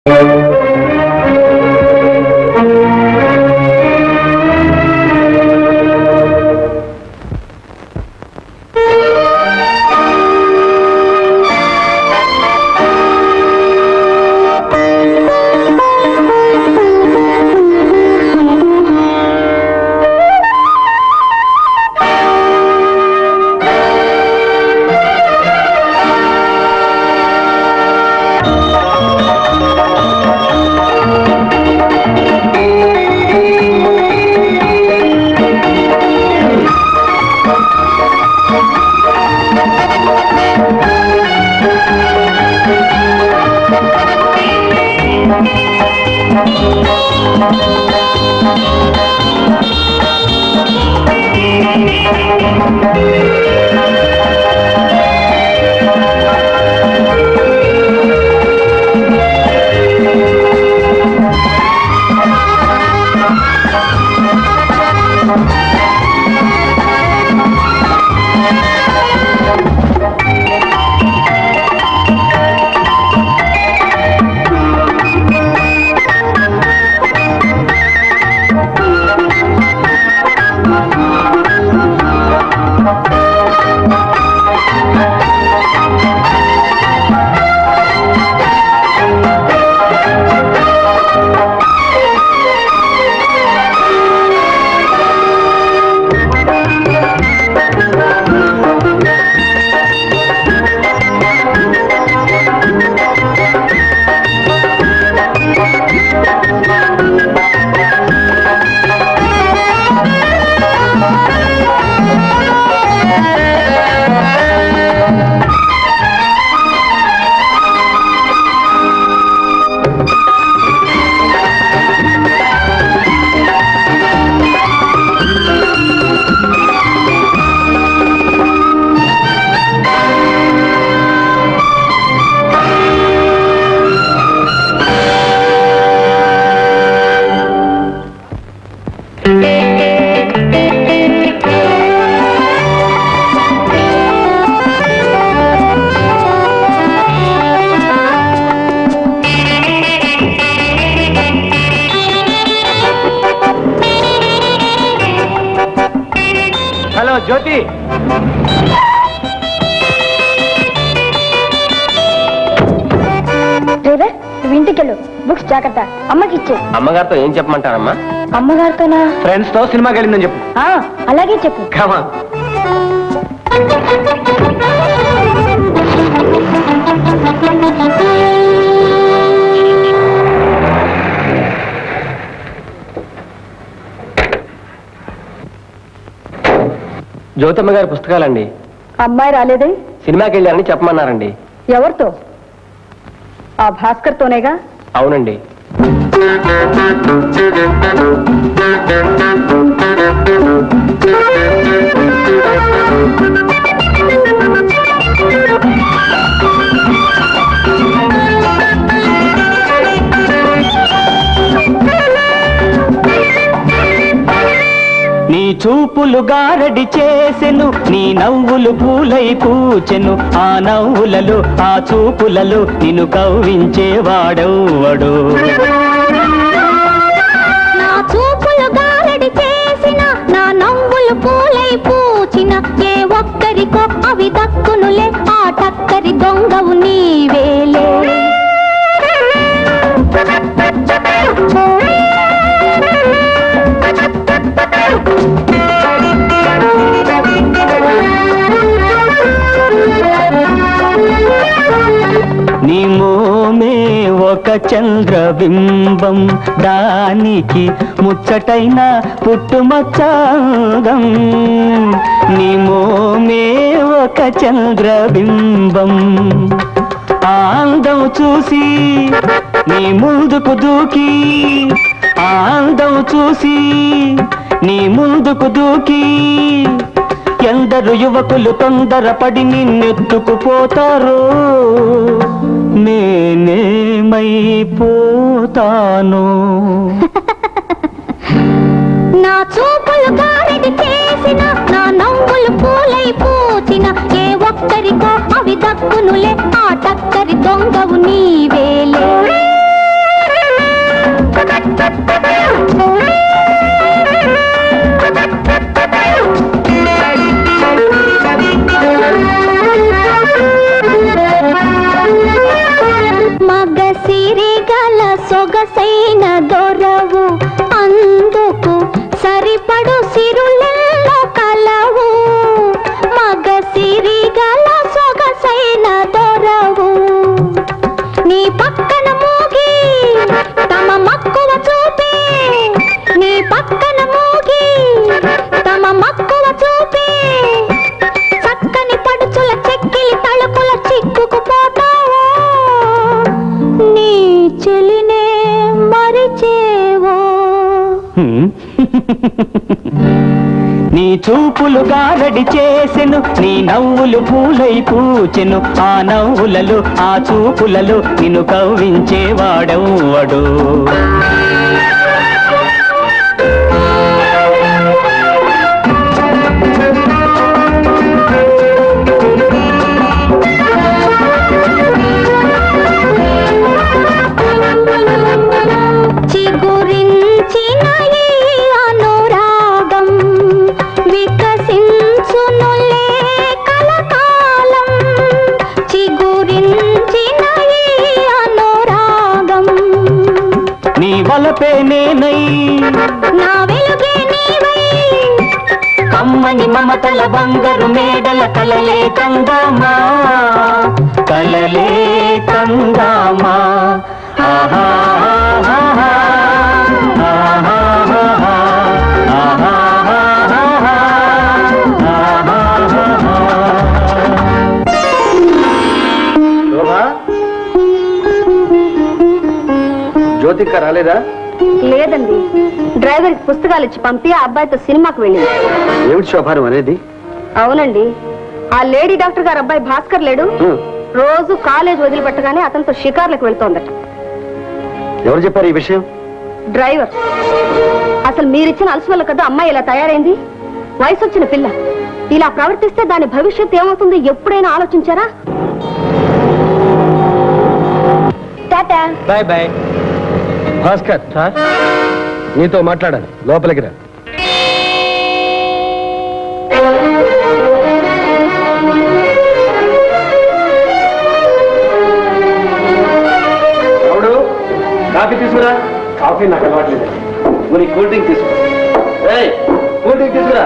Hello జ్యోతి driver నువ్వు ఇంటికెళ్ళు books జాగ్రత్త అమ్మకి ఇచ్చే అమ్మగారితో ఏం చెప్పమంటారమ్మా అమ్మగారితోనా ఫ్రెండ్స్ తో సినిమాకి వెళ్ళిందని చెప్పు ఆ, అలాగే చెప్పు కమా జ్యోతమ్మ గారి పుస్తకాలండి అమ్మాయి రాలేదే సినిమాకి వెళ్ళారని చెప్పమన్నారండి ఎవరితో ఆ భాస్కర్తోనేగా అవునండి నీ చూపులు గారడి చేసెను నీ నవ్వులు పూలై పూచెను ఆ నవ్వులలో ఆ చూపులలో నిన్ను కవ్వించేవాడెవ్వడు నా చూపులు గారడి చేసిన నా నవ్వులు పూలై పూచిన ఏ ఒక్కరికో అవి దక్కునులే ఆ టక్కరి దొంగవు నీవేలే నీ మోమే ఒక చంద్రబింబం దానికి ముచ్చటైన పుట్టుమచ్చాగం నీ మోమే ఒక చంద్రబింబం ఆందం చూసి నీ ముందుకు దూకి ఆందం చూసి నీ ముందుకు దూకి ఎందరు యువకులు తొందరపడి నిన్నెత్తుకుపోతారు నేనేమైపోతాను నా చూపులు గారడి చేసిన నా నవ్వులు పూలై పూచిన ఏ ఒక్కరికో అవి దక్కునులే ఆ టక్కరి దొంగవు నీవేలే సిరిగల సొగసైన దొరవు అందుకు సరిపడు సిరులెల్లో కలవు మగ సిరిగల సొగసైన దొరవు నీ పక్కన మూగి తమ మక్కువ చూపి నీ పక్కన మూగి తమ మక్కువ చూపి చక్కని పడుచుల చెక్కిలి తలుపుల చిక్కుకుపోతావో నీ చెలినే మరిచేవో హ్మ్. నీ చూపులు గారడి చేసెను నీ నవ్వులు పూలై పూచెను ఆ నవ్వులలో ఆ చూపులలో నిన్ను కవ్వించేవాడెవ్వడు చిగురించిన ఈ అనురాగం వికసించునులే కలకాలం చిగురించిన ఈ అనురాగం నీ వలపే నేనై నా వెలుగే నీవై కమ్మని మమతల బంగారు మేడల కలలే కందామా కలలే కందామా ఆహా ఆహా, ఆహా, ఆహా, ఆహా, ఆహా. శోభా జ్యోతిక రాలేదా లేదండి డ్రైవర్ పుస్తకాలు ఇచ్చి పంపి ఆ అబ్బాయితో సినిమాకి వెళ్ళింది ఏమిటి శోభారం అనేది అవునండి ఆ లేడీ డాక్టర్ గారు అబ్బాయి భాస్కర్ లేడు హ్మ్. రోజు కాలేజ్ వదిలిపెట్టగానే అతనితో షికార్లకు వెళ్తోందట ఎవరు చెప్పారు ఈ విషయం డ్రైవర్ అసలు మీరిచ్చిన అలసి వల్ల కదా అమ్మాయి ఇలా తయారైంది వయసు వచ్చిన పిల్ల ఇలా ప్రవర్తిస్తే దాని భవిష్యత్తు ఏమవుతుందో ఎప్పుడైనా ఆలోచించారా tata bye bye Bhaskar sir నీతో మాట్లాడాలి లోపలికి రా ఎవడు కాఫీ తీసుకురా కాఫీ నాకు అలవాట్లేదు మరి కూల్ డ్రింక్ తీసుకురా ఏయ్, కూల్ డ్రింక్ తీసుకురా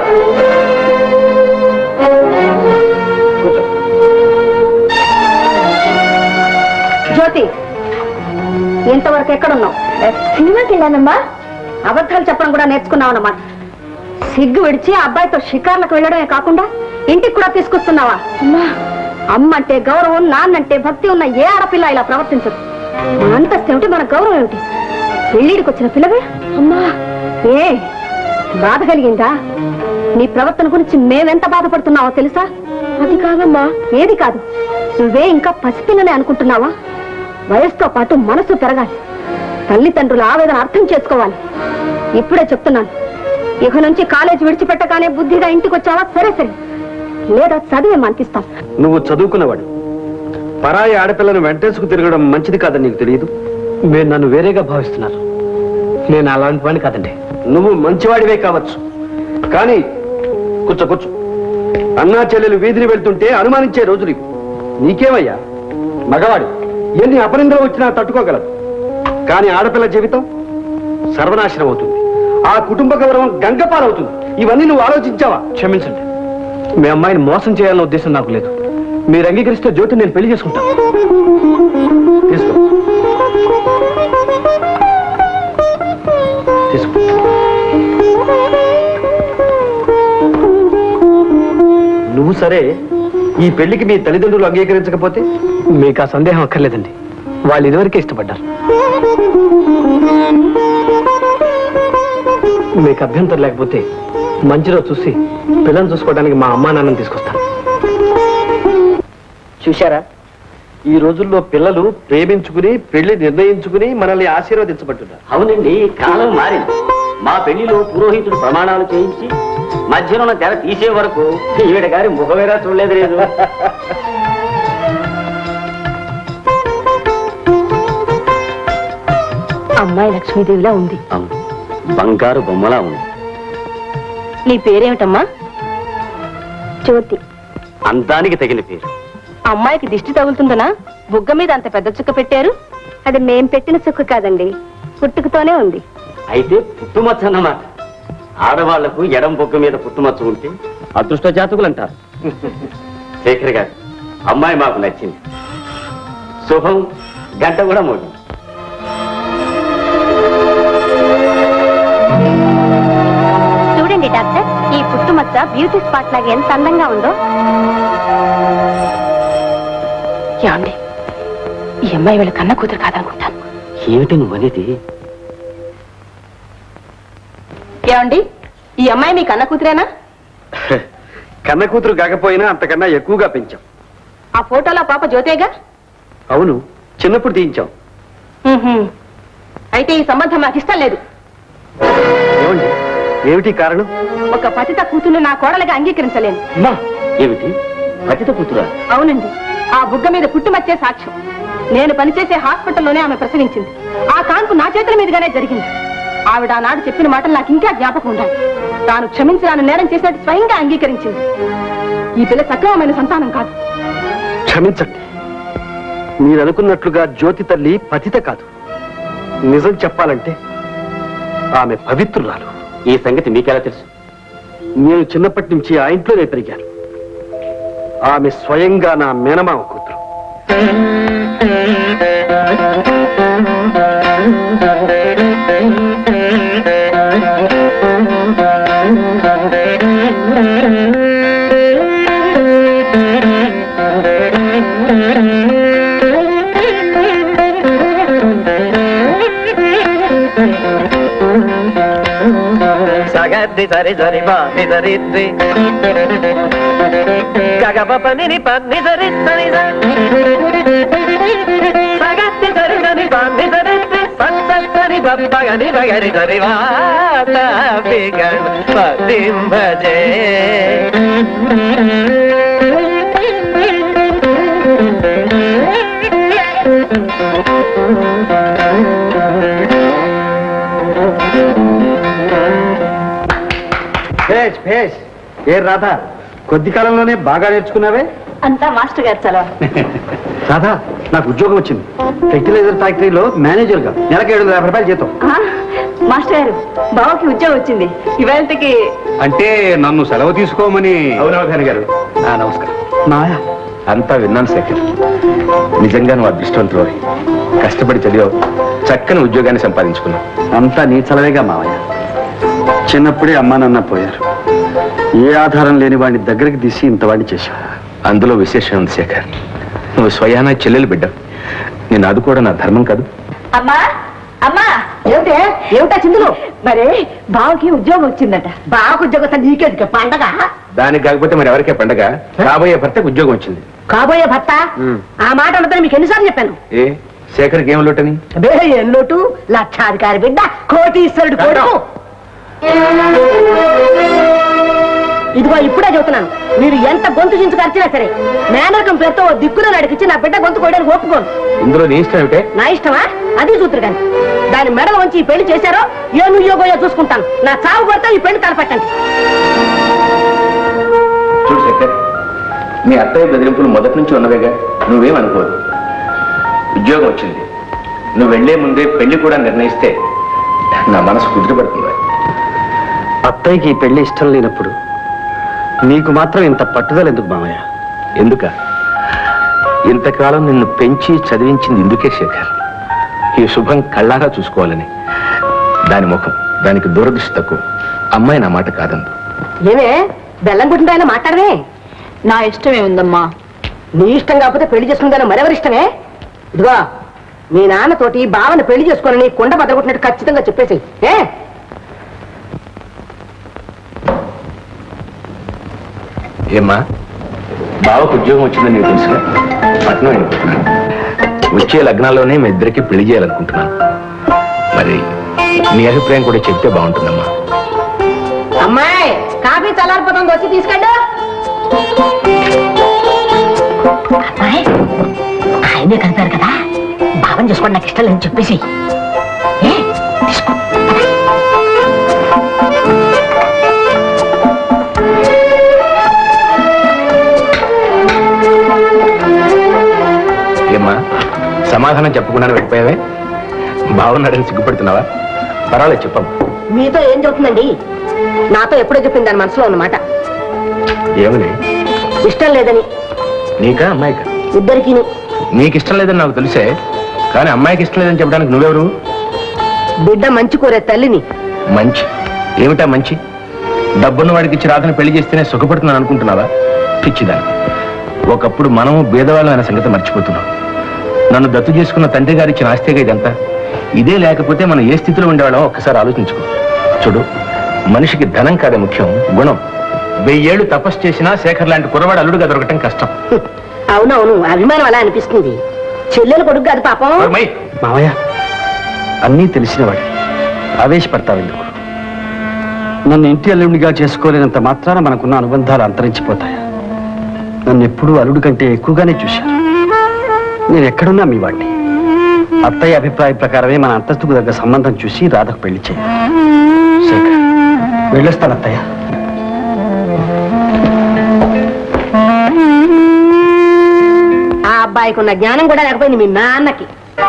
కూర్చో జ్యోతి ఇంతవరకు ఎక్కడున్నావు సినిమాకి వెళ్ళానమ్మా అబద్ధాలు చెప్పడం కూడా నేర్చుకున్నావు అన్నమాట సిగ్గు విడిచి ఆ అబ్బాయితో షికార్లకు వెళ్ళడమే కాకుండా ఇంటికి కూడా తీసుకొస్తున్నావా అమ్మ అంటే గౌరవం నాన్నంటే భక్తి ఉన్న ఏ ఆడపిల్ల ఇలా ప్రవర్తించదు మన అంతస్తు ఏమిటి మన గౌరవం ఏమిటి పెళ్ళిడికి వచ్చిన పిల్లవే అమ్మా ఏ బాధ కలిగిందా నీ ప్రవర్తన గురించి మేమెంత బాధపడుతున్నావో తెలుసా అది కాదమ్మా ఏది కాదు నువ్వే ఇంకా పసిపిల్లనే అనుకుంటున్నావా వయసుతో పాటు మనసు పెరగాలి తల్లిదండ్రుల ఆవేదన అర్థం చేసుకోవాలి ఇప్పుడే చెప్తున్నాను ఇక నుంచి కాలేజీ విడిచిపెట్టగానే బుద్ధిగా ఇంటికి వచ్చావా సరే సరే లేదా చదివే మనకిస్తాం నువ్వు చదువుకున్నవాడు పరాయి ఆడపిల్లను వెంటేసుకు తిరగడం మంచిది కాదని నీకు తెలియదు మీరు నన్ను వేరేగా భావిస్తున్నారు నేను అలాంటి వాడిని కాదండి నువ్వు మంచివాడివే కావచ్చు కానీ కూర్చో కూర్చో అన్నా చెల్లెలు వీధిని వెళ్తుంటే అనుమానించే రోజులు ఇవి. నీకేమయ్యా మగవాడు ఎన్ని అపనిందలు వచ్చినా తట్టుకోగలదు కానీ ఆడపిల్ల జీవితం సర్వనాశనం అవుతుంది ఆ కుటుంబ గౌరవం గంగపాలవుతుంది ఇవన్నీ నువ్వు ఆలోచించావా క్షమించండి మీ అమ్మాయిని మోసం చేయాలన్న ఉద్దేశం నాకు లేదు మీరు అంగీకరిస్తే జ్యోతి నేను పెళ్లి చేసుకుంటాను తీసుకో తీసుకో నువ్వు సరే ఈ పెళ్లికి మీ తల్లిదండ్రులు అంగీకరించకపోతే మీకు ఆ సందేహం అక్కర్లేదండి వాళ్ళు ఇదివరకే ఇష్టపడ్డారు మీకు అభ్యంతరం లేకపోతే మంచిలో చూసి పిల్లల్ని చూసుకోవడానికి మా అమ్మా నాన్నని తీసుకొస్తాను చూశారా ఈ రోజుల్లో పిల్లలు ప్రేమించుకుని పెళ్లి నిర్ణయించుకుని మనల్ని ఆశీర్వదించబట్టున్నారు అవునండి కాలం మారింది మా పెళ్లిలో పురోహితుడు ప్రమాణాలు చేయించి మధ్యలో తెర తీసే వరకు ఈవిడ గారి ముఖమేరా చూడలేదు లేదు అమ్మాయి లక్ష్మీదేవిలా ఉంది అవును బంగారు బొమ్మలా ఉంది నీ పేరేమిటమ్మా జ్యోతి అందానికి తగిన పేరు అమ్మాయికి దిష్టి తగులుతుందనా బుగ్గ మీద అంత పెద్ద చుక్క పెట్టారు అది మేం పెట్టిన సుక్కు కాదండి పుట్టుకతోనే ఉంది అయితే పుట్టుమచ్చ అన్నమాట ఆడవాళ్లకు ఎడం బొగ్గ మీద పుట్టుమచ్చ ఉంటే అదృష్ట జాతకులు అంటారు శేఖర్ గారు అమ్మాయి మాకు నచ్చింది శుభం గంట కూడా మోగింది చూడండి డాక్టర్ ఈ పుట్టుమచ్చ బ్యూటీ స్పాట్ లాగా ఎంత అందంగా ఉందో ఏమండి ఈ అమ్మాయి వీళ్ళ కన్న కూతురు కాదనుకుంటాను ఏమిటి నువ్వు అనేది ఏమండి ఈ అమ్మాయి మీ కన్న కూతురేనా కన్న కూతురు కాకపోయినా అంతకన్నా ఎక్కువగా పెంచాం ఆ ఫోటోలో పాప జ్యోతేగా అవును చిన్నప్పుడు తీయించాం అయితే ఈ సంబంధం నాకు ఇష్టం లేదు ఏమండి ఏమిటి కారణం ఒక పతిత కూతుర్ని నా కోడలుగా అంగీకరించలేను అమ్మా ఏమిటి పతిత కూతురా అవునండి ఆ బుగ్గ మీద పుట్టుమచ్చే సాక్ష్యం నేను పనిచేసే హాస్పిటల్లోనే ఆమె ప్రసవించింది ఆ కాన్పు నా చేతుల మీదుగానే జరిగింది ఆవిడ ఆనాడు చెప్పిన మాటలు నాకు ఇంకా జ్ఞాపకం ఉండాలి తాను క్షమించి నన్ను నేరం చేసినట్టు స్వయంగా అంగీకరించింది ఈ పిల్ల సక్రమమైన సంతానం కాదు క్షమించండి మీరు అనుకున్నట్లుగా జ్యోతి తల్లి పతిత కాదు నిజం చెప్పాలంటే ఆమె పవిత్రురాలు ఈ సంగతి మీకెలా తెలుసు నేను చిన్నప్పటి నుంచి ఆ ఇంట్లోనే పెరిగాను ఆమె స్వయంగా నా మేనమామ కూతురు సగద్ది సరి సరి బాని సరిద్ది గగప పని పన్ని సరి సరి సగద్ది సరి సరి బాని సరిద్ది సరి బప్పగని బగరి సరి వాత బిగన్ పదిం భజే భేష్ భేష్ ఏ రాధా కొద్ది కాలంలోనే బాగా నేర్చుకున్నావే అంతా మాస్టర్ గారు చలవ రాధా నాకు ఉద్యోగం వచ్చింది ఫెర్టిలైజర్ ఫ్యాక్టరీలో మేనేజర్ గా నెలకు ఏడు వందల యాభై రూపాయలు జీతం మాస్టర్ గారు బావకి ఉద్యోగం వచ్చింది ఇవాళకి అంటే నన్ను సెలవు తీసుకోమని అవునవధాని గారు నమస్కారం మాయా అంతా విన్నాను శేఖర్ నిజంగా నువ్వు అదృష్టవంతుడు కష్టపడి చదివావు చక్కని ఉద్యోగాన్ని సంపాదించుకున్నావు అంతా నీ చలవేగా మావయ్య చిన్నప్పుడే అమ్మా నాన్న పోయారు ఏ ఆధారం లేని వాడిని దగ్గరికి తీసి ఇంత వాడిని చేశావు అందులో విశేషం ఉంది శేఖర్ నువ్వు స్వయాన చెల్లెలు బిడ్డ నేను అది కూడా నా ధర్మం కాదు అమ్మా అమ్మా ఏమిటే ఏమిటా చిందులు మరి బావకి ఉద్యోగం వచ్చిందట బావకు ఉద్యోగం నీకేది పండగ దానికి కాకపోతే మరి ఎవరికే పండగ కాబోయే భర్తకు ఉద్యోగం వచ్చింది కాబోయే భర్త ఉమ్. ఆ మాట అన్నదని మీకు ఎన్నిసార్లు చెప్పాను ఏ శేఖర్కి ఏం లోటని అబే ఎల్లోటు లక్షాధికారి బిడ్డ కోటీశ్వరుడు కొడుకు ఇదిగో ఇప్పుడే చెబుతున్నాను మీరు ఎంత గొంతు చించు ఖర్చినా సరే మేనరకం పేరుతో ఓ దిక్కున నడిపించి నా బిడ్డ గొంతు కోయడానికి ఒప్పుకోను ఇందులో నీ ఇష్టం ఏమిటే నా ఇష్టమా అది చూతురు కానీ దాని మెడల వంచి ఈ పెళ్లి చేశారో ఏ నుయ్యోగోయో చూసుకుంటాను నా చావు కొడితే ఈ పెళ్లి తలపెట్టండి చూడు శేఖర్ మీ అత్తయ్య బెదిరింపులు మొదటి నుంచి ఉన్నవేగా నువ్వేం అనుకోదు ఉద్యోగం వచ్చింది నువ్వు వెళ్లే ముందే పెళ్లి కూడా నిర్ణయిస్తే నా మనసు కుదిరిపడుతుంది అత్తయ్యకి ఈ పెళ్లి ఇష్టం లేనప్పుడు నీకు మాత్రం ఇంత పట్టుదల ఎందుకు మామయ్య ఎందుక ఇంతకాలం నిన్ను పెంచి చదివించింది ఇందుకే శేఖర్ ఈ శుభం కళ్ళారా చూసుకోవాలని దాని ముఖం దానికి దూరదృష్టి తక్కువ అమ్మాయి నా మాట కాదందు ఏమే బెల్లం గుడ్డిన మాట్లాడమే నా ఇష్టమే ఉందమ్మా నీ ఇష్టం కాకపోతే పెళ్లి చేసుకుందని మరెవరి ఇష్టమే ఇదిగో మీ నాన్నతోటి బావని పెళ్లి చేసుకోనని కొండ బద్దగొట్టినట్టు ఖచ్చితంగా చెప్పేసి ఏ ఏమ్మా బావకు ఉద్యోగం వచ్చిందని నీకు తెలుసుగా పట్నం వెళ్ళిపోతున్నాను వచ్చే లగ్నాల్లోనే మీ ఇద్దరికి పెళ్లి చేయాలనుకుంటున్నాను మరి నీ అభిప్రాయం కూడా చెప్తే బాగుంటుందమ్మా అమ్మాయి కాఫీ చల్లారిపోతుంది వచ్చి తీసుకెళ్ళు అమ్మాయి ఆయనే కలిపారు కదా భావం చేసుకోండి నాకు ఇష్టం లేదని చెప్పేసి ఏ, తీసుకో. ఏమ్మా సమాధానం చెప్పకుండానే వెళ్ళిపోయావే బాగున్నాడని సిగ్గుపడుతున్నావా పర్వాలేదు చెప్పమ్మా మీతో ఏం చెబుతుందండి నాతో ఎప్పుడో చెప్పింది దాని మనసులో ఉన్నమాట ఏమని ఇష్టం లేదని నీకా అమ్మాయికా ఇద్దరికి నీకు ఇష్టం లేదని నాకు తెలిసే కానీ అమ్మాయికి ఇష్టం లేదని చెప్పడానికి నువ్వెవరు బిడ్డ మంచి కోరే తల్లిని మంచి ఏమిటా మంచి డబ్బున్న వాడికి ఇచ్చి రాధను పెళ్లి చేస్తేనే సుఖపడుతున్నాను అనుకుంటున్నావా పిచ్చిదాన్ని ఒకప్పుడు మనము భేదవాళ్ళం అనే సంగతి మర్చిపోతున్నాం నన్ను దత్తు చేసుకున్న తండ్రి గారు ఇచ్చిన ఆస్తిగా ఇదంతా ఇదే లేకపోతే మనం ఏ స్థితిలో ఉండేవాళ్ళం ఒక్కసారి ఆలోచించుకో చూడు మనిషికి ధనం కాదే ముఖ్యం గుణం వెయ్యేళ్ళు తపస్సు చేసినా శేఖర్ లాంటి కురవాడు అల్లుడుగా దొరకటం కష్టం అవునవును అభిమానం అలా అనిపిస్తుంది చెల్లెలు కొడుకు కాదు పాపం మై మావయ్య అన్నీ తెలిసినవాడి ఆవేశపడతావెందుకు నన్ను ఇంటి అల్లుడిగా చేసుకోలేనంత మాత్రాన మనకున్న అనుబంధాలు అంతరించిపోతాయా నన్ను ఎప్పుడూ అల్లుడు కంటే ఎక్కువగానే చూశాను నేను ఎక్కడున్నా మీ వాడిని అత్తయ్య అభిప్రాయ ప్రకారమే మన అంతస్తుకు దగ్గర సంబంధం చూసి రాధకు పెళ్లి చేయాలి శేఖర్ వెళ్ళొస్తాను అత్తయ్య ఆ అబ్బాయికి ఉన్న జ్ఞానం కూడా లేకపోయింది మీ నాన్నకి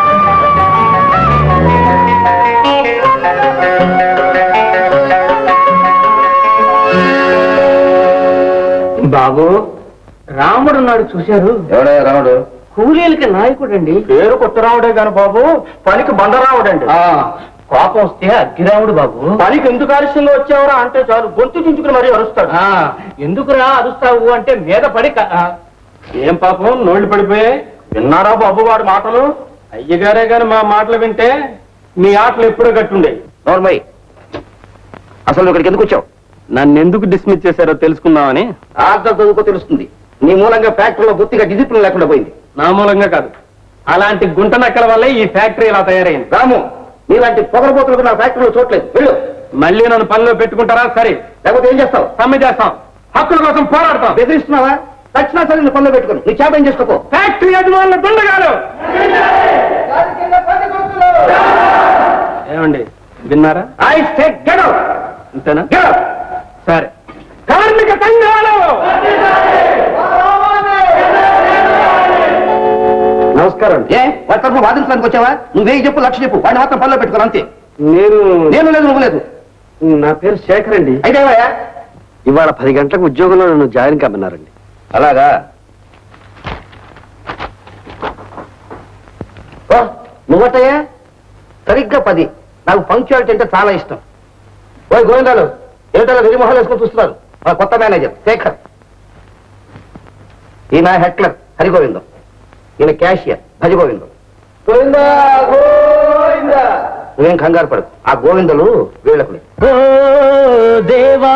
బాబు రాముడు ఉన్నాడు చూశారు ఎవడయ్యా రాముడు కూలీలకి నాయకుడు అండి పేరు కొత్తరావుడే గాని బాబు పనికి బండరావుడండి కోపం వస్తే అగ్గిరాముడు బాబు పనికి ఎందుకు ఆలస్యంగా వచ్చావురా అంటే చాలు గొంతు చించుకుని మరీ అరుస్తాడు ఎందుకురా అరుస్తావు అంటే మీద పడి క- ఆ, ఏం పాపం నోళ్ళు పడిపోయాయి విన్నారా బాబు వాడి మాటలు అయ్యగారే గాని మా మాటలు వింటే మీ ఆటలు ఎప్పుడూ గట్టుండే నోర్మయ్ అసలు నువ్వు ఇక్కడికి ఎందుకు వచ్చావు నన్ను ఎందుకు డిస్మిస్ చేశారో తెలుసుకుందామని ఆర్డర్ చదువుకో తెలుస్తుంది నీ మూలంగా ఫ్యాక్టరీలో బొత్తిగా డిసిప్లిన్ లేకుండా పోయింది నా మూలంగా కాదు అలాంటి గుంట నక్కల వల్లే ఈ ఫ్యాక్టరీ ఇలా తయారైంది రాము నీలాంటి పొగరబోతులకు నా ఫ్యాక్టరీలో చోట్లేదు వెళ్ళు మళ్ళీ నన్ను పనిలో పెట్టుకుంటారా సరే లేకపోతే ఏం చేస్తావు సమ్మె చేస్తాం హక్కుల కోసం పోరాడతాం బెదిరిస్తున్నావా చచ్చినా సరే నీ పనిలో పెట్టుకుని నీ చేప ఏం చేసుకోపో ఫ్యాక్టరీ యజమానుల దుండగాలు ఏమండి విన్నారా ఐ స్టేట్ గెట్ అంతేనా గెట్ సరే కార్మిక సంఘాలు నమస్కారం ఏ వాడి తరఫున వాదించడానికి వచ్చావా నువ్వే చెప్పు లక్ష చెప్పు వాడిని మాత్రం పనిలో పెట్టుకోను అంతే నేను నేను లేదు నువ్వు లేదు నా పేరు శేఖర్ అండి అయితే ఏమయ్యా? ఇవాళ పది గంటలకు ఉద్యోగంలో నన్ను జాయిన్ కమ్మన్నారండి అలాగా ఓ, నువ్వటయ్యా సరిగ్గా పది నాకు పంక్చువాలిటీ అంటే చాలా ఇష్టం ఓయ్ గోవిందాలు ఏమిటలా వెరిమొహాలు వేసుకొని చూస్తున్నారు మా కొత్త మేనేజర్ శేఖర్ ఈయన హెక్లర్ హరిగోవిందం ఈయన క్యాషియర్ భజగోవిందం గోవిందా గోవిందా నువ్వేం కంగారు పడకు ఆ గోవిందలు వీళ్ళకు ఓ దేవా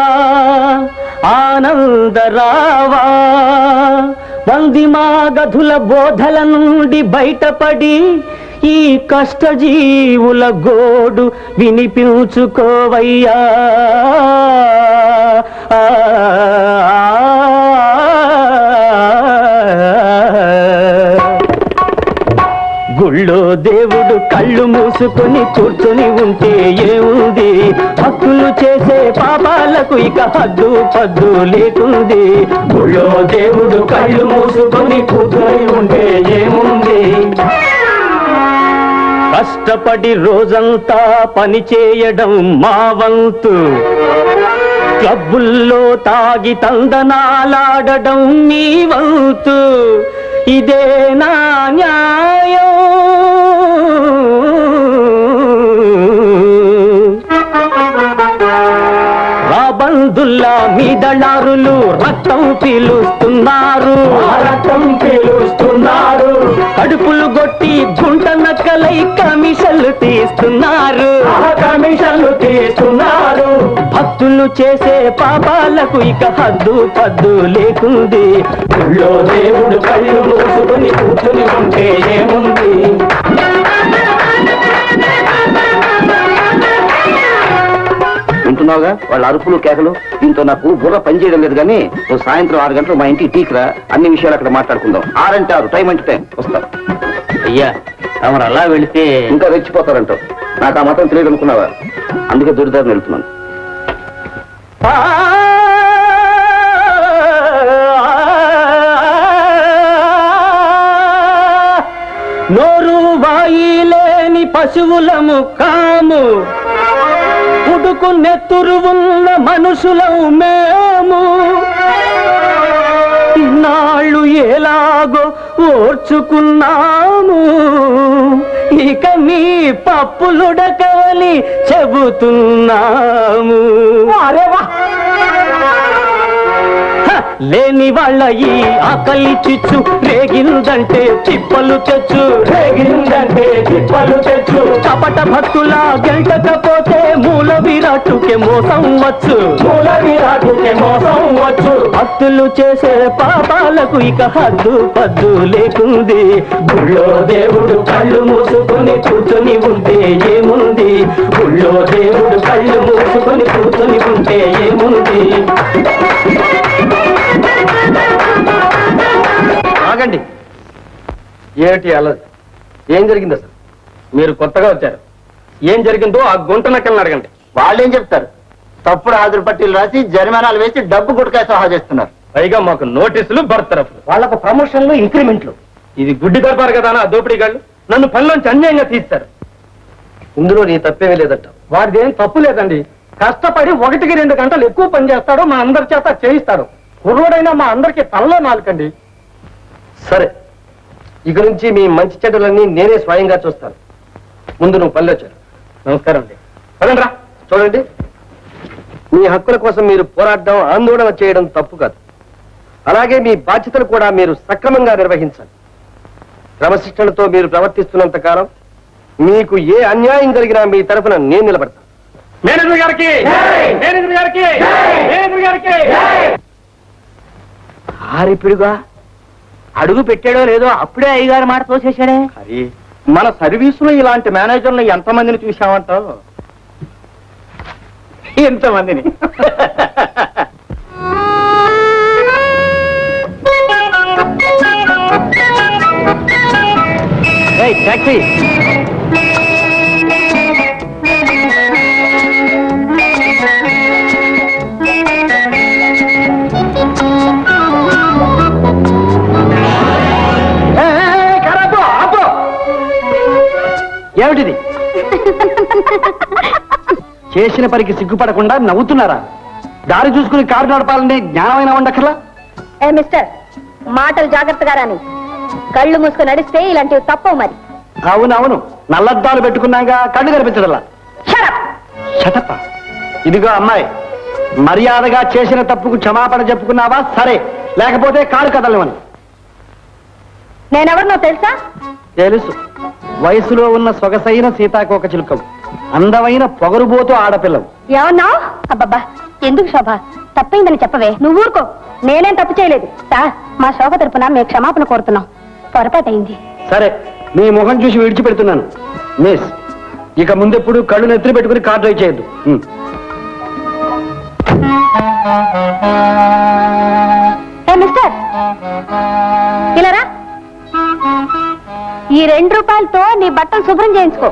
ఆనందరావా మందిమా గధుల బోధల నుండి బయటపడి ఈ కష్టజీవుల గోడు వినిపించుకోవయ్యా ఆ, గుళ్ళో దేవుడు కళ్ళు మూసుకొని కూర్చొని ఉంటే ఏముంది భక్తులు చేసే పాపాలకు ఇక హద్దు పద్దు లేకుంది గుళ్ళో దేవుడు కళ్ళు మూసుకొని కూర్చొని ఉంటే ఏముంది కష్టపడి రోజంతా పని చేయడం మా వంతు క్లబ్బుల్లో తాగి తందనాలాడడం మీ వంతు ఇదే నా న్యాయం రాబందుల్లా మీ దళారులు రక్తం పీలుస్తున్నారు రక్తం పీలుస్తున్నారు కడుపులు కొట్టి గుంట నక్కలై కమిషన్లు తీస్తున్నారు కమిషన్లు తీస్తున్నారు భక్తులు చేసే పాపాలకు ఇక హద్దు పద్దు లేకుంది ఊళ్ళో దేవుడు కళ్ళు మూసుకొని కూర్చుని ఉంటే ఏముంది వింటున్నావుగా వాళ్ళ అరుపులు కేకలు దీంతో నాకు బుర్ర పని చేయడం లేదు కానీ నువ్వు సాయంత్రం ఆరు గంటలు మా ఇంటికి టీకి రా అన్ని విషయాలు అక్కడ మాట్లాడుకుందాం ఆరంటే ఆరు టైం అంటే టైం వస్తా అయ్యా తమరు అలా వెళితే ఇంకా రెచ్చిపోతారంటావు నాకు ఆ మాత్రం తెలియదు అనుకున్నావా అందుకే దొరిదారిని వెళ్తున్నాను నోరు పశువులము కాము ఉడుకు నెత్తురు ఉన్న మనుషులం మేము ఇన్నాళ్ళు ఎలాగో ఓర్చుకున్నాము ఇక మీ పప్పులుడకవని చెబుతున్నాము అరే వా హ! లేని వాళ్ళ ఈ ఆకలి చిచ్చు రేగిందంటే చిప్పలు తెచ్చు రేగిందంటే చిప్పలు తెచ్చు కపట భక్తుల గెంటకపోతే మూల విరాటుకే మోసం వచ్చు మూల విరాటుకే మోసం వచ్చు భక్తులు చేసే పాపాలకు ఇక హద్దు పద్దు లేకుంది గుళ్ళో దేవుడు కళ్ళు మూసుకొని కూర్చొని ఉంటే ఏముంది గుళ్ళో దేవుడు కళ్ళు మూసుకొని కూర్చొని ఉంటే ఏముంది ఆగండి ఏమిటి అల్లది ఏం జరిగింది అసలు మీరు కొత్తగా వచ్చారు ఏం జరిగిందో ఆ గుంట నక్కలను అడగండి వాళ్ళేం చెప్తారు తప్పుడు హాజరు పట్టీలు రాసి జరిమానాలు వేసి డబ్బు గుట్కాయ సహా చేస్తున్నారు పైగా మాకు నోటీసులు బర్తరఫ్లు వాళ్ళకు ప్రమోషన్లు ఇంక్రిమెంట్లు ఇది గుడ్డి దర్బారు కదా నా దోపిడీ గాళ్ళు నన్ను పనిలోంచి అన్యాయంగా తీస్తారు ఇందులో నీ తప్పేమీ లేదట వాడిదేం తప్పు లేదండి కష్టపడి ఒకటికి రెండు గంటలు ఎక్కువ పని చేస్తాడు మా అందరి చేత చేయిస్తాడు కుర్రోడైనా మా అందరికి తలలో నాలుకండి సరే ఇక నుంచి మీ మంచి చెడ్డలన్నీ నేనే స్వయంగా చూస్తాను ముందు నువ్వు పల్లె వచ్చారు నమస్కారం అండి పదండి రా చూడండి మీ హక్కుల కోసం మీరు పోరాడడం ఆందోళన చేయడం తప్పు కాదు అలాగే మీ బాధ్యతలు కూడా మీరు సక్రమంగా నిర్వహించాలి క్రమశిక్షణతో మీరు ప్రవర్తిస్తున్నంత కాలం మీకు ఏ అన్యాయం జరిగినా మీ తరఫున నేను నిలబడతాను మేనేజర్ గారికి మేనేజర్ గారికి మేనేజర్ గారికి ఆరిపిడుగా అడుగు పెట్టాడో లేదో అప్పుడే అయ్యగారు మాట తోసేశాడే హరి మన సర్వీసులో ఇలాంటి మేనేజర్లు ఎంతమందిని చూసామంటావు ఎంతమందిని టాక్సీ ఏమిటిది చేసిన పనికి సిగ్గుపడకుండా నవ్వుతున్నారా దారి చూసుకుని కారు నడపాలనే జ్ఞానమైన ఉండక్కర్లా ఏ మిస్టర్ మాటలు జాగ్రత్తగా రాని కళ్ళు మూసుకొని నడిస్తే ఇలాంటివి తప్పవు మరి అవునవును నల్లద్దాలు పెట్టుకున్నాగా కళ్ళు కనిపించదల్లా షడప్ షటప్ప ఇదిగో అమ్మాయి మర్యాదగా చేసిన తప్పుకు క్షమాపణ చెప్పుకున్నావా సరే లేకపోతే కారు కదలవని నేనెవరినో తెలుసా తెలుసు వయసులో ఉన్న సొగసైన సీతాకోక చిలుకవు అందమైన పొగరుబోతు ఆడపిల్లవు ఏమన్నావు అబ్బబ్బా ఎందుకు శోభ తప్పైందని చెప్పవే నువ్వు ఊరుకో నేనేం తప్పు చేయలేదు సార్ మా శోభ తరపున మేము క్షమాపణ కోరుతున్నాం పొరపాటైంది సరే మీ ముఖం చూసి విడిచిపెడుతున్నాను మిస్ ఇక ముందెప్పుడు కళ్ళు నెత్తిన పెట్టుకుని కార్ డ్రైవ్ చేయొద్దు ఉమ్. ఏ మిస్టర్ ఇలా రా ఈ రెండు రూపాయలతో నీ బట్టలు శుభ్రం చేయించుకో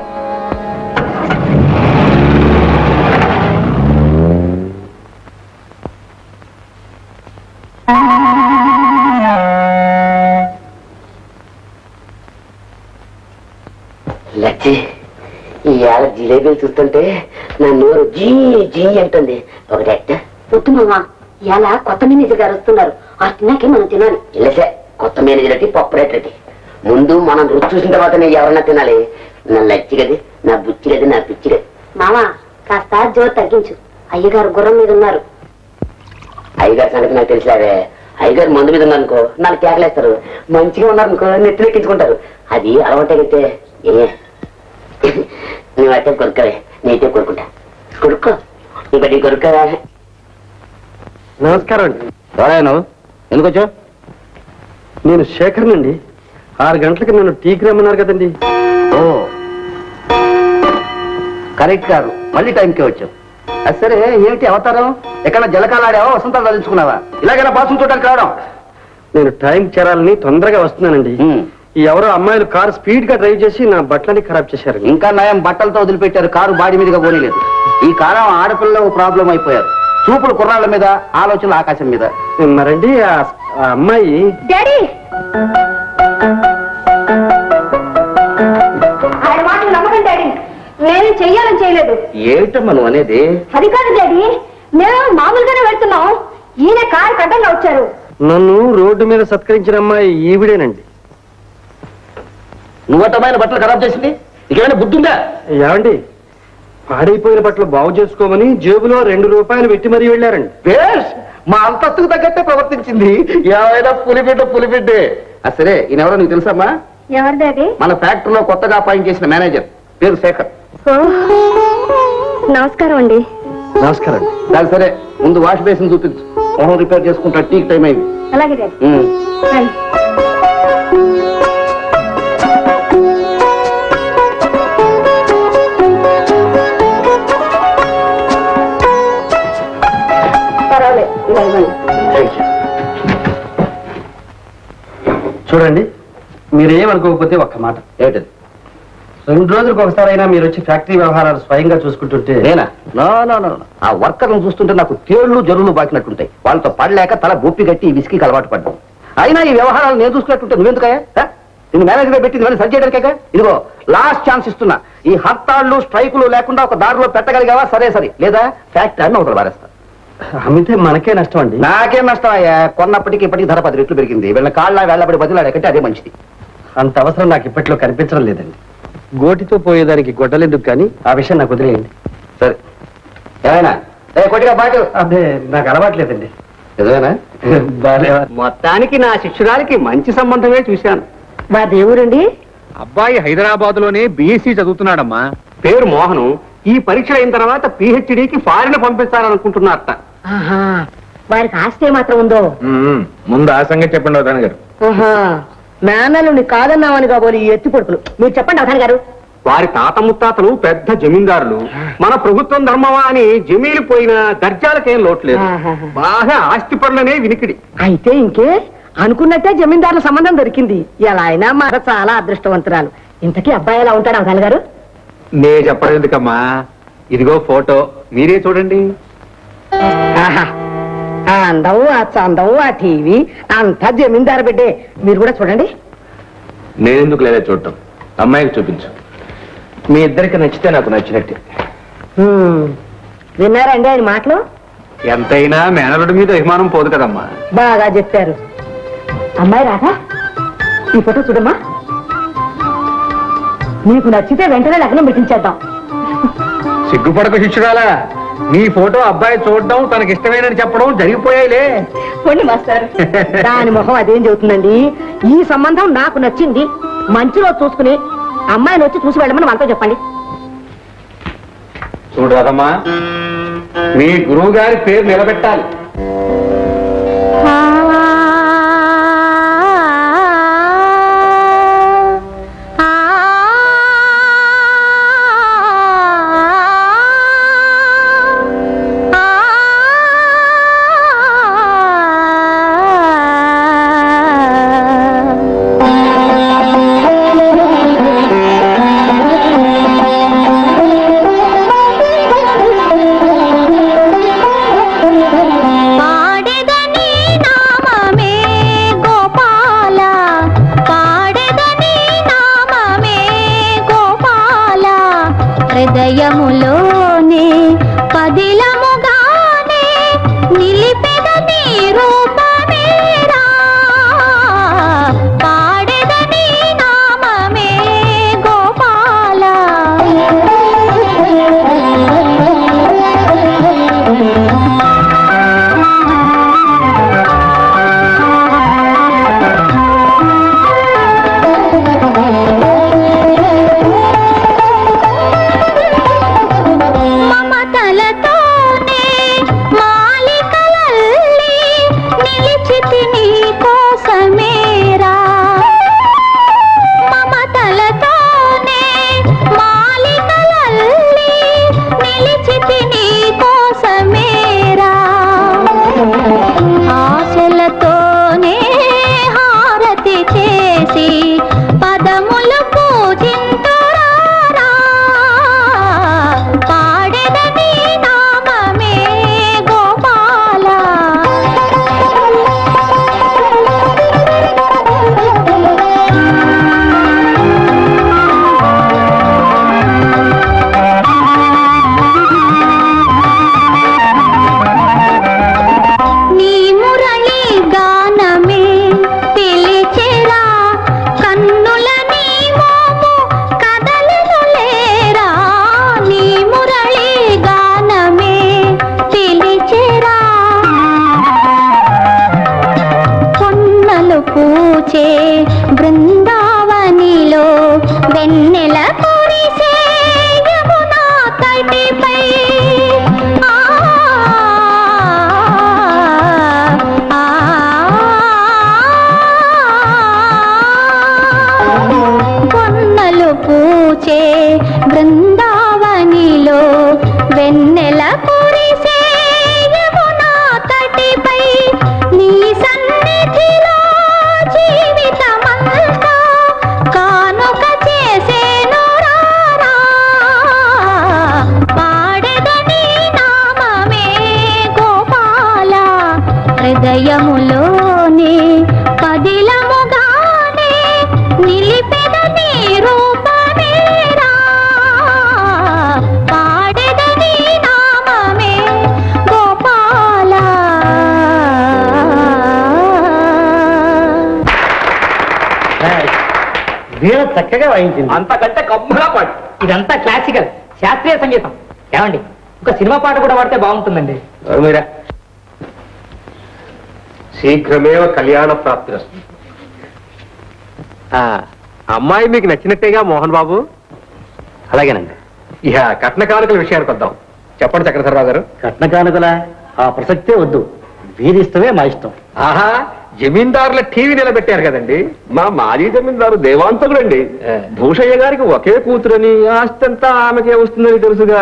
లచ్చి ఇవాళ జిలేబీలు చూస్తుంటే నా నోరు జీ జీ అంటుంది ఒకటెట్ట వద్దు మామా ఇలా కొత్త మేనేజర్ గారు వస్తున్నారు ఆ తిన్నాకే మనం తినాలి ఇల్లసే కొత్త మేనేజర్ పప్పు రేటటి ముందు మనం రుచి చూసిన తర్వాత నేను ఎవరన్నా తినాలి నా లచ్చి గది నా బుచ్చి గది నా పిచ్చి గది మామా కాస్త జోరు తగ్గించు అయ్యగారు గుర్రం మీద ఉన్నారు అయ్యగారి సంగతి నాకు తెలిసావే అయ్యగారు మందు మీద ఉన్నారనుకో నాకు కేకలేస్తారు మంచిగా ఉన్నారనుకో నెత్తినెక్కించుకుంటారు అది అలవాటైతే ఏ నువ్వు అయితే కొరుక్కవే నేతే కొరుకుంటా కొరుక్కో ఇంకా నీ కొరుక్కవా నమస్కారం అండి ఎవరైనా ఎందుకు వచ్చావు నేను శేఖర్ అండి ఆరు గంటలకి నన్ను టీకి రమ్మన్నారు కదండి ఓ కరెక్ట్ గారు మళ్ళీ టైంకి వచ్చావు అది సరే ఏమిటి అవతారం ఎక్కడ జలకాలాడావా వసంతాలు చదివించుకున్నావా ఇలాగైనా బాసులు చూడడానికి రావడం నేను టైం చేరాలని తొందరగా వస్తున్నానండి ఉమ్. ఈ ఎవరో అమ్మాయిలు కారు స్పీడ్ గా డ్రైవ్ చేసి నా బట్టలని ఖరాబ్ చేశారు ఇంకా నయం బట్టలతో వదిలిపెట్టారు కారు బాడీ మీదుగా పోనీలేదు ఈ కాలం ఆడపిల్లలు ప్రాబ్లం అయిపోయారు చూపులు కుర్రాళ్ళ మీద ఆలోచనలు ఆకాశం మీద మరండి ఆ ఆ అమ్మాయి డాడీ ఆయన మాటలు నమ్మకండి డాడీ నేను చెయ్యాలని చేయలేదు ఏమిటమ్మా నువ్వు అనేది అది కాదు డాడీ మేము మామూలుగానే వెళ్తున్నాం ఈయన కారు అడ్డంగా వచ్చారు నన్ను రోడ్డు మీద సత్కరించిన అమ్మాయి ఈవిడేనండి నువ్వటమైన బట్టలు ఖరాబ్ చేసింది నీకేమైనా బుద్ధుందా ఏమండి పాడైపోయిన బట్టలు బాగు చేసుకోమని జేబులో రెండు రూపాయలు పెట్టి మరీ వెళ్ళారండి బేష్ మా అంతస్తుకు తగ్గట్టే ప్రవర్తించింది ఏమైనా పులిబిడ్డ పులిబిడ్డే ఆ సరే ఈయనెవరో నీకు తెలుసమ్మా ఎవరు డాడీ మన ఫ్యాక్టరీలో కొత్తగా అపాయింట్ చేసిన మేనేజర్ పేరు శేఖర్ నమస్కారం అండి నమస్కారం అండి సరే సరే ముందు వాష్ బేసిన్ చూపించు మొహం రిపేర్ చేసుకుంటా టీక్ టైం అయింది అలాగే డాడీ ఉమ్. రండి. పర్వాలేదు ఇలా ఇవ్వండి చూడండి మీరేమనుకోకపోతే ఒక్క మాట ఏమిటది రెండు రోజులకు ఒకసారైనా మీరు వచ్చి ఫ్యాక్టరీ వ్యవహారాలు స్వయంగా చూసుకుంటుంటే నేనా నో నో నో నో. ఆ వర్కర్లను చూస్తుంటే నాకు తేళ్లు జరువులు బాకినట్టుంటాయి వాళ్ళతో పడలేక తల బొప్పి కట్టి ఈ విసికి అలవాటు పడ్డాను అయినా ఈ వ్యవహారాలు నేను చూసుకున్నట్టుంటే నువ్వెందుకయ్యా ఆ? నిన్ను మేనేజర్ పెట్టి నువ్వు సరి చేయడానికే ఇదిగో లాస్ట్ ఛాన్స్ ఇస్తున్నా ఈ హర్తాళ్ళు స్ట్రైకులు లేకుండా ఒక దారిలో పెట్టగలిగావా సరే సరే లేదా ఫ్యాక్టరీ అని ఒకటి వారేస్తా అమ్మితే మనకే నష్టం అండి నాకేం నష్టం అయ్యా కొన్నప్పటికీ ఇప్పటికి ధర పది రెట్లు పెరిగింది వీళ్ళ కాళ్ళ వేళ్ళబడి బదిలాడకంటే అదే మంచిది అంత అవసరం నాకు ఇప్పట్లో కనిపించడం లేదండి గోటితో పోయేదానికి గొడ్డలెందుకు కానీ ఆ విషయం నాకు వదిలేయండి సరే ఏమైనా ఏ కొద్దిగా బాటు అదే నాకు అలవాట్లేదండి ఏదైనా బాలేవా మొత్తానికి నా శిష్యురాలికి మంచి సంబంధమే చూశాను మా దేవుడండి అబ్బాయి హైదరాబాద్ లోనే బీఎస్సీ చదువుతున్నాడమ్మా పేరు మోహను ఈ పరీక్ష అయిన తర్వాత పిహెచ్డికి ఫారిన్ పంపిస్తారనుకుంటున్నారట ఆహా వారికి ఆస్తి మాత్రం ఉందో మ్మ్. ముందు ఆ సంగతి చెప్పండి అవధాని గారు ఆహా మేనల్లుని కాదన్నామని కాబోలు ఈ ఎత్తి పొడుపులు మీరు చెప్పండి అవధాని గారు వారి తాత ముత్తాతలు పెద్ద జమీందారులు మన ప్రభుత్వం ధర్మమా అని జమీలు పోయిన దర్జాలకేం లోట్లేదు ఆహాహా. బాగా ఆస్తి పనులనే వినికిడి అయితే ఇంకే అనుకున్నట్టే జమీందారుల సంబంధం దొరికింది ఎలా అయినా మాట చాలా అదృష్టవంతురాలు ఇంతకీ అబ్బాయి ఎలా ఉంటాడు అవధాని గారు నే చెప్పడం ఎందుకమ్మా ఇదిగో ఫోటో మీరే చూడండి ఆహా ఆ అందం ఆ చందం ఆ టీవీ అంతా జమీందారు బిడ్డే మీరు కూడా చూడండి నేనెందుకు లేదా చూడటం అమ్మాయికి చూపించు మీ ఇద్దరికి నచ్చితే నాకు నచ్చినట్టే హ్మ్. విన్నారండి ఆయన మాటలు ఎంతైనా మేనరుడి మీద అభిమానం పోదు కదమ్మా బాగా చెప్పారు అమ్మాయి రాధా ఈ ఫోటో చూడమ్మా నీకు నచ్చితే వెంటనే లగ్నం పెట్టించేద్దాం సిగ్గుపడక శిష్యురాలా నీ ఫోటో అబ్బాయి చూడడం తనకి ఇష్టమేనని చెప్పడం జరిగిపోయాయిలే పొండి మాస్టర్ దాని మొహం అదేం చెబుతుందండి ఈ సంబంధం నాకు నచ్చింది మంచి రోజు చూసుకుని అమ్మాయిని వచ్చి చూసి వెళ్ళమని మనతో చెప్పండి చూడు రాదమ్మా మీ గురువు గారి పేరు నిలబెట్టాలి పాడెదని నామమే గోపాల పాడెదని నామమే గోపాల హృదయములోనే పదిలముగానే నిలిపెదని రూపమేరా పాడెదని నామమే గోపాల మమతలతో చక్కగా వాయించింది అంతకంటే కమ్మగా పాడు ఇదంతా క్లాసికల్ శాస్త్రీయ సంగీతం ఏమండి ఒక సినిమా పాట కూడా పాడితే బాగుంటుందండి మీరా శీఘ్రమేవ కళ్యాణ ప్రాప్తిరస్తు అమ్మాయి మీకు నచ్చినట్టేగా మోహన్ బాబు అలాగేనండి ఇక కట్న కానుకల విషయానికి వద్దాం చెప్పండి చక్రధరరావు గారు కట్న కానుకల ఆ ప్రసక్తే వద్దు వీధిస్తమే మా ఇష్టం ఆహా జమీందారుల టీవీ నిలబెట్టారు కదండి మా మాజీ జమీందారు దేవాంతకుడండి భూషయ్య గారికి ఒకే కూతురని ఆస్తి అంతా ఆమెకే వస్తుందని తెలుసుగా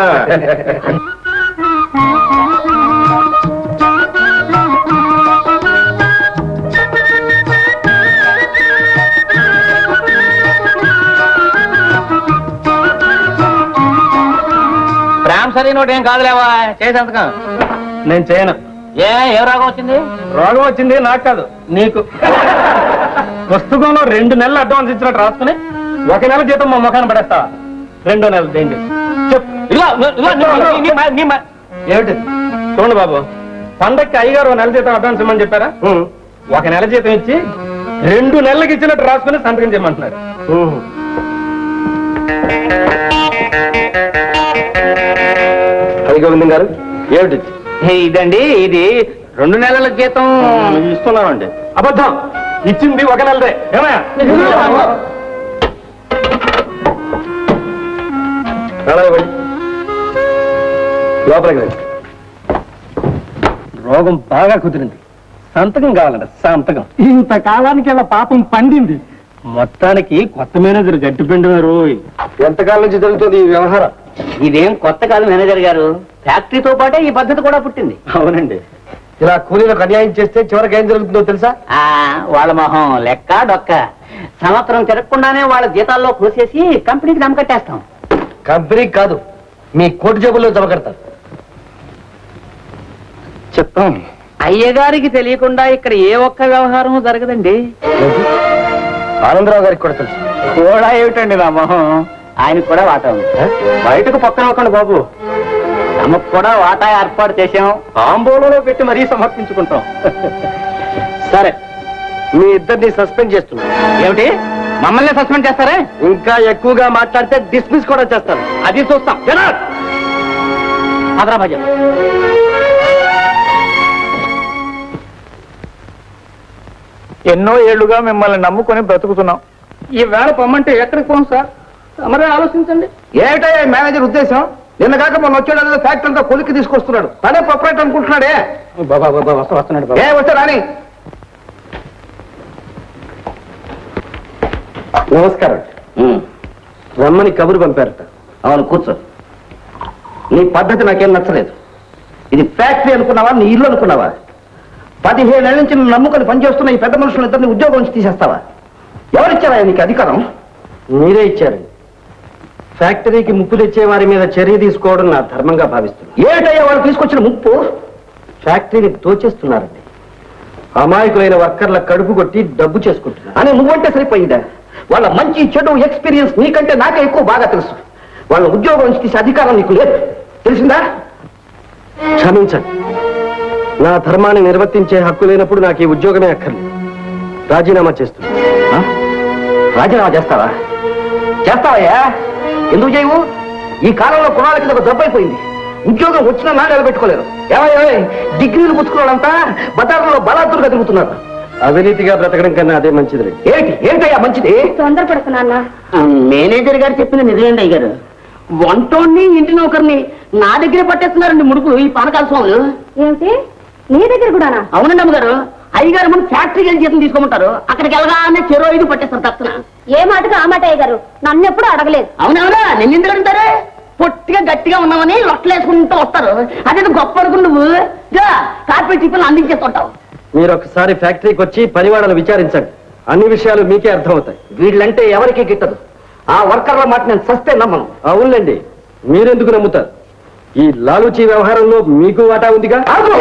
ప్రేమ సరైన ఏం కాదులేవా చేసేంతకం నేను చేయను ఏ ఏ రోగం వచ్చింది రోగం వచ్చింది నాకు కాదు నీకు పుస్తకంలో రెండు నెలలు అడ్వాన్స్ ఇచ్చినట్టు రాసుకుని ఒక నెల జీతం మా ముఖాన్ని పడేస్తావా రెండో నెల దేంటి చెప్పు ఇదిగో, ఇదిగో, నీ- నీ- నీ- నీ- ఏమిటి చూడండి బాబు పండక్కి అయ్యగారు ఒక నెల జీతం అడ్వాన్స్ ఇమ్మని చెప్పారా ఒక నెల జీతం ఇచ్చి రెండు నెలలకు ఇచ్చినట్టు రాసుకుని సంతకం చేయమంటున్నారు హరి గోవిందం గారు ఏమిటి ఇదండి ఇది రెండు నెలల జీతం ఇస్తున్నామండి అబద్ధం ఇచ్చింది ఒక నెలదే ఏమయ్యా అలాగే వెళ్ళి. లోపలికి రండి రోగం బాగా కుదిరింది సంతకం కావాలంట సంతకం ఇంతకాలానికి ఇలా పాపం పండింది మొత్తానికి కొత్త మేనేజర్ గట్టిపిండి రోయ్ ఎంతకాలం నుంచి జరుగుతుంది ఈ వ్యవహారం ఇదేం కొత్త కాదు మేనేజర్ గారు ఫ్యాక్టరీతో పాటే ఈ పద్ధతి కూడా పుట్టింది అవునండి ఇలా కూలీలకు అన్యాయం చేస్తే చివరికి ఏం జరుగుతుందో తెలుసా ఆ వాళ్ళ మొహం లెక్క డొక్క సంవత్సరం తిరగకుండానే వాళ్ళ జీతాల్లో కోసేసి కంపెనీకి నమ్మకట్టేస్తాం కంపెనీ కాదు మీ కోటి జేబుల్లో జమ కడతారు చెప్తాం అయ్యగారికి తెలియకుండా ఇక్కడ ఏ ఒక్క వ్యవహారం జరగదండి ఆనందరావు గారికి కూడా తెలుసు కూడా ఏమిటండి నా మొహం ఆయనకు కూడా వాటా ఉంది బయటకు పక్కన ఒకండి బాబు తమకు కూడా వాటా ఏర్పాటు చేశాం ఆంబోళనలో పెట్టి మరీ సమర్పించుకుంటాం సరే మీ ఇద్దరిని సస్పెండ్ చేస్తున్నారు ఏమిటి మమ్మల్ని సస్పెండ్ చేస్తారే ఇంకా ఎక్కువగా మాట్లాడితే డిస్మిస్ కూడా చేస్తాను అది చూస్తాం హైదరాబాద్ ఎన్నో ఏళ్లుగా మిమ్మల్ని నమ్ముకొని బ్రతుకుతున్నాం ఈ వేళ పొమ్మంటే ఎక్కడికి పోం సార్ మరే ఆలోచించండి ఏటయ్యా మేనేజర్ ఉద్దేశం నిన్న కాక మొన్న వచ్చాడు ఫ్యాక్టరీ అంతా కొలిక్కి తీసుకొస్తున్నాడు తనే ప్రొపరేట్ అనుకుంటున్నాడే బాబా బాబా వస్తా వస్తున్నాడు ఏ వస్తే రాని నమస్కారం రమ్మని కబురు పంపారట అవును కూర్చో నీ పద్ధతి నాకేం నచ్చలేదు ఇది ఫ్యాక్టరీ అనుకున్నావా నీ ఇల్లు అనుకున్నావా పదిహేనేళ్ళ నుంచి నువ్వు నమ్ముకొని పనిచేస్తున్న ఈ పెద్ద మనుషులు ఇద్దరిని ఉద్యోగం నుంచి తీసేస్తావా ఎవరిచ్చారా నీకు అధికారం మీరే ఇచ్చారు ఫ్యాక్టరీకి ముప్పు తెచ్చే వారి మీద చర్య తీసుకోవడం నా ధర్మంగా భావిస్తున్నాను ఏటయ్యా వాళ్ళు తీసుకొచ్చిన ముప్పు ఫ్యాక్టరీని దోచేస్తున్నారండి అమాయకులైన వర్కర్ల కడుపు కొట్టి డబ్బు చేసుకుంటున్నారు అని నువ్వంటే సరిపోయిందా వాళ్ళ మంచి చెడు ఎక్స్పీరియన్స్ నీకంటే నాకే ఎక్కువ బాగా తెలుసు వాళ్ళ ఉద్యోగం నుంచి తీసే అధికారం నీకు లేదు తెలిసిందా క్షమించండి నా ధర్మాన్ని నిర్వర్తించే హక్కు లేనప్పుడు నాకు ఈ ఉద్యోగమే అక్కర్లేదు రాజీనామా చేస్తున్నాను ఆ? రాజీనామా చేస్తావా చేస్తావయ్యా ఎందుకు చేయవు ఈ కాలంలో కుణాల కింద ఒక దెబ్బ అయిపోయింది ఉద్యోగం వచ్చినా నా నిలబెట్టుకోలేరు ఏమయ్యా డిగ్రీలు పుచ్చుకోవడంతా బజార్లో బలాదురుగా తిరుగుతున్నారు అవినీతిగా బ్రతకడం కన్నా అదే మంచిది ఏంటి ఏంటయ్యా మంచిది తొందరపడుతున్నా మేనేజర్ గారు చెప్పింది నిజమేండి అయ్యారు వంటోడిని ఇంటి నౌకర్ని నా దగ్గరే పట్టేస్తున్నారండి ముడుపులు ఈ పానకాల స్వాములు ఏమిటి నీ దగ్గర కూడానా అవునండి అమ్మగారు అయ్యగారు ముందు ఫ్యాక్టరీకి వెళ్ళి జీతం తీసుకోమంటారు అక్కడికి వెళ్ళగానే చెరో ఐదు పట్టేస్తారు తక్కున ఏ మాటకు ఆ మాట అయ్యగారు నన్ను ఎప్పుడు అడగలేదు అవునవునా నిన్ను ఎందుకు అడుగుతారే పొట్టిగా గట్టిగా ఉన్నామని లొట్టలేసుకుంటూ వస్తారు అదే గొప్ప అనుకుని నువ్వు ఇదిగో, కార్పెట్ టిఫిన్ అందించేస్తుంటావు మీరు ఒకసారి ఫ్యాక్టరీకి వచ్చి పనివాళ్ళను విచారించండి అన్ని విషయాలు మీకే అర్థమవుతాయి వీళ్ళంటే ఎవరికీ గిట్టదు ఆ వర్కర్ల మాట నేను సస్తే నమ్మను అవునులేండి మీరెందుకు నమ్ముతారు ఈ లాలూచీ వ్యవహారంలో మీకు వాటా ఉందిగా ఆగు!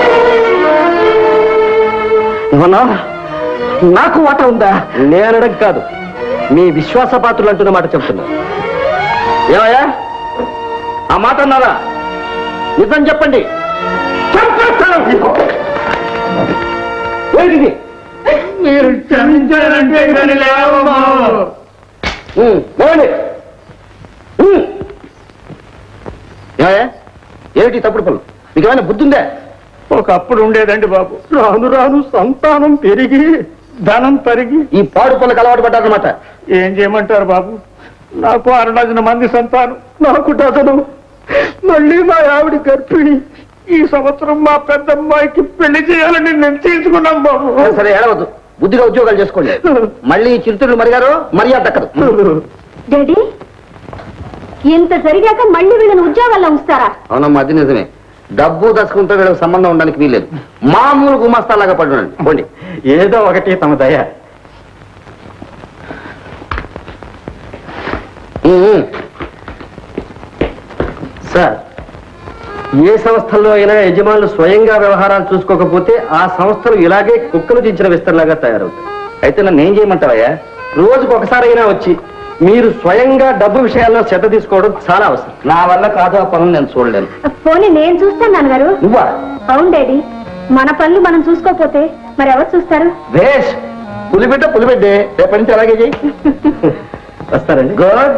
ఏమన్నా నాకు వాట ఉందా నేనడం కాదు మీ విశ్వాసపాత్రులు అంటున్న మాట చెప్తున్నా ఏమయ్యా ఆ మాట అన్నారా నిజం చెప్పండి చంపేస్తాను మీకు. ఏంటిది మీరు క్షమించారంటే కానీ లేవమ్మా ఉమ్, లేవండి ఉమ్. ఏమయ్యా? ఏమిటి తప్పుడు పనులు మీకు ఏమైనా బుద్ధి ఉందా ఒకప్పుడు ఉండేదండి బాబు రాను రాను సంతానం పెరిగి ధనం తరిగి ఈ పాడు పనులకు అలవాటు పడ్డారనమాట ఏం చేయమంటారు బాబు నాకు అరడజన మంది సంతానం నాకు డజను మళ్ళీ మా ఆవిడ గర్భిణి ఈ సంవత్సరం మా పెద్దమ్మాయికి పెళ్లి చేయాలని నిశ్చయించుకున్నాం బాబు సరే ఏడవద్దు బుద్ధిగా ఉద్యోగాలు చేసుకోండి మళ్ళీ ఈ చిరుతులు మరిగారు మర్యాద దక్కదు డాడీ ఇంత జరిగాక మళ్ళీ వీళ్ళని ఉద్యోగాల్లో ఉంచుతారా అవునమ్మా అది నిజమే డబ్బు దశకంతో వీళ్ళకి సంబంధం ఉండడానికి వీల్లేదు మామూలు గుమాస్తాలాగా పడి ఉండండి పోండి ఏదో ఒకటి తమ దయ ఉమ్. సార్ ఏ సంస్థల్లో అయినా యజమానులు స్వయంగా వ్యవహారాలు చూసుకోకపోతే ఆ సంస్థలు ఇలాగే కుక్కలు దించిన విస్తరలాగా తయారవుతాయి అయితే నన్ను ఏం చేయమంటావయ్యా రోజుకు ఒకసారి అయినా వచ్చి మీరు స్వయంగా డబ్బు విషయాల్లో శ్రద్ధ తీసుకోవడం చాలా అవసరం నా వల్ల కాదు ఆ పనులు నేను చూడలేను పోనీ నేను చూస్తాను నాన్నగారు నువ్వా అవును డాడీ మన పనులు మనం చూసుకోపోతే మరి ఎవరు చూస్తారు వేష్ పులిబిడ్డ పులిబిడ్డే రేపటి నుంచి అలాగే చెయ్యి వస్తారండి గుడ్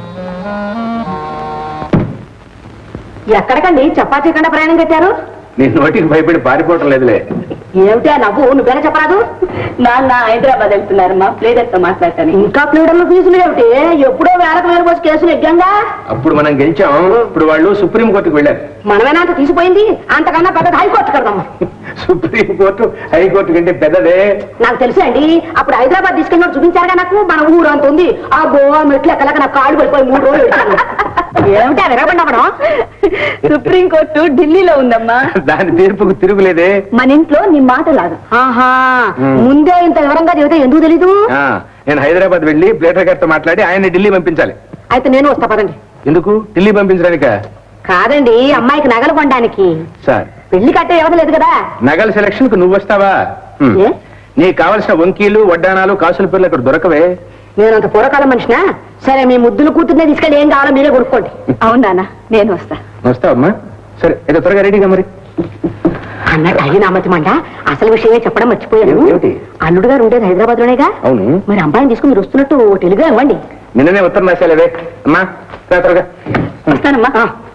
ఎక్కడికండి చపాతీ కండ ప్రయాణం కట్టారు నీ నోటికి భయపడి పారిపోవటం లేదులే ఏమిటి ఆ నవ్వు నువ్వేనా చెప్పరాదు నాన్న హైదరాబాద్ వెళ్తున్నారమ్మా ప్లేడర్ తో మాట్లాడతాను ఇంకా ప్లీడర్లు ఫీజులు ఏమిటి ఎప్పుడో వేలకు వేల పోసి కేసులు ఎగ్గాంగా అప్పుడు మనం గెలిచాం ఇప్పుడు వాళ్ళు సుప్రీం కోర్టుకు వెళ్ళారు మనమేనా అంత తీసిపోయింది అంతకన్నా పెద్ద హైకోర్టు కడదాం సుప్రీం కోర్టు హైకోర్టు కంటే పెద్దదే నాకు తెలుసు అండి అప్పుడు హైదరాబాద్ తీసుకెళ్ళి చూపించారుగా నాకు మన ఊరు అంత ఉంది ఆ గోవా మెట్లు ఎక్కలేక నాకు కాళ్ళు పడిపోయి మూడు రోజులు వచ్చాను ఏమిటా విరగబడినవడం సుప్రీం కోర్టు ఢిల్లీలో ఉందమ్మా దాని తీర్పుకు తిరుగులేదే మన ఇంట్లో నీ మాట లాదు ఆహా Hmm. ముందే ఇంత వివరంగా చెబితే ఎందుకు తెలీదు ఆ, నేను హైదరాబాద్ వెళ్ళి ప్లేటర్ గారితో మాట్లాడి ఆయన్ని ఢిల్లీ పంపించాలి అయితే నేను వస్తా పదండి ఎందుకు ఢిల్లీ పంపించడానిక కాదండి అమ్మాయికి నగలు కొనడానికి సార్ పెళ్లి కట్టే వ్యవధ లేదు కదా నగల సెలక్షన్ కు నువ్వు వస్తావా హ్మ్. ఏ? నీకు కావలసిన వంకీలు వడ్డానాలు కాసుల పేర్లు అక్కడ దొరకవే నేను అంత పూర్వకాలం మనిషినా సరే మీ ముద్దులు కూతుర్నే తీసుకెళ్ళి ఏం కావాలో మీరే కొనుక్కోండి అవునా నేను వస్తా వస్తావమ్మా సరే ఏదో త్వరగా రెడీగా మరి అన్నట్టు అయిన అమ్మతి మండ అసలు విషయమే చెప్పడం మర్చిపోయాను ఏమిటి, ఏమిటి? అల్లుడు గారు ఉండేది హైదరాబాద్ లోనేగా అవును మరి అమ్మాయిని తీసుకుని మీరు వస్తున్నట్టు తెలుగుగా ఇవ్వండి నిన్ననే ఉత్తరం రాశాలేవే అమ్మా రా త్వరగా వస్తానమ్మా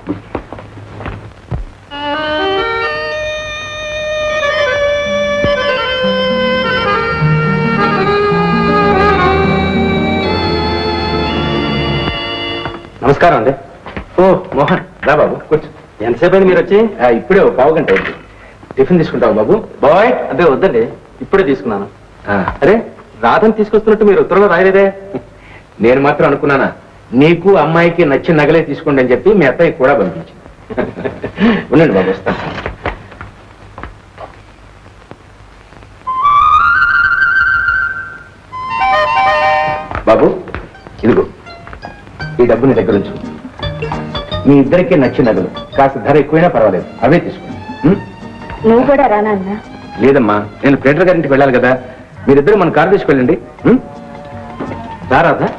నమస్కారం అండి ఓ మోహన్ రా బాబు కూర్చో ఎంతసేపు అయింది మీరు వచ్చి ఇప్పుడే ఓ పావు గంట అయింది టిఫిన్ తీసుకుంటావు బాబు బాయ్ అదే వద్దండి ఇప్పుడే తీసుకున్నాను ఆ, అరే రాధని తీసుకొస్తున్నట్టు మీరు ఉత్తరంలో రాయలేదే నేను మాత్రం అనుకున్నానా నీకు అమ్మాయికి నచ్చిన నగలే తీసుకోండి అని చెప్పి మీ అత్తయ్య కూడా పంపించింది ఉండండి బాబు వస్తా బాబు ఇదిగో ఈ డబ్బు నీ దగ్గర ఉంచు మీ ఇద్దరికి నచ్చిన నగలు కాస్త ధర ఎక్కువైనా పర్వాలేదు అవే తీసుకోండి ఉం? నువ్వు కూడా రానా అన్న లేదమ్మా నేను ప్లేటర్ గారింటికి వెళ్ళాలి కదా మీరిద్దరు మన కారు తీసుకెళ్ళండి ఉం? రా రాధా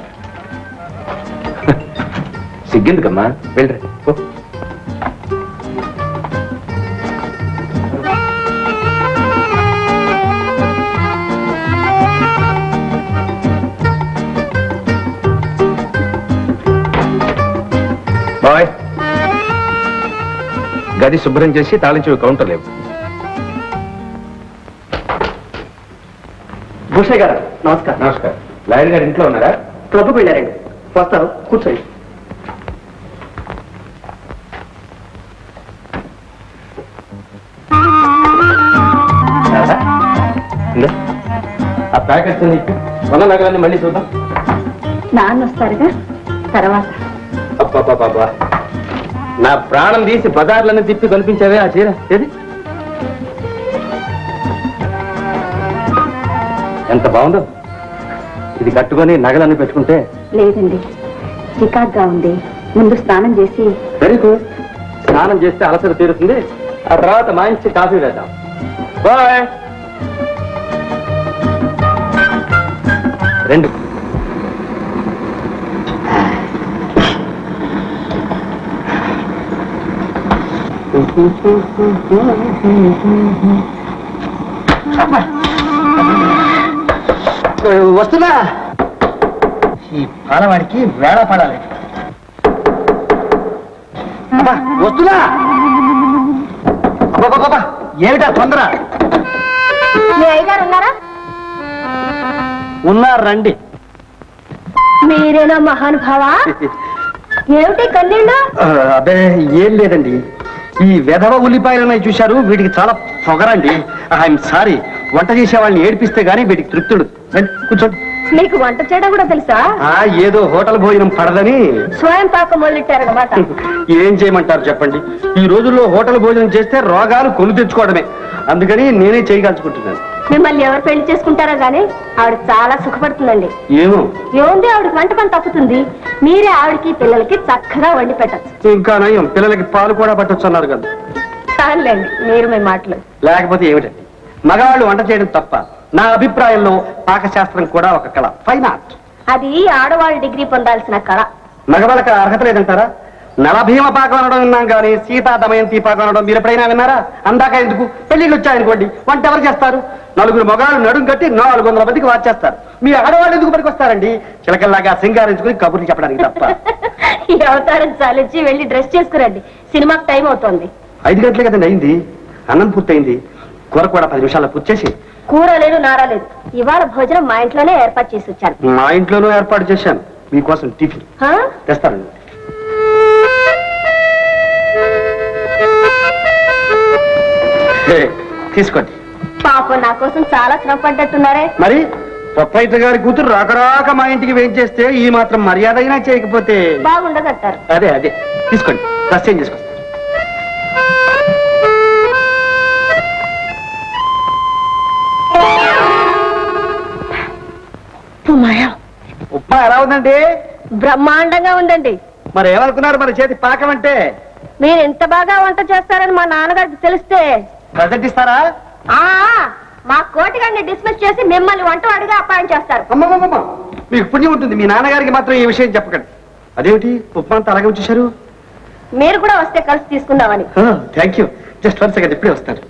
సిగ్గెందుకమ్మా వెళ్ళరా పో. బాయ్ గది శుభ్రం చేసి తాళం చెవి కౌంటర్ లేవు భూషయ్య గారు నమస్కారం నమస్కారం లాయర్ గారు ఇంట్లో ఉన్నారా క్లబ్కు వెళ్ళారండి వస్తారు కూర్చోండి రాధా? ఇందా. ఆ ప్యాకెట్స్ నీకు ఉన్న నగలన్నీ మళ్ళీ చూద్దాం నాన్న వస్తారుగా తర్వాత అబ్బబ్బబ్బబ్బా. నా ప్రాణం తీసి బజార్లన్నీ తిప్పి కనిపించావే ఆ చీర ఏది ఎంత బాగుందో ఇది కట్టుకొని నగలన్నీ పెట్టుకుంటే లేదండి చికాగ్గా ఉంది ముందు స్నానం చేసి వెరీ గుడ్ స్నానం చేస్తే అలసట తీరుతుంది ఆ తర్వాత మంచి కాఫీ వేద్దాం బాయ్ రెండు వస్తున్నా ఈ పాలవాడికి వేళ పడాలి అబ్బా, వస్తున్నా అబ్బబ్బబ్బబ్బా, ఏమిటా తొందర మీ అయ్యగారు ఉన్నారా ఉన్నారు రండి మీరేనా మహానుభావా ఏమిటి కన్నీళ్ళు ఆ, అబ్బే ఏం లేదండి ఈ వెధవ ఉల్లిపాయలు ఉన్నాయి చూశారు వీటికి చాలా పొగరండి ఐఎమ్ సారీ వంట చేసే వాళ్ళని ఏడిపిస్తే గానీ వీటికి తృప్తుడు రండి, కూర్చోండి మీకు వంట చేయడం కూడా తెలుసా ఆ, ఏదో హోటల్ భోజనం పడదని స్వయం పాకం మొదలెట్టారనమాట ఏం చేయమంటారు చెప్పండి ఈ రోజుల్లో హోటల్ భోజనం చేస్తే రోగాలు కొని తెచ్చుకోవడమే అందుకని నేనే చేయగలుచుకుంటున్నాను మిమ్మల్ని ఎవరు పెళ్లి చేసుకుంటారో గానీ ఆవిడ చాలా సుఖపడుతుందండి ఏమో ఏముంది ఆవిడకి వంట పని తప్పుతుంది మీరే ఆవిడకి పిల్లలకి చక్కగా వండి పెట్టచ్చు ఇంకా నయం పిల్లలకి పాలు కూడా పట్టొచ్చు అన్నారు కదా చాలండి మీరు మీ మాటలు లేకపోతే ఏమిటండి మగవాళ్ళు వంట చేయడం తప్ప నా అభిప్రాయంలో పాకశాస్త్రం కూడా ఒక కళ ఫైన్ ఆర్ట్ అది ఆడవాళ్ళు డిగ్రీ పొందాల్సిన కళ మగవాళ్ళకి అర్హత లేదంటారా నలభీమ పాకం అనడం విన్నాం కానీ సీతా దమయంతి పాకం అనడం మీరు ఎప్పుడైనా విన్నారా అందాక ఎందుకు పెళ్లిళ్ళు వచ్చాయనుకోండి వంట ఎవరు చేస్తారు నలుగురు మగాళ్ళు నడుం కట్టి నాలుగు వందల మందికి వాచేస్తారు మీ ఆడవాళ్ళు ఎందుకు పనికి వస్తారండి చిలకల్లాగా సింగారించుకుని కబుర్లు చెప్పడానికి తప్ప ఈ అవతారం చాలించి వెళ్ళి డ్రెస్ చేసుకురండి సినిమాకి టైం అవుతోంది ఐదు గంటలే కదండి అయింది అన్నం పూర్తయింది కూర కూడా పది నిమిషాల్లో పూర్తి చేసి కూర లేదు నారా లేదు ఇవాళ భోజనం మా ఇంట్లోనే ఏర్పాటు చేసి వచ్చాను మా ఇంట్లోనూ ఏర్పాటు చేశాను మీకోసం టిఫిన్ హా? తెస్తానండి హే, తీసుకోండి పాపం నా కోసం చాలా శ్రమ పడ్డట్టున్నారే మరి ప్రొపరైటర్ గారి కూతురు రాకరాక మా ఇంటికి వెయిట్ చేస్తే ఈ మాత్రం మర్యాద అయినా చేయకపోతే బాగుండదంటారు అదే అదే తీసుకోండి డ్రెస్ చేంజ్ చేసుకొస్తాను ఉప్మా ఎలా ఉందండి బ్రహ్మాండంగా ఉందండి మరి ఏమనుకున్నారు మన చేతి పాకం అంటే మీరు ఎంత బాగా వంట చేస్తారని మా నాన్నగారికి తెలిస్తే ప్రజెంట్ ఇస్తారా ఆ మా కోటిగాడిని డిస్మిస్ చేసి మిమ్మల్ని వంటవాడిగా అపాయింట్ చేస్తారు అమ్మమ్మమ్మ మీకు పుణ్యం ఉంటుంది మీ నాన్నగారికి మాత్రం ఈ విషయం చెప్పకండి అదేమిటి ఉప్మా అంతా అలాగే వచ్చేసారు మీరు కూడా వస్తే కలిసి తీసుకుందామని thank you just one second ఇప్పుడే వస్తాను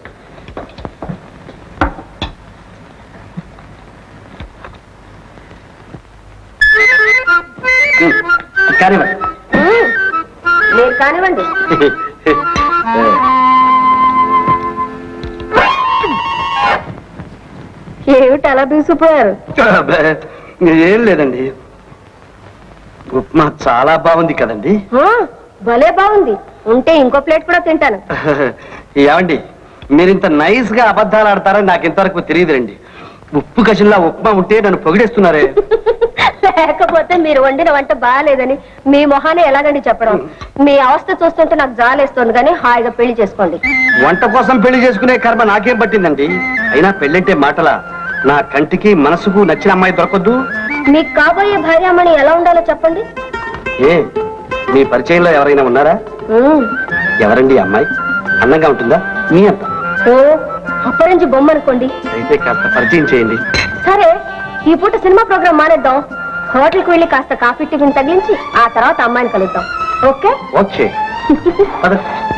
Hmm. కానివ్వండి మ్మ్. మీరు కానివ్వండి ఏమిటి అలా దూసిపోయారు అబ్బే, ఏం లేదండి ఉప్మా చాలా బాగుంది కదండి ఆ, భలే బాగుంది ఉంటే ఇంకో ప్లేట్ కూడా తింటాను ఏమండి మీరు ఇంత నైస్ గా అబద్ధాలు ఆడతారని నాకు ఇంతవరకు తెలియదురండి ఉప్పు కషిల్లా ఉప్మా ఉంటే నన్ను పొగిడేస్తున్నారే లేకపోతే మీరు వండిన వంట బాగాలేదని మీ మొహానే ఎలాగండి చెప్పడం మీ అవస్థ చూస్తుంటే నాకు జాలేస్తుంది కానీ హాయిగా పెళ్లి చేసుకోండి వంట కోసం పెళ్లి చేసుకునే కర్మ నాకేం పట్టిందండి అయినా పెళ్ళంటే మాటలా నా కంటికి మనసుకు నచ్చిన అమ్మాయి దొరకొద్దు మీకు కాబోయే భార్యామణి ఎలా ఉండాలో చెప్పండి ఏ మీ పరిచయంలో ఎవరైనా ఉన్నారా ఉమ్, ఎవరండి ఈ అమ్మాయి అందంగా ఉంటుందా మీ అంత ఓ అప్పరించి బొమ్మ అనుకోండి అయితే కాస్త పరిచయం చేయండి సరే ఈ పూట సినిమా ప్రోగ్రామ్ మానేద్దాం హోటల్కి వెళ్ళి కాస్త కాఫీ టిఫిన్ తగ్గించి ఆ తర్వాత అమ్మాయిని కలుద్దాం ఓకే ఓకే పద.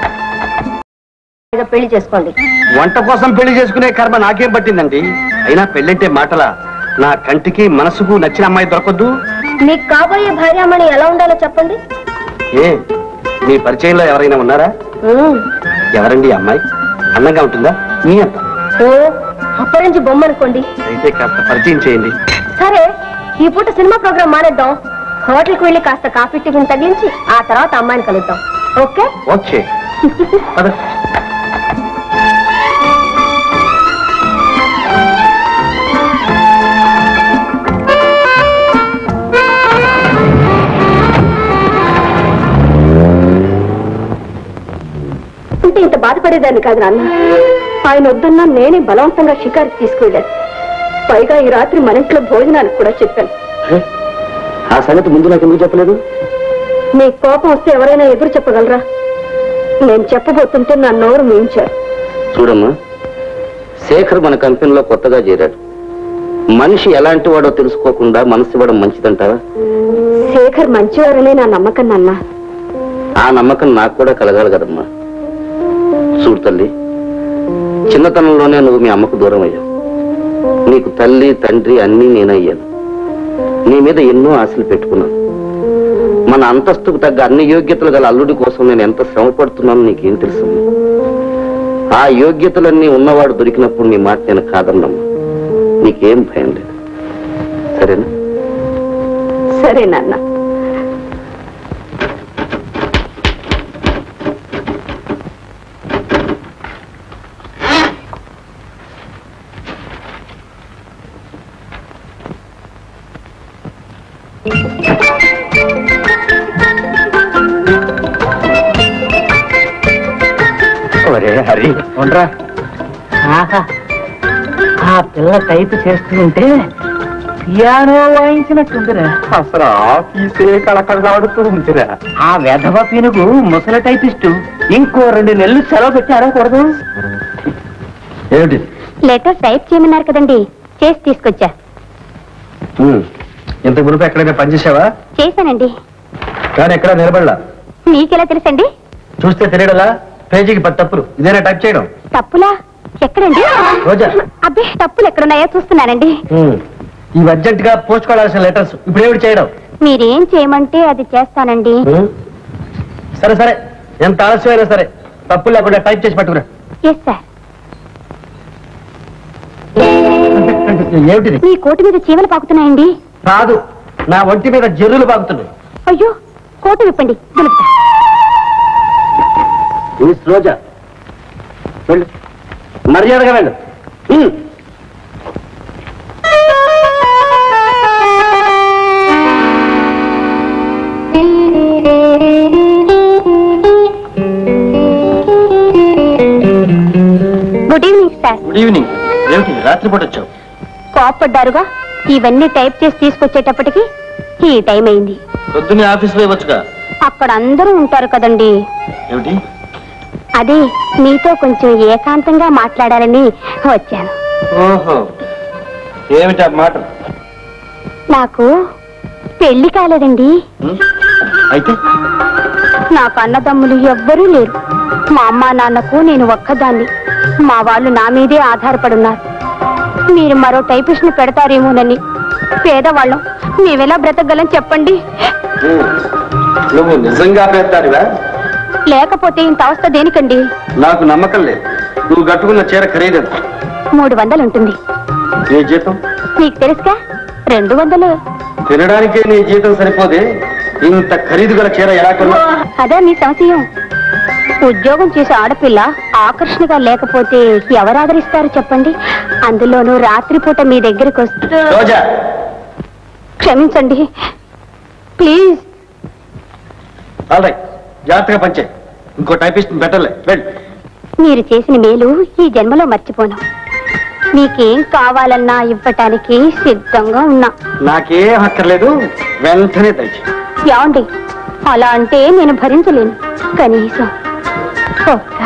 ఇక పెళ్లి చేసుకోండి వంట కోసం పెళ్లి చేసుకునే కర్మ నాకేం పట్టిందండి అయినా పెళ్ళంటే మాటలా నా కంటికి మనసుకు నచ్చిన అమ్మాయి దొరకొద్దు మీకు కాబోయే భార్యామణి ఎలా ఉండాలో చెప్పండి ఏ మీ పరిచయంలో ఎవరైనా ఉన్నారా ఉమ్, ఎవరండి ఈ అమ్మాయి అందంగా ఉంటుందా మీ అంత ఓ అప్పరించి బొమ్మ అనుకోండి అయితే కాస్త పరిచయం చేయండి సరే ఈ పూట సినిమా ప్రోగ్రామ్ మానేద్దాం హోటల్కి వెళ్ళి కాస్త కాఫీ టిఫిన్ తగ్గించి ఆ తర్వాత అమ్మాయిని కలుద్దాం ఓకే ఓకే పద. అంటే ఇంత బాధపడేదాన్ని కాదు నాన్న ఆయన వద్దన్నా నేనే బలవంతంగా షికారుకి తీసుకువెళ్ళాను పైగా ఈ రాత్రి మన ఇంట్లో భోజనానికి కూడా చెప్పాను ఏ? ఆ సంగతి ముందు నాకు ఎందుకు చెప్పలేదు నీ కోపం వస్తే ఎవరైనా ఎదురు చెప్పగలరా నేను చెప్పబోతుంటే నా నోరు మించారు చూడమ్మా శేఖర్ మన కంపెనీలో కొత్తగా చేరాడు మనిషి ఎలాంటి వాడో తెలుసుకోకుండా మనసు ఇవ్వడం మంచిదంటావా శేఖర్ మంచివారనే నా నమ్మకం నాన్న ఆ నమ్మకం నాకు కూడా కలగాలి కదమ్మా చూడు తల్లి చిన్నతనంలోనే నువ్వు మీ అమ్మకు దూరం అయ్యావు నీకు తల్లి తండ్రి అన్నీ నేనయ్యాను నీ మీద ఎన్నో ఆశలు పెట్టుకున్నాను మన అంతస్తుకు తగ్గ అన్ని యోగ్యతలు గల అల్లుడి కోసం నేను ఎంత శ్రమ పడుతున్నానో నీకేం తెలుసు ఆ యోగ్యతలన్నీ ఉన్నవాడు దొరికినప్పుడు నీ మాట నేను కాదన్నమ్మా నీకేం భయం లేదు సరేనా సరే నాన్న ఒరే హరి ఉండరా ఆహా ఆ పిల్ల టైప్ చేస్తుంటే పియానో వాయించినట్టుందిరా అసలు ఆఫీసే కళకళలాడుతూ ఉందిరా ఆ వెధవ పినుగు ముసలి టైపిస్టు ఇంకో రెండు నెలలు సెలవు పెట్టి అడగకూడదు ఏమిటి లెటర్ టైప్ చేయమన్నారు కదండి చేసి తీసుకొచ్చా ఉమ్, ఇంత మునుపు ఎక్కడైనా పనిచేసావా చేశానండి కానీ ఎక్కడా నిలబడలా మీకెలా తెలుసండి చూస్తే తెలియడలా పేజీకి పది తప్పులు ఇదేనా టైప్ చేయడం తప్పులా ఎక్కడండి రోజా. అబ్బే తప్పులు ఎక్కడున్నాయో చూస్తున్నానండి ఉమ్, ఇవి అర్జెంట్ గా పోస్ట్ కావాల్సిన లెటర్స్ ఇప్పుడు ఏమిటి చేయడం మీరేం చేయమంటే అది చేస్తానండి ఉమ్, సరే సరే ఎంత ఆలస్యమైనా సరే తప్పులు లేకుండా టైప్ చేసి పట్టుకురా ఎస్ సార్ ఏమిటిది మీ కోటు మీద చీమలు పాకుతున్నాయండి కాదు నా ఒంటి మీద జర్రులు బాగుతున్నాయి అయ్యో కోటు విప్పండి దులుపుతా మిస్ రోజా వెళ్ళు మర్యాదగా వెళ్ళు ఉమ్. Good evening sir good evening ఏమిటి రాత్రిపూట వచ్చావు కోప్పడ్డారుగా ఇవన్నీ టైప్ చేసి తీసుకొచ్చేటప్పటికి ఈ టైం అయింది పొద్దున్నే ఆఫీసులో ఇవ్వచ్చుగా అక్కడ అందరూ ఉంటారు కదండి ఏమిటి అదే మీతో కొంచెం ఏకాంతంగా మాట్లాడాలని వచ్చాను ఓహో ఏమిటి ఆ మాట నాకు పెళ్లి కాలేదండి అయితే నాకు అన్నదమ్ములు ఎవ్వరూ లేరు మా అమ్మా నాన్నకు నేను ఒక్కదాన్ని మా వాళ్ళు నా మీదే ఆధారపడున్నారు మీరు మరో టైపిస్ట్ ని పెడతారేమోనని పేదవాళ్ళం మేమెలా బ్రతకగలం చెప్పండి నువ్వు నిజంగా పెడతారువా లేకపోతే ఇంత అవస్థ దేనికండి నాకు నమ్మకం లేదు నువ్వు కట్టుకున్న చీర ఖరీదెంత మూడు వందలు ఉంటుంది నీ జీతం మీకు తెలుసుగా రెండు వందలు తినడానికే నీ జీతం సరిపోదే ఇంత ఖరీదు గల చీర ఎలా కొన్నా అదే మీ సంశయం ఉద్యోగం చేసే ఆడపిల్ల ఆకర్షణగా లేకపోతే ఎవరు ఆదరిస్తారు చెప్పండి అందులోనూ రాత్రిపూట మీ దగ్గరికి వస్తే రోజా క్షమించండి ప్లీజ్ ఆల్ రైట్ జాగ్రత్తగా పంచే ఇంకో టైపిస్ట్ పెట్టలే వెళ్ళు మీరు చేసిన మేలు ఈ జన్మలో మర్చిపోను మీకేం కావాలన్నా ఇవ్వటానికి సిద్ధంగా ఉన్నా నాకేం అక్కర్లేదు వెంటనే దయచే ఏమండి అలా అంటే నేను భరించలేను కనీసం ఒక్క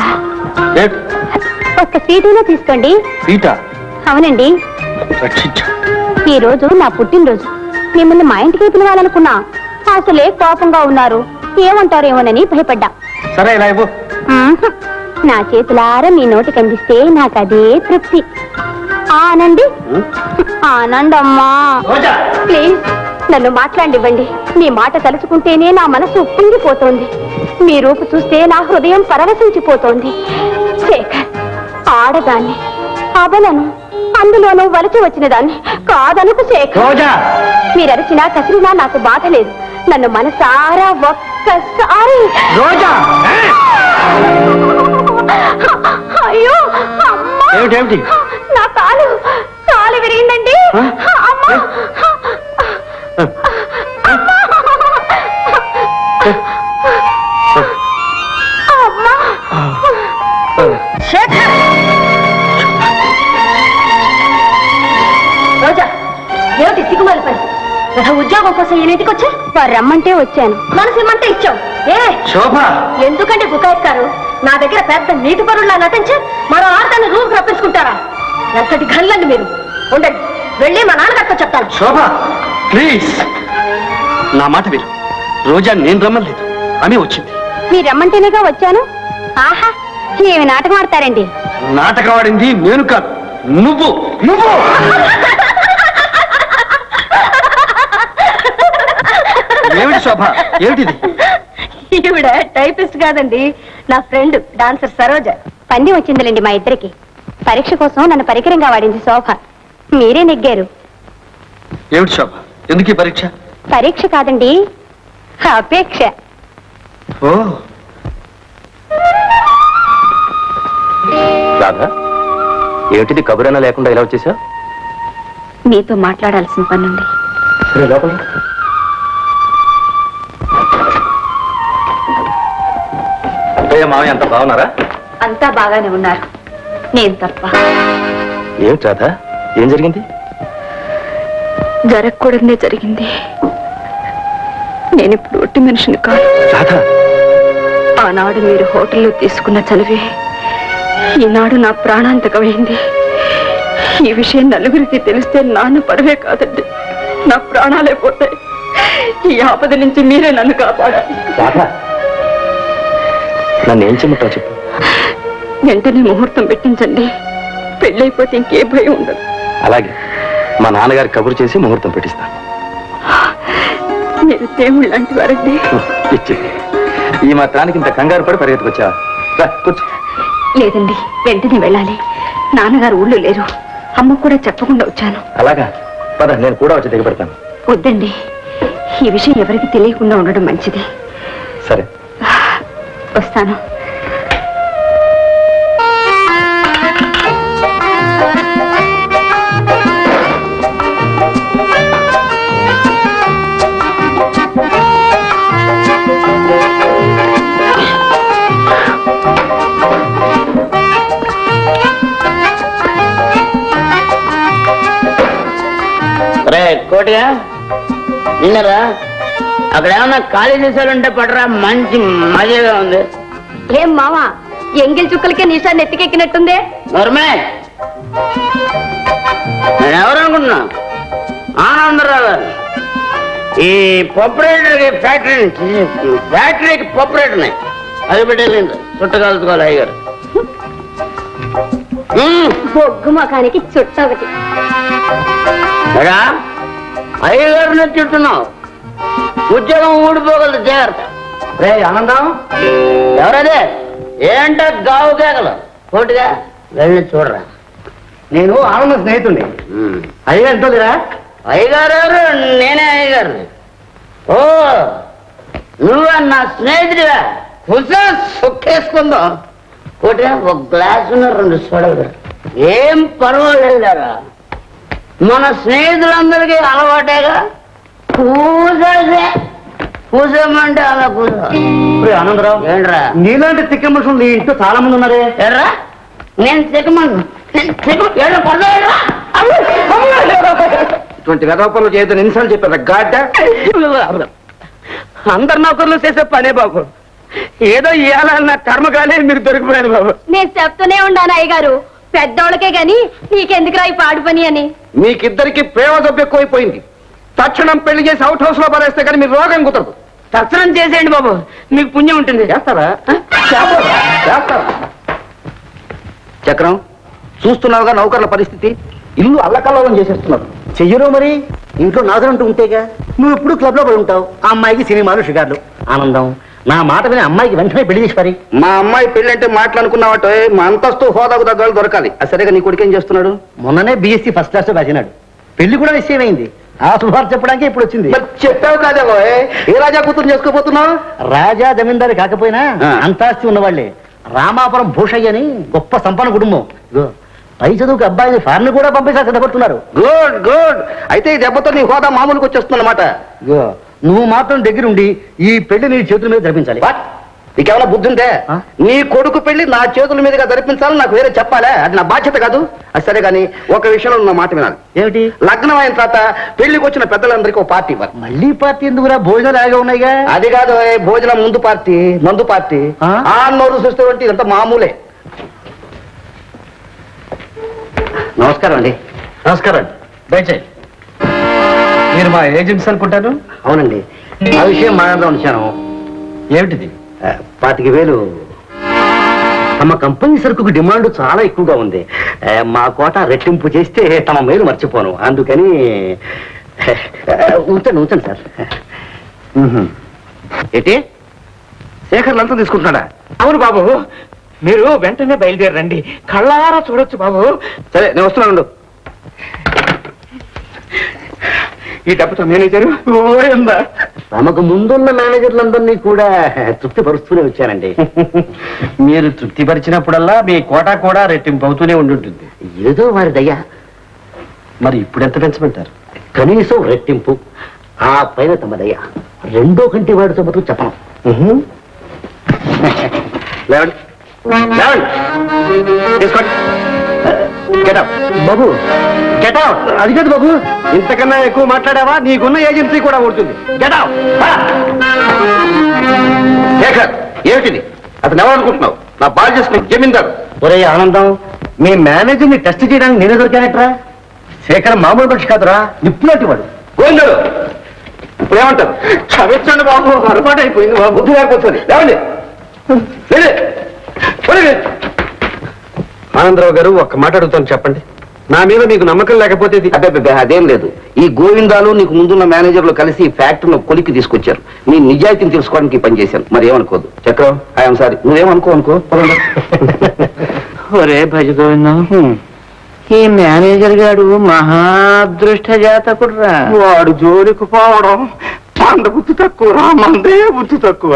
ఒక్క సీటులో తీసుకోండి పీట అవునండి రక్షించు ఈ రోజు నా పుట్టినరోజు మిమ్మల్ని మా ఇంటికి పిలవాలనుకున్నా అసలే కోపంగా ఉన్నారు ఏమంటారేమోనని భయపడ్డా సరే ఇలా ఇవ్వు మ్మ్హ్. నా చేతులారా మీ నోటికి అందిస్తే నాకు అదే తృప్తి ఆనండి ఆనందమ్మా రోజా ప్లీజ్ నన్ను మాట్లాడివ్వండి మీ మాట తలుచుకుంటేనే నా మనసు ఉప్పొంగిపోతోంది మీ రూపు చూస్తే నా హృదయం పరవశించిపోతోంది శేఖర్ ఆడదాన్ని అబలను అందులోనూ వలచి వచ్చిన దాన్ని కాదనుకు శేఖర్ రోజా మీరు అరిచినా కసిరినా నాకు బాధ లేదు నన్ను మనసారా ఒక్కసారి రోజా అయ్యో అమ్మా ఏమిటేమిటి నా కాలు కాలు విరిగిందండి అమ్మా అమ్మా రోజా ఏమిటి సిగ్గుమాలి పని నా ఉద్యోగం కోసం ఈయనింటికి వచ్చా వారు రమ్మంటే వచ్చాను మనసు ఇమ్మంటే ఇచ్చావు ఏ శోభ ఎందుకంటే బుకాయిస్తారు నా దగ్గర పెద్ద నీటి పరుల్లా నటించి మరో ఆడదాన్ని రూమ్ రప్పించుకుంటారా ఎంతటి గల్లండి మీరు ఉండండి వెళ్ళి మా నాన్నగారితో చెప్తాను శోభ ప్లీజ్ నా మాట విను రోజా నేను రమ్మలేదు ఆమె వచ్చింది మీరు రమ్మంటేనేగా వచ్చాను ఆహా ఏమి నాటకం ఆడతారండి నాటకం ఆడింది నేను కాదు నువ్వు నువ్వు ఏమిటి శోభ ఏమిటిది ఈవిడ టైపిస్ట్ కాదండి నా ఫ్రెండ్ డాన్సర్ సరోజ పంది వచ్చిందిలేండి మా ఇద్దరికి పరీక్ష కోసం నన్ను పరికరంగా వాడింది శోభ మీరే నెగ్గారు ఏమిటి శోభ ఎందుకు ఈ పరీక్ష పరీక్ష కాదండి అపేక్ష ఓ రాధా ఏమిటిది కబురైనా లేకుండా ఇలా వచ్చేసా మీతో మాట్లాడాల్సిన పనుంది సరే లోపల అత్తయ్య మామయ్య అంత బాగున్నారా అంతా బాగానే ఉన్నారు నేను తప్ప ఏమిటి రాధా ఏం జరిగింది జరగకూడదే జరిగింది నేను ఇప్పుడు ఒట్టి మనిషిని కాదు రాధా ఆనాడు మీరు హోటల్లో తీసుకున్న చలివే ఈనాడు నా ప్రాణాంతకమైంది ఈ విషయం నలుగురికి తెలిస్తే నాన్న పరువే కాదండి నా ప్రాణాలే పోతాయి ఈ ఆపద నుంచి మీరే నన్ను కాపాడాలి రాధా నన్ను ఏం చెమ్మటావు చెప్పు వెంటనే ముహూర్తం పెట్టించండి పెళ్ళైపోతే ఇంకే భయం ఉండదు అలాగే మా నాన్నగారి కబురు చేసి ముహూర్తం పెట్టిస్తాను మీరు దేవుళ్ళు లాంటి వారండి ఇచ్చి ఈ మాత్రానికి ఇంత కంగారు పడి పరిగెత్తుకొచ్చావా రా కూర్చో లేదండి వెంటనే వెళ్ళాలి నాన్నగారు ఊళ్ళో లేరు అమ్మ కూడా చెప్పకుండా వచ్చాను అలాగా పద నేను కూడా వచ్చి దిగబడతాను వద్దండి ఈ విషయం ఎవరికి తెలియకుండా ఉండడం మంచిది సరే వస్తాను రే కోటిగా నిన్నరా అక్కడ ఏమన్నా ఖాళీ దేశాలు ఉంటే పడరా మంచి మజాగా ఉంది ఏం మావా ఎంగిల్ చుక్కలకే నిషా నెత్తికెక్కినట్టుందే నోర్మే నేను ఎవరు అనుకుంటున్నా ఆనందరావు గారు ఈ పొప్పరేటర్కి ఫ్యాక్టరీ ఫ్యాక్టరీకి పొప్పరేటర్ని అది పెట్టేసింది చుట్టకాలుకోవాలి అయ్యారు బొగ్గు ముఖానికి చుట్ట ఒకటి ఎరా అయ్యగారిని తిట్టున్నావు ఉద్యోగం ఊడిపోగలదు జాగ్రత్త రే ఆనందం ఎవరదే ఏంట గావు కేకలు పోటుగా వెళ్ళి చూడరా నేను ఆనంద స్నేహితుడిని అయ్యా ఎంతోదిరా అయ్యగారు ఎవరు? నేనే అయ్యగారిని ఓ నువ్వు నా స్నేహితుడివా కూర్చో సుక్కేసుకుందాం కోటిగా ఒక గ్లాసు రెండు సోడలు ఏం పర్వాలేదురా మన స్నేహితులందరికీ అలవాటేగా పూసే పూసేమంటే అలా పూస ఆనందరావు ఏంట్రా నీలాంటి తిక్క మనుషులు నీ ఇంట్లో చాలా మంది ఉన్నారే ఎర్రా నేను చెక్కమను ఏడో పడలేరా ఇటువంటి వెధవ పనులు చేయొద్దని ఎన్నిసార్లు చెప్పారు గాడ్డ అందరు నౌకర్లు చేసే పనే బాబు ఏదో ఇవాళ నా కర్మకాలే మీరు దొరికిపోయారు బాబు నేను చెప్తూనే ఉన్నాను అయ్యగారు పెద్దోళ్ళకే గాని నీకెందుకురా ఈ పాడు పని అని మీకిద్దరికి ప్రేమ దెబ్బ ఎక్కువైపోయింది తక్షణం పెళ్లి చేసి అవుట్ హౌస్ లో పడేస్తే కానీ మీరు రోగం కుదరదు తక్షణం చేసేయండి బాబు మీకు పుణ్యం ఉంటుంది చేస్తారా చేస్తారా? చేస్తారా చక్రం చూస్తున్నావుగా నౌకర్ల పరిస్థితి ఇల్లు అల్లకల్లోలం చేసేస్తున్నారు చెయ్యరు మరి ఇంట్లో నాదరంటూ ఉంటేగా నువ్వు ఎప్పుడు క్లబ్ లో పడి ఉంటావు ఆ అమ్మాయికి సినిమాలు షికార్లు ఆనందం నా మాట విని అమ్మాయికి వెంటనే పెళ్లి చేసి పరి మా అమ్మాయి పెళ్లి అంటే మాట్లాడుకున్నావట మా అంతస్తు హోదాకు తగ్గాలు దొరకాలి అది సరిగా నీ కొడుకు ఏం చేస్తున్నాడు మొన్ననే బీఎస్సీ ఫస్ట్ క్లాస్ లో రాసినాడు పెళ్లి కూడా నిశ్చయమైంది ఆ శుభార్త చెప్పడానికి ఇప్పుడు వచ్చింది మరి చెప్పావు కాదే ఏ రాజా కూతురు చేసుకోబోతున్నావు రాజా జమీందారు కాకపోయినా ఆ. అంతాస్తి ఉన్నవాళ్లే రామాపురం భూషయ్య అని గొప్ప సంపన్న కుటుంబం ఇదిగో, పై చదువుకి అబ్బాయిని ఫారెన్ కూడా పంపేసా సిద్ధపడుతున్నారు గుడ్ గుడ్ అయితే ఈ దెబ్బతో నీ హోదా మామూలుకి వచ్చేస్తుందన్నమాట ఇదిగో, నువ్వు మాత్రం దగ్గరుండి ఈ పెళ్లి నీ చేతుల మీద జరిపించాలి వాట్ నీకేమైనా బుద్ధి ఉందే ఆ? నీ కొడుకు పెళ్లి నా చేతుల మీదుగా జరిపించాలని నాకు వేరే చెప్పాలే అది నా బాధ్యత కాదు అది సరే కానీ ఒక విషయంలో నా మాట వినాలి ఏమిటి లగ్నం అయిన తర్వాత పెళ్లికి వచ్చిన పెద్దలందరికీ ఒక పార్టీ ఇవ్వాలి మళ్ళీ పార్టీ ఎందుకురా భోజనాలు ఆగా ఉన్నాయిగా అది కాదు ఏ భోజనం ముందు పార్టీ మందు పార్టీ ఆ? ఆ నోరు చూస్తే వంటి ఇదంతా మామూలే నమస్కారం అండి నమస్కారం దయచేయి మీరు మా ఏజెంట్స్ అనుకుంటారు అవునండి ఆ విషయం మాట్లాడదాం వచ్చాను ఏమిటిది ఆ, పాతిక వేలు తమ కంపెనీ సరుకుకు డిమాండ్ చాలా ఎక్కువగా ఉంది ఆ, మా కోట రెట్టింపు చేస్తే తమ మేలు మర్చిపోను అందుకని ఆ, ఉంచండి ఉంచండి సార్ ఏంటి శేఖర్ లంచం తీసుకుంటున్నాడా అవును బాబు మీరు వెంటనే బయలుదేరండి కళ్ళారా చూడొచ్చు బాబు సరే నేను వస్తున్నాను ఉండు. ఈ డబ్బుతో మేనేజరు ఓయందా తమకు ముందున్న మేనేజర్లందరినీ కూడా తృప్తిపరుస్తూనే వచ్చానండి మీరు తృప్తిపరిచినప్పుడల్లా మీ కోట కూడా రెట్టింపు అవుతూనే ఉండుంటుంది ఏదో వారి దయ్యా మరి ఇప్పుడు ఎంత పెంచమంటారు కనీసం రెట్టింపు ఆ పైన తమ దయ్య రెండో కంటి వాడితో మటుకు చెప్పను లేవండి లేవండి తీసుకోండి Get out. బాబు Get out. అది కాదు బాబు ఇంతకన్నా ఎక్కువ మాట్లాడావా నీకున్న ఏజెన్సీ కూడా ఉంటుంది Get out. పద. శేఖర్ ఏమిటిది అతను ఎవరు అనుకుంటున్నావు నా బాల్ చేసుకుని జమీందారు ఒరే ఆనందం మీ మేనేజర్ ని టెస్ట్ చేయడానికి నేనే దొరికానట్రా శేఖర్ మామూలు మనిషి కాదురా నిప్పులాంటి వాడు గోవిందరు ఇప్పుడు ఏమంటారు క్షమించండి బాబు పొరపాటు అయిపోయింది బాబు బుద్ధి లేకపోతుంది లేవండి లేండి. పోనీ. ఆనందరావు గారు ఒక్క మాట అడుగుతాను చెప్పండి నా మీద మీకు నమ్మకం లేకపోతే ఇది అబ్బే అదేం లేదు ఈ గోవిందాలు నీకు ముందున్న మేనేజర్లు కలిసి ఈ ఫ్యాక్టరీలో కొలికి తీసుకొచ్చారు నీ నిజాయితీని తెలుసుకోవడానికి ఈ పని చేశాను మరి ఏమనుకోదు చక్రం ఐఎమ్ సారీ నువ్వేమనుకో అనుకో పదండి. ఒరే భజ గోవిందం ఈ మేనేజర్ గాడు మహాదృష్ట జాతకుడురా వాడు జోలికి పోవడం పండ బుద్ధి తక్కువ రా మందే బుద్ధి తక్కువ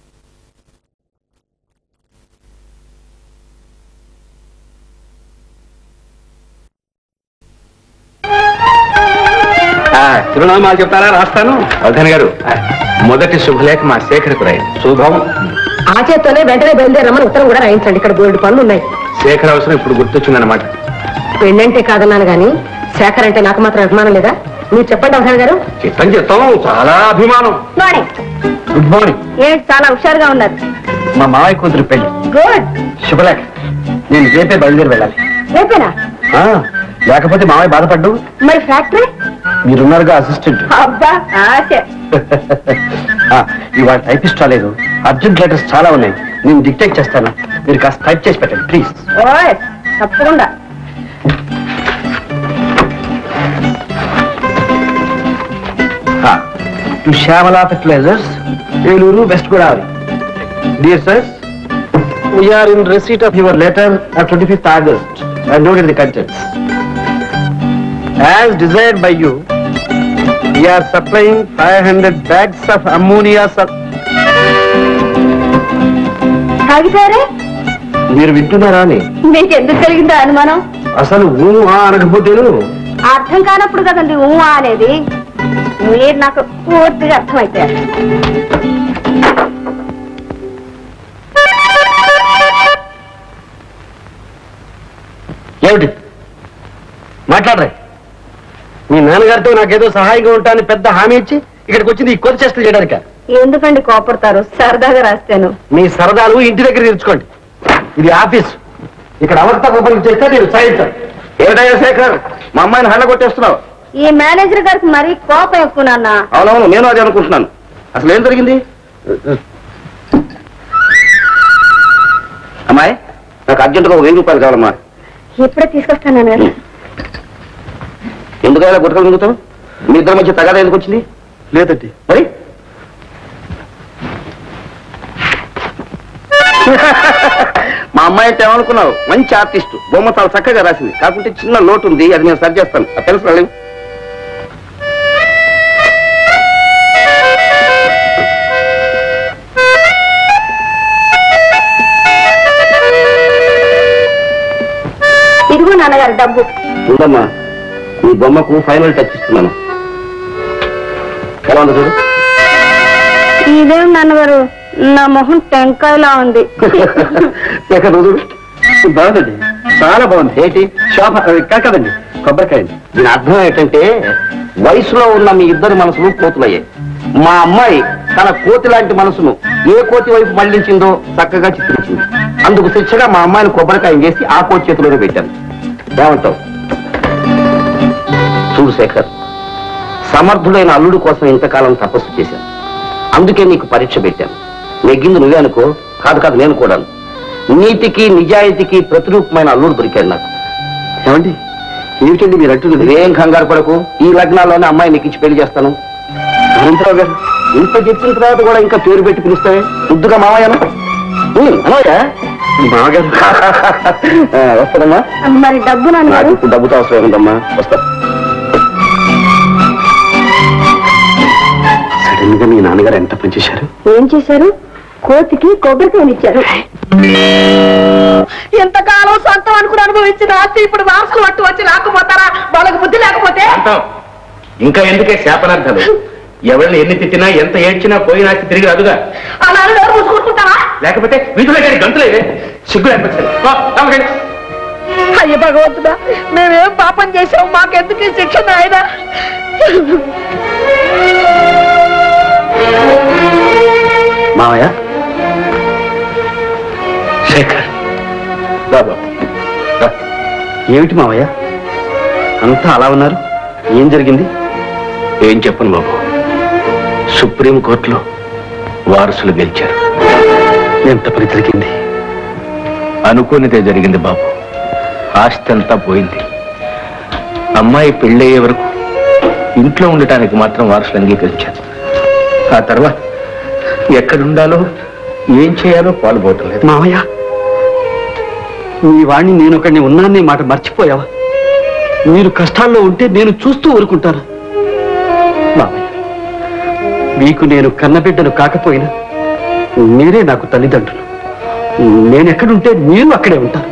ఆ, చిరునామాలు చెప్తారా రాస్తాను వర్ధన్ గారు మొదటి శుభలేఖ మా శేఖర్కు రాయండి శుభం ఆ చేత్తోనే వెంటనే బయలుదేరమని ఉత్తరం కూడా రాయించండి ఇక్కడ బోర్డు పనులు ఉన్నాయి శేఖర్ అవసరం ఇప్పుడు గుర్తొచ్చిందన్నమాట పెళ్ళంటే కాదన్నాను గాని శేఖర్ అంటే నాకు మాత్రం అభిమానం లేదా మీరు చెప్పండి అవసరం గారు చిత్తం చిత్తం చాలా అభిమానం మార్నింగ్ గుడ్ మార్నింగ్ ఏంటి చాలా హుషారుగా ఉన్నారు మా మావయ్య కూతురు పెళ్లి గుడ్ శుభలేఖ నేను రేపే బయలుదేరి వెళ్ళాలి రేపేనా ఆ, లేకపోతే మావయ్య బాధపడ్డు మరి ఫ్యాక్టరీ మీరున్నారుగా అసిస్టెంట్ అబ్బా ఆశ ఆ, ఇవాళ టైపిస్ట్ రాలేదు అర్జెంట్ లెటర్స్ చాలా ఉన్నాయి నేను డిక్టేట్ చేస్తాను మీరు కాస్త టైప్ చేసి పెట్టండి ప్లీజ్ ఓయ్ తప్పకుండా to Shyamala fertilisers Eluru West Godavari dear sirs we are in receipt of your letter of 25th August and noted the contents. As desired by you, we are supplying 500 bags of ammonia sul- తాగితారే మీరు వింటున్నారా అని మీకు ఎందుకు కలిగిందో అనుమానం అసలు ఊ ఆ అనకపోతేను అర్థం కానప్పుడు కదండి ఊ అనేది మీరు నాకు పూర్తిగా అర్థమైపోయారు ఏమిటి మాట్లాడరే మీ నాన్నగారితో నాకేదో సహాయంగా ఉంటానని పెద్ద హామీ ఇచ్చి ఇక్కడికి వచ్చింది ఈ కొద్ది చేష్టలు చేయడానిక ఎందుకండి కోపడతారు సరదాగా రాస్తాను మీ సరదాలు ఇంటి దగ్గర తీర్చుకోండి ఇది ఆఫీస్ ఇక్కడ అవస్థ చేస్తే నేను సాయించాను ఏమిటయ్యా శేఖర్ మా అమ్మాయిని హళ్ళ కొట్టేస్తున్నావు ఈ మేనేజర్ గారికి మరీ కోపం ఎక్కువ నాన్న అవునవును నేను అదే అనుకుంటున్నాను అసలు ఏం జరిగింది అమ్మాయి నాకు అర్జెంటుగా ఒక వెయ్యి రూపాయలు కావాలమ్మా ఇప్పుడే తీసుకొస్తాను నాన్న ఎందుకైనా గుట్టకలు మింగుతావు మీ ఇద్దరి మధ్య తగాదా ఎందుకు వచ్చింది లేదండి మరి మా అమ్మాయి అంటే ఏమనుకున్నావు మంచి ఆర్టిస్ట్ బొమ్మ చాలా చక్కగా రాసింది కాకుంటే చిన్న లోటు ఉంది అది నేను సరి చేస్తాను ఆ తెలుసు రాలేవు ఇదిగో నాన్నగారు డబ్బు ఉందమ్మా నీ బొమ్మకు ఫైనల్ టచ్ ఇస్తున్నాను ఎలా ఉంది చూడు ఇదేం నాన్నగారు నా మొహం టెంకాయలా ఉంది శేఖర్ రోజు బాగుందండి చాలా బాగుంది ఏంటి శోభ కాదు కదండి కొబ్బరికాయ దీని అర్థం ఏంటంటే వయసులో ఉన్న మీ ఇద్దరి మనసులు కోతులయ్యాయి మా అమ్మాయి తన కోతి లాంటి మనసును ఏ కోతి వైపు మళ్లించిందో చక్కగా చిత్రించింది అందుకు శిక్షగా మా అమ్మాయిని కొబ్బరికాయ చేసి ఆ కోతి చేతిలోనే పెట్టాను ఏమంటావు చూడు శేఖర్ సమర్థుడైన అల్లుడు కోసం ఇంతకాలం తపస్సు చేశాను అందుకే నీకు పరీక్ష పెట్టాను నెగ్గింది నువ్వే అనుకో కాదు కాదు నేను కూడాను నీతికి నిజాయితీకి ప్రతిరూపమైన అల్లుడు దొరికాడు నాకు ఏమండి ఏమిటండి మీరు అంటున్నది నువ్వేం కంగారు పడకు ఈ లగ్నాల్లోనే అమ్మాయి నీకు ఇచ్చి పెళ్లి చేస్తాను ఆ, అనంతరావు గారు ఇంత చెప్పిన తర్వాత కూడా ఇంకా పేరు పెట్టి పిలుస్తావే ముద్దుగా మావయ్యను అనవయ్యా మామగారు ఆ, వస్తానమ్మా మరి డబ్బు నాకు నాన్నగారు ఇప్పుడు డబ్బుతో అవసరం ఏముందమ్మా వస్తా సడన్ గా మీ నాన్నగారు ఎంత పనిచేశారు ఏం చేశారు కోతికి కొబ్బరికాయనిచ్చారు ఎంతకాలం సొంతం అనుకుని అనుభవించిన ఆస్తి ఇప్పుడు వారసులు పట్టు వచ్చి రాకపోతారా వాళ్ళకి బుద్ధి లేకపోతే అంటాం ఇంకా ఎందుకే శాపనార్థాలు ఎవరిని ఎన్ని తిట్టినా ఎంత ఏడ్చినా పోయినా తిరిగి రాదుగా అలా నోరు మూసుకుంటావా లేకపోతే వీధిలో కానీ గంతులేదే సిగ్గు లేకపోతే వా, రామకండి. అయ్య భగవంతుడా మేమేం పాపం చేసాం మాకెందుకు ఈ శిక్ష నాయన మావయ్య శేఖర్ రా బాబు, రా. ఏమిటి మావయ్య అంతా అలా ఉన్నారు ఏం జరిగింది ఏం చెప్పను బాబు సుప్రీం కోర్టులో వారసులు గెలిచారు ఎంత పని జరిగింది అనుకోనిదే జరిగింది బాబు ఆస్తి అంతా పోయింది అమ్మాయి పెళ్ళయ్యే వరకు ఇంట్లో ఉండటానికి మాత్రం వారసులు అంగీకరించారు ఆ తర్వాత ఎక్కడుండాలో ఏం చేయాలో పాల్పోవటం లేదు మావయ్య మీ వాణ్ణి నేను ఒకడిని ఉన్నానే మాట మర్చిపోయావా మీరు కష్టాల్లో ఉంటే నేను చూస్తూ ఊరుకుంటాను మావయ్య మీకు నేను కన్నబిడ్డను కాకపోయినా మీరే నాకు తల్లిదండ్రులు నేను ఎక్కడుంటే మీరు అక్కడే ఉంటారు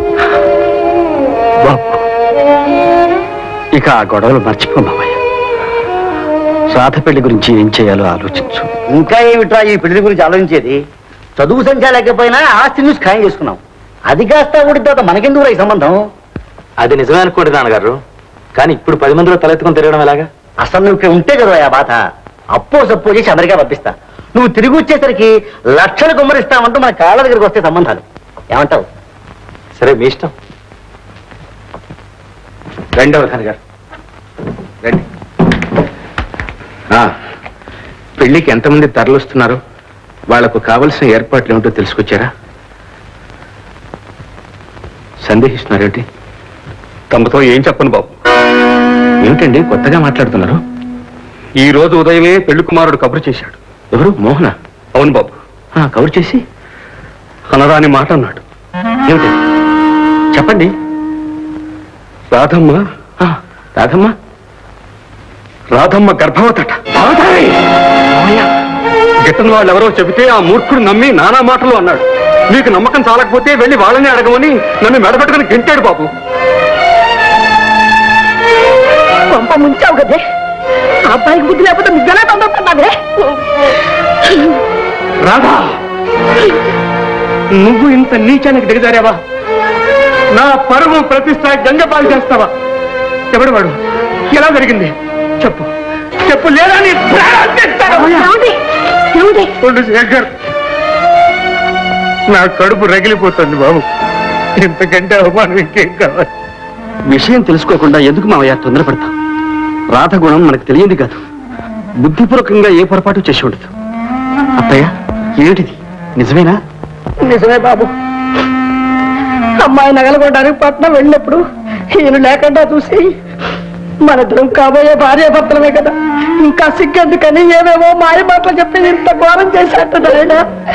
బాబు ఇక ఆ గొడవలు మర్చిపో మావయ్య రాధ పెళ్లి గురించి ఏం చేయాలో ఆలోచించు ఇంకా ఏమిట్రా ఈ పెళ్లి గురించి ఆలోచించేది చదువు సంఖ్య లేకపోయినా ఆస్తి న్యూస్ ఖాయం చేసుకున్నాం అది కాస్త ఊడిన తర్వాత మనకెందుకు ఈ సంబంధం అది నిజమే అనుకోండి నాన్నగారు కానీ ఇప్పుడు పది మందిలో తలెత్తుకొని తిరగడం ఎలాగా అసలు నువ్వు ఇక్కడ ఉంటే కదా ఆ బాధ అప్పో సప్పో చేసి అమెరికా పంపిస్తా నువ్వు తిరిగి వచ్చేసరికి లక్షలు కుమ్మరిస్తామంటూ మన కాళ్ళ దగ్గరికి వస్తే సంబంధాలు ఏమంటావు సరే మీ ఇష్టం రండి అవధాని గారు రండి ఆ, పెళ్లికి ఎంతమంది తరలిస్తున్నారు వాళ్లకు కావలసిన ఏర్పాట్లు ఏమిటో తెలుసుకొచ్చారా సందేహిస్తున్నారేంటి తమతో ఏం చెప్పను బాబు ఏమిటండి కొత్తగా మాట్లాడుతున్నారు ఈ రోజు ఉదయమే పెళ్లి కుమారుడు కబురు చేశాడు ఎవరు మోహన అవును బాబు ఆ, కవర్ చేసి అనరాని మాట అన్నాడు ఏమిటి చెప్పండి రాధమ్మ ఆ, రాధమ్మ రాధమ్మ గర్భవతట గిట్టని వాళ్ళు ఎవరో చెబితే ఆ మూర్ఖుడు నమ్మి నానా మాటలు అన్నాడు మీకు నమ్మకం చాలకపోతే వెళ్ళి వాళ్ళని అడగమని నన్ను మెడబెట్టుకుని గింటాడు బాబు కొంప ముంచావు కదే ఆ అబ్బాయికి బుద్ధి లేకపోతే నువ్వెలా తొందరపడ్డావే రాధా నువ్వు ఇంత నీచానికి దిగజారావా నా పరువు ప్రతిష్ట గంగపాలు చేస్తావా ఎవడు వాడు ఎలా జరిగింది చెప్పు చెప్పు లేదా నీ ప్రాణాలు తీస్తాను. ఏమండి? ఏమండి? ఉండు శేఖర్ నా కడుపు రగిలిపోతుంది బాబు ఇంతకంటే అవమానం ఇంకేం కావాలి విషయం తెలుసుకోకుండా ఎందుకు మావయ్య తొందరపడతాం రాధ గుణం మనకు తెలియదు కాదు బుద్ధిపూర్వకంగా ఏ పొరపాటు చేసి ఉండదు అత్తయ్య ఏమిటిది నిజమేనా నిజమే బాబు అమ్మాయి నగలగొట్టడానికి పట్నం వెళ్ళినప్పుడు ఈయన లేకుండా చూసి మన ఇద్దరం కాబోయే భార్య భర్తలమే కదా ఇంకా సిగ్గెందుకని ఏమేమో మాయ మాటలు చెప్పి ఇంత ఘోరం చేసేట్టు నాయన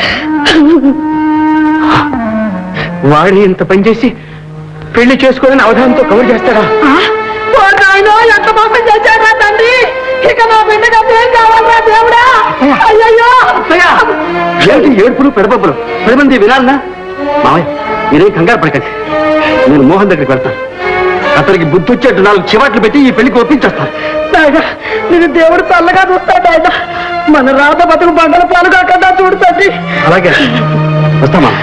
వాడి ఇంత పనిచేసి పెళ్లి చేసుకోవాలని అవధానంతో కవర్ చేస్తాడా ఓ నాయనో ఎంత మోసం చేశాడా తండ్రి ఇక నా బిడ్డగా ఏం కావాలరా దేవుడా అయ్యయ్యో ఏమిటి ఏడుపులు పెడబబ్బులు పది మంది వినాలనా మావయ్య మీరే కంగారు పడకండి నేను మోహన్ దగ్గరికి వెళ్తాను అతనికి బుద్ధి వచ్చేట్టు నాలుగు చివాట్లు పెట్టి ఈ పెళ్లికి ఒప్పించేస్తాను నాయన నేను దేవుడు చల్లగా చూస్తాడు ఆయన మన రాత బతుకు బండల పాలు కాకుండా చూడు తండ్రి అలాగే వస్తామా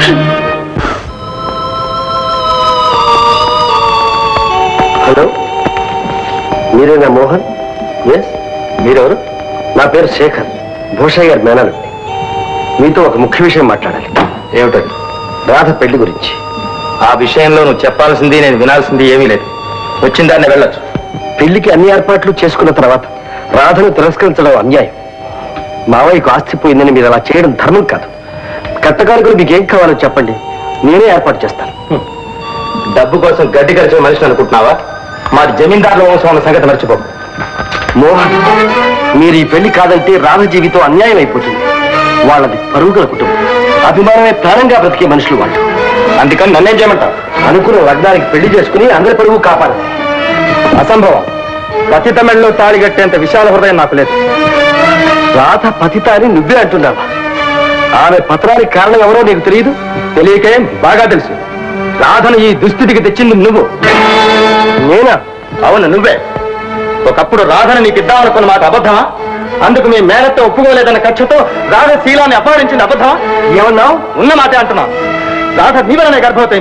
హలో మీరేనా మోహన్ ఎస్ మీరెవరు నా పేరు శేఖర్ భూషయ్య గారి మేనల్లుడి మీతో ఒక ముఖ్య విషయం మాట్లాడాలి ఏమిటది రాధ పెళ్లి గురించి ఆ విషయంలో నువ్వు చెప్పాల్సింది నేను వినాల్సింది ఏమీ లేదు వచ్చిన దాన్ని వెళ్ళొచ్చు పెళ్లికి అన్ని ఏర్పాట్లు చేసుకున్న తర్వాత రాధను తిరస్కరించడం అన్యాయం మావయ్యకు ఆస్తి పోయిందని మీరు అలా చేయడం ధర్మం కాదు కట్టకానుకలు మీకు ఏం కావాలో చెప్పండి నేనే ఏర్పాటు చేస్తాను డబ్బు కోసం గడ్డి కరిచే మనిషిని అనుకుంటున్నావా మాది జమీందారుల వంశం అన్న సంగతి మర్చిపో మోహన్ మీరు ఈ పెళ్లి కాదంటే రాధ జీవితం అన్యాయం అయిపోతుంది వాళ్ళది పరుగుల కుటుంబం అభిమానమే ప్రాణంగా బ్రతికే మనుషులు వాళ్ళు అందుకని నన్నేం చేయమంటారు అనుకున్న లగ్నానికి పెళ్లి చేసుకుని అందరి పరుగు కాపాడు అసంభవం పతితమిళలో తాళి కట్టేంత విశాల హృదయం నాకు లేదు రాధ పతిత అని నువ్వే అంటున్నావా ఆమె పత్రానికి కారణం ఎవరో నీకు తెలియదు తెలియకేం బాగా తెలుసు రాధను ఈ దుస్థితికి తెచ్చింది నువ్వు నేనా అవును నువ్వే ఒకప్పుడు రాధను నీకు ఇద్దామనుకున్న మాట అబద్ధమా అందుకు మీ మేనత్తో ఒప్పుకోలేదన్న కక్షతో రాధ శీలాన్ని అపహరించింది అబద్ధమా ఏమన్నావు ఉన్న మాటే అంటున్నా రాధ నీ వలనే గర్భవతి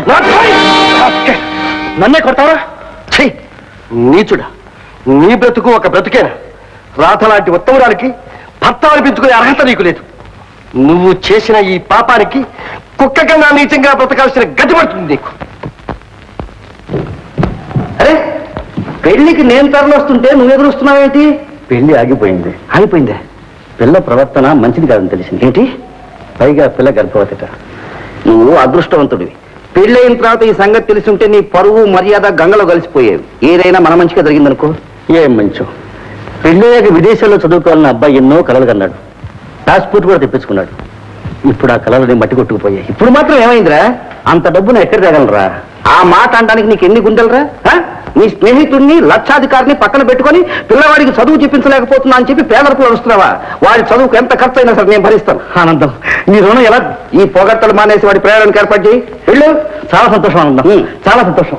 నన్నే కొడతావా ఛీ నీచుడా నీ బ్రతుకు ఒక బ్రతుకేనా రాధ లాంటి ఉత్తమురానికి భర్త అనిపించుకునే అర్హత నీకు లేదు నువ్వు చేసిన ఈ పాపానికి కుక్క కన్నా నీచంగా బ్రతకాల్సిన గతి పడుతుంది నీకు అరే పెళ్లికి నేను తరలొస్తుంటే నువ్వు ఎదురుస్తున్నావేంటి పెళ్లి ఆగిపోయింది ఆగిపోయిందే పిల్ల ప్రవర్తన మంచిది కాదని తెలిసింది ఏంటి పైగా పిల్ల గర్భవతిట నువ్వు అదృష్టవంతుడివి పెళ్ళైన తర్వాత ఈ సంగతి తెలిసి ఉంటే నీ పరువు మర్యాద గంగలో కలిసిపోయేవి ఏదైనా మన మంచిగా జరిగిందనుకో ఏం మంచో పెళ్ళయ్యాక విదేశాల్లో చదువుకోవాలని అబ్బాయి ఎన్నో కలలు కన్నాడు పాస్పోర్ట్ కూడా తెప్పించుకున్నాడు ఇప్పుడు ఆ కళలని మట్టి కొట్టుకుపోయాయి ఇప్పుడు మాత్రం ఏమైందిరా అంత డబ్బును ఎక్కడ తేగలరా ఆ మాట అనడానికి నీకు ఎన్ని గుండెలరా ఆ? నీ స్నేహితుడిని లక్షాధికారిని పక్కన పెట్టుకొని పిల్లవాడికి చదువు చెప్పించలేకపోతున్నా అని చెప్పి పేదలకు వస్తున్నావా వాడి చదువుకు ఎంత ఖర్చు అయినా సరే నేను భరిస్తాను ఆనందం నీ రుణం ఎలా ఈ పొగట్టలు మానేసి వాడి ప్రయాణానికి ఏర్పాటు చేయి వెళ్ళు చాలా సంతోషం ఆనందం చాలా సంతోషం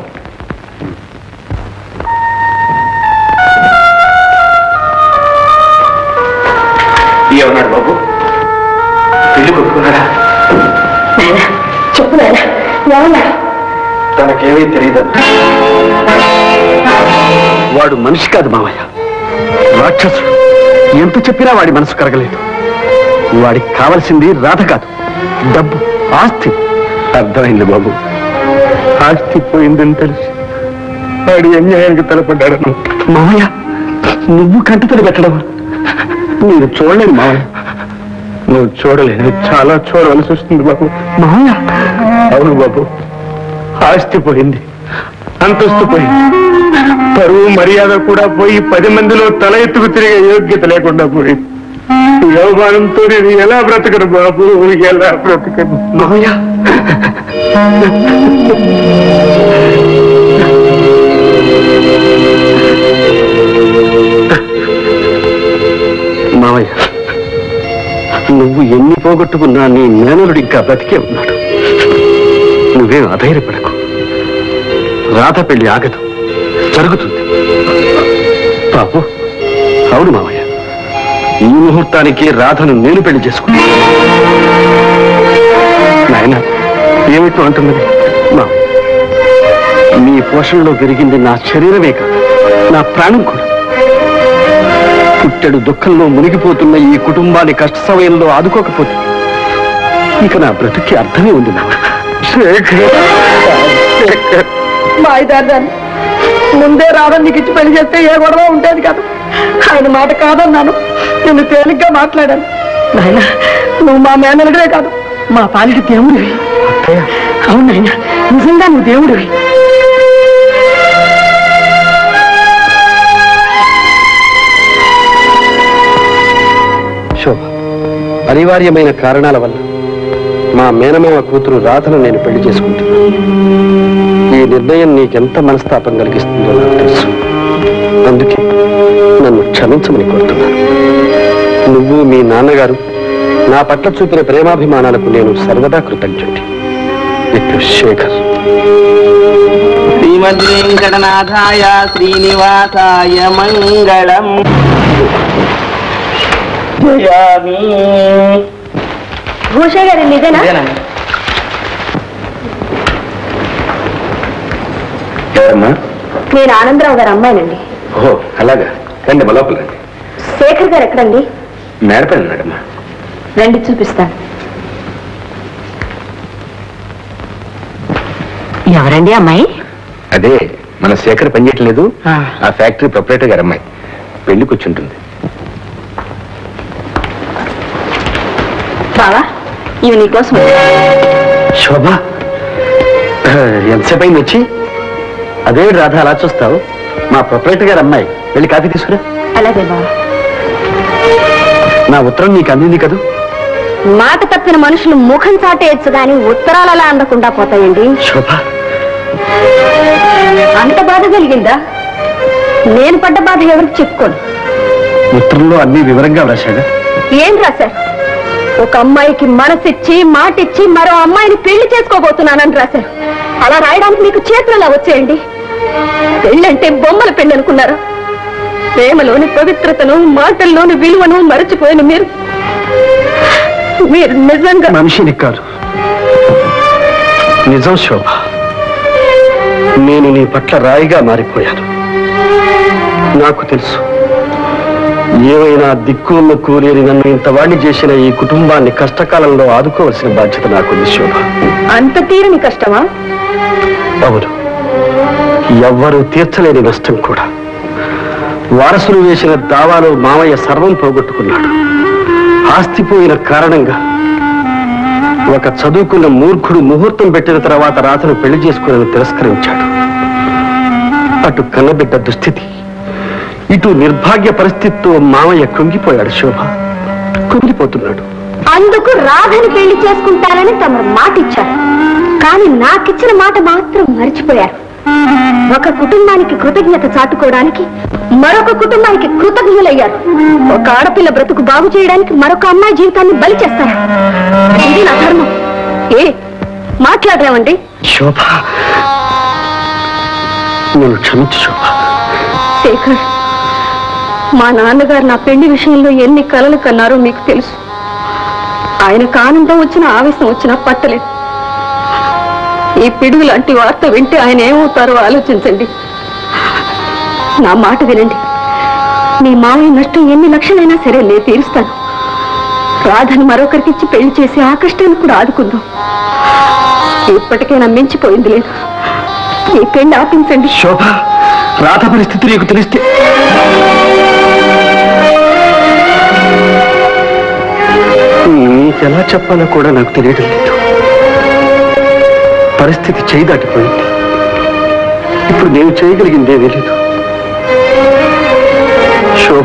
ఏమన్నాడు బాబు పెళ్లి కొట్టుకున్నాడా చెప్పు నాయనా ఏమన్నా తనకేమీ తెలియదు వాడు మనిషి కాదు మామయ్య రాక్షసుడు ఎంత చెప్పినా వాడి మనసు కరగలేదు వాడికి కావలసింది రాధ కాదు డబ్బు ఆస్తి అర్థమైంది బాబు ఆస్తి పోయిందని తెలిసి వాడి అన్యాయానికి తలపడ్డాడు మామయ్య నువ్వు కంటితడి పెట్టడం నేను చూడలేను మామయ్య నువ్వు చూడలేదు చాలా చూడవలసి వస్తుంది బాబు మామయ్య అవును బాబు ఆస్తి పోయింది అంతస్తు పోయింది పరువు మర్యాద కూడా పోయి పది మందిలో తల ఎత్తుకు తిరిగే యోగ్యత లేకుండా పోయింది ఈ అవమానంతో నేను ఎలా బ్రతకను బాబు ఎలా బ్రతకను మామయ్య మామయ్య నువ్వు ఎన్ని పోగొట్టుకున్నా నీ మేనలుడు ఇంకా బ్రతికే ఉన్నాడు నువ్వేం అధైర్యపడకు రాధ పెళ్లి ఆగదు జరుగుతుంది బాబు అవును మామయ్య ఈ ముహూర్తానికి రాధను నేను పెళ్లి చేసుకున్నాను నాయన ఏమిటో అంటున్నది మామయ్య మీ పోషణలో పెరిగింది నా శరీరమే కాదు నా ప్రాణం కూడా పుట్టెడు దుఃఖంలో మునిగిపోతున్న ఈ కుటుంబాన్ని కష్ట సమయంలో ఆదుకోకపోతే ఇక నా బ్రతుక్కి అర్థమే ఉంది నా శేఖర్ శేఖర్ మాయదాన్ని ముందే రావని నీకు ఇచ్చి పెళ్లి చేస్తే ఏ గొడవ ఉండేది కాదు ఆయన మాట కాదన్నాను నేను తేలిగ్గా మాట్లాడాను నాయన నువ్వు మా మేనలుడే కాదు మా పాలిటి దేవుడివి అవును నాయన నిజంగా నువ్వు దేవుడివి శోభ అనివార్యమైన కారణాల వల్ల మా మేనమామ కూతురు రాధను నేను పెళ్లి చేసుకుంటున్నాను ఈ నిర్ణయం నీకెంత మనస్తాపం కలిగిస్తుందో నాకు తెలుసు అందుకే నన్ను క్షమించమని కోరుతున్నాను నువ్వు మీ నాన్నగారు నా పట్ల చూపిన ప్రేమాభిమానాలకు నేను సర్వదా కృతజ్ఞుడి ఇట్లు శేఖర్ శ్రీమద్వేంకటనాథాయ శ్రీనివాసాయ మంగళం జయామి భూషయ్య గారు నిజేనా ఎవరమ్మా నేను ఆనందరావు గారు అమ్మాయినండి ఓహో అలాగా రండి మా లోపల రండి శేఖర్ గారు ఎక్కడండి మేడపల్లి ఉన్నాడమ్మా రండి చూపిస్తాను ఎవరండి అమ్మాయి అదే మన శేఖర్ పనిచేయట్లేదు ఆ ఫ్యాక్టరీ ప్రొపరేటర్ గారు అమ్మాయి పెళ్లి కూర్చుంటుంది బావా ఇవి నీకోసం శోభ ఆ, ఎంతసేపు అయింది వచ్చి అదే రాధ అలా చూస్తావు మా ప్రొపరేటర్ గారు అమ్మాయి వెళ్ళి కాఫీ తీసుకురా అలాగే బావ నా ఉత్తరం నీకు అందింది కదూ మాట తప్పిన మనుషులు ముఖం చాటేయచ్చు గాని ఉత్తరాలు అలా అందకుండా పోతాయండి శోభ అంత బాధ కలిగిందా నేను పడ్డ బాధ ఎవరికి చెప్పుకోను ఉత్తరంలో అన్ని వివరంగా వ్రాశాగా ఏం రాశారు ఒక అమ్మాయికి మనసిచ్చి మాటిచ్చి మరో అమ్మాయిని పెళ్లి చేసుకోబోతున్నానని రాశారు అలా రాయడానికి మీకు చేతులు అలా వచ్చేయండి పెళ్ళంటే బొమ్మల పెళ్లి అనుకున్నారా ప్రేమలోని పవిత్రతను మాటల్లోని విలువను మరచిపోయిన మీరు మీరు నిజంగా మనిషిని కాదు నిజం శోభ నేను నీ పట్ల రాయిగా మారిపోయాను నాకు తెలుసు ఏమైనా దిక్కు ముక్కు లేని నన్ను ఇంత వాణ్ణి చేసిన ఈ కుటుంబాన్ని కష్టకాలంలో ఆదుకోవలసిన బాధ్యత నాకుంది శోభ అంత తీరని కష్టమా అవును ఎవ్వరూ తీర్చలేని నష్టం కూడా వారసులు వేసిన దావాలో మామయ్య సర్వం పోగొట్టుకున్నాడు ఆస్తి పోయిన కారణంగా ఒక చదువుకున్న మూర్ఖుడు ముహూర్తం పెట్టిన తర్వాత రాతను పెళ్లి చేసుకుని తిరస్కరించాడు అటు కన్నబిడ్డ దుస్థితి ఇటు నిర్భాగ్య పరిస్థితితో మామయ్య కృంగిపోయాడు శోభ కుమిలిపోతున్నాడు అందుకు రాధని పెళ్లి చేసుకుంటానని తమరు మాట ఇచ్చారు కానీ నాకిచ్చిన మాట మాత్రం మర్చిపోయారు ఒక కుటుంబానికి కృతజ్ఞత చాటుకోవడానికి మరొక కుటుంబానికి కృతజ్ఞులయ్యారు ఒక ఆడపిల్ల బ్రతుకు బాగు చేయడానికి మరొక అమ్మాయి జీవితాన్ని బలి చేస్తారు ఇది నా ధర్మం ఏ మాట్లాడరేమండి శోభ నన్ను క్షమించు శోభ శేఖర్ మా నాన్నగారు నా పెళ్లి విషయంలో ఎన్ని కలలు కన్నారో మీకు తెలుసు ఆయనకు ఆనందం వచ్చినా ఆవేశం వచ్చినా పట్టలేదు ఈ పిడుగు లాంటి వార్త వింటే ఆయన ఏమవుతారో ఆలోచించండి నా మాట వినండి మీ మామయ్య నష్టం ఎన్ని లక్షలైనా సరే నేను తీరుస్తాను రాధని మరొకరికి ఇచ్చి పెళ్లి చేసి ఆ కష్టాన్ని కూడా ఆదుకుందాం ఇప్పటికైనా మించిపోయింది లేదు ఈ పెళ్లి ఆపించండి శోభ రాత పరిస్థితి నీకు తెలిస్తే నీకెలా చెప్పాలో కూడా నాకు తెలియడం లేదు పరిస్థితి చేయి దాటిపోయింది ఇప్పుడు నేను చేయగలిగిందేమీ లేదు శోభ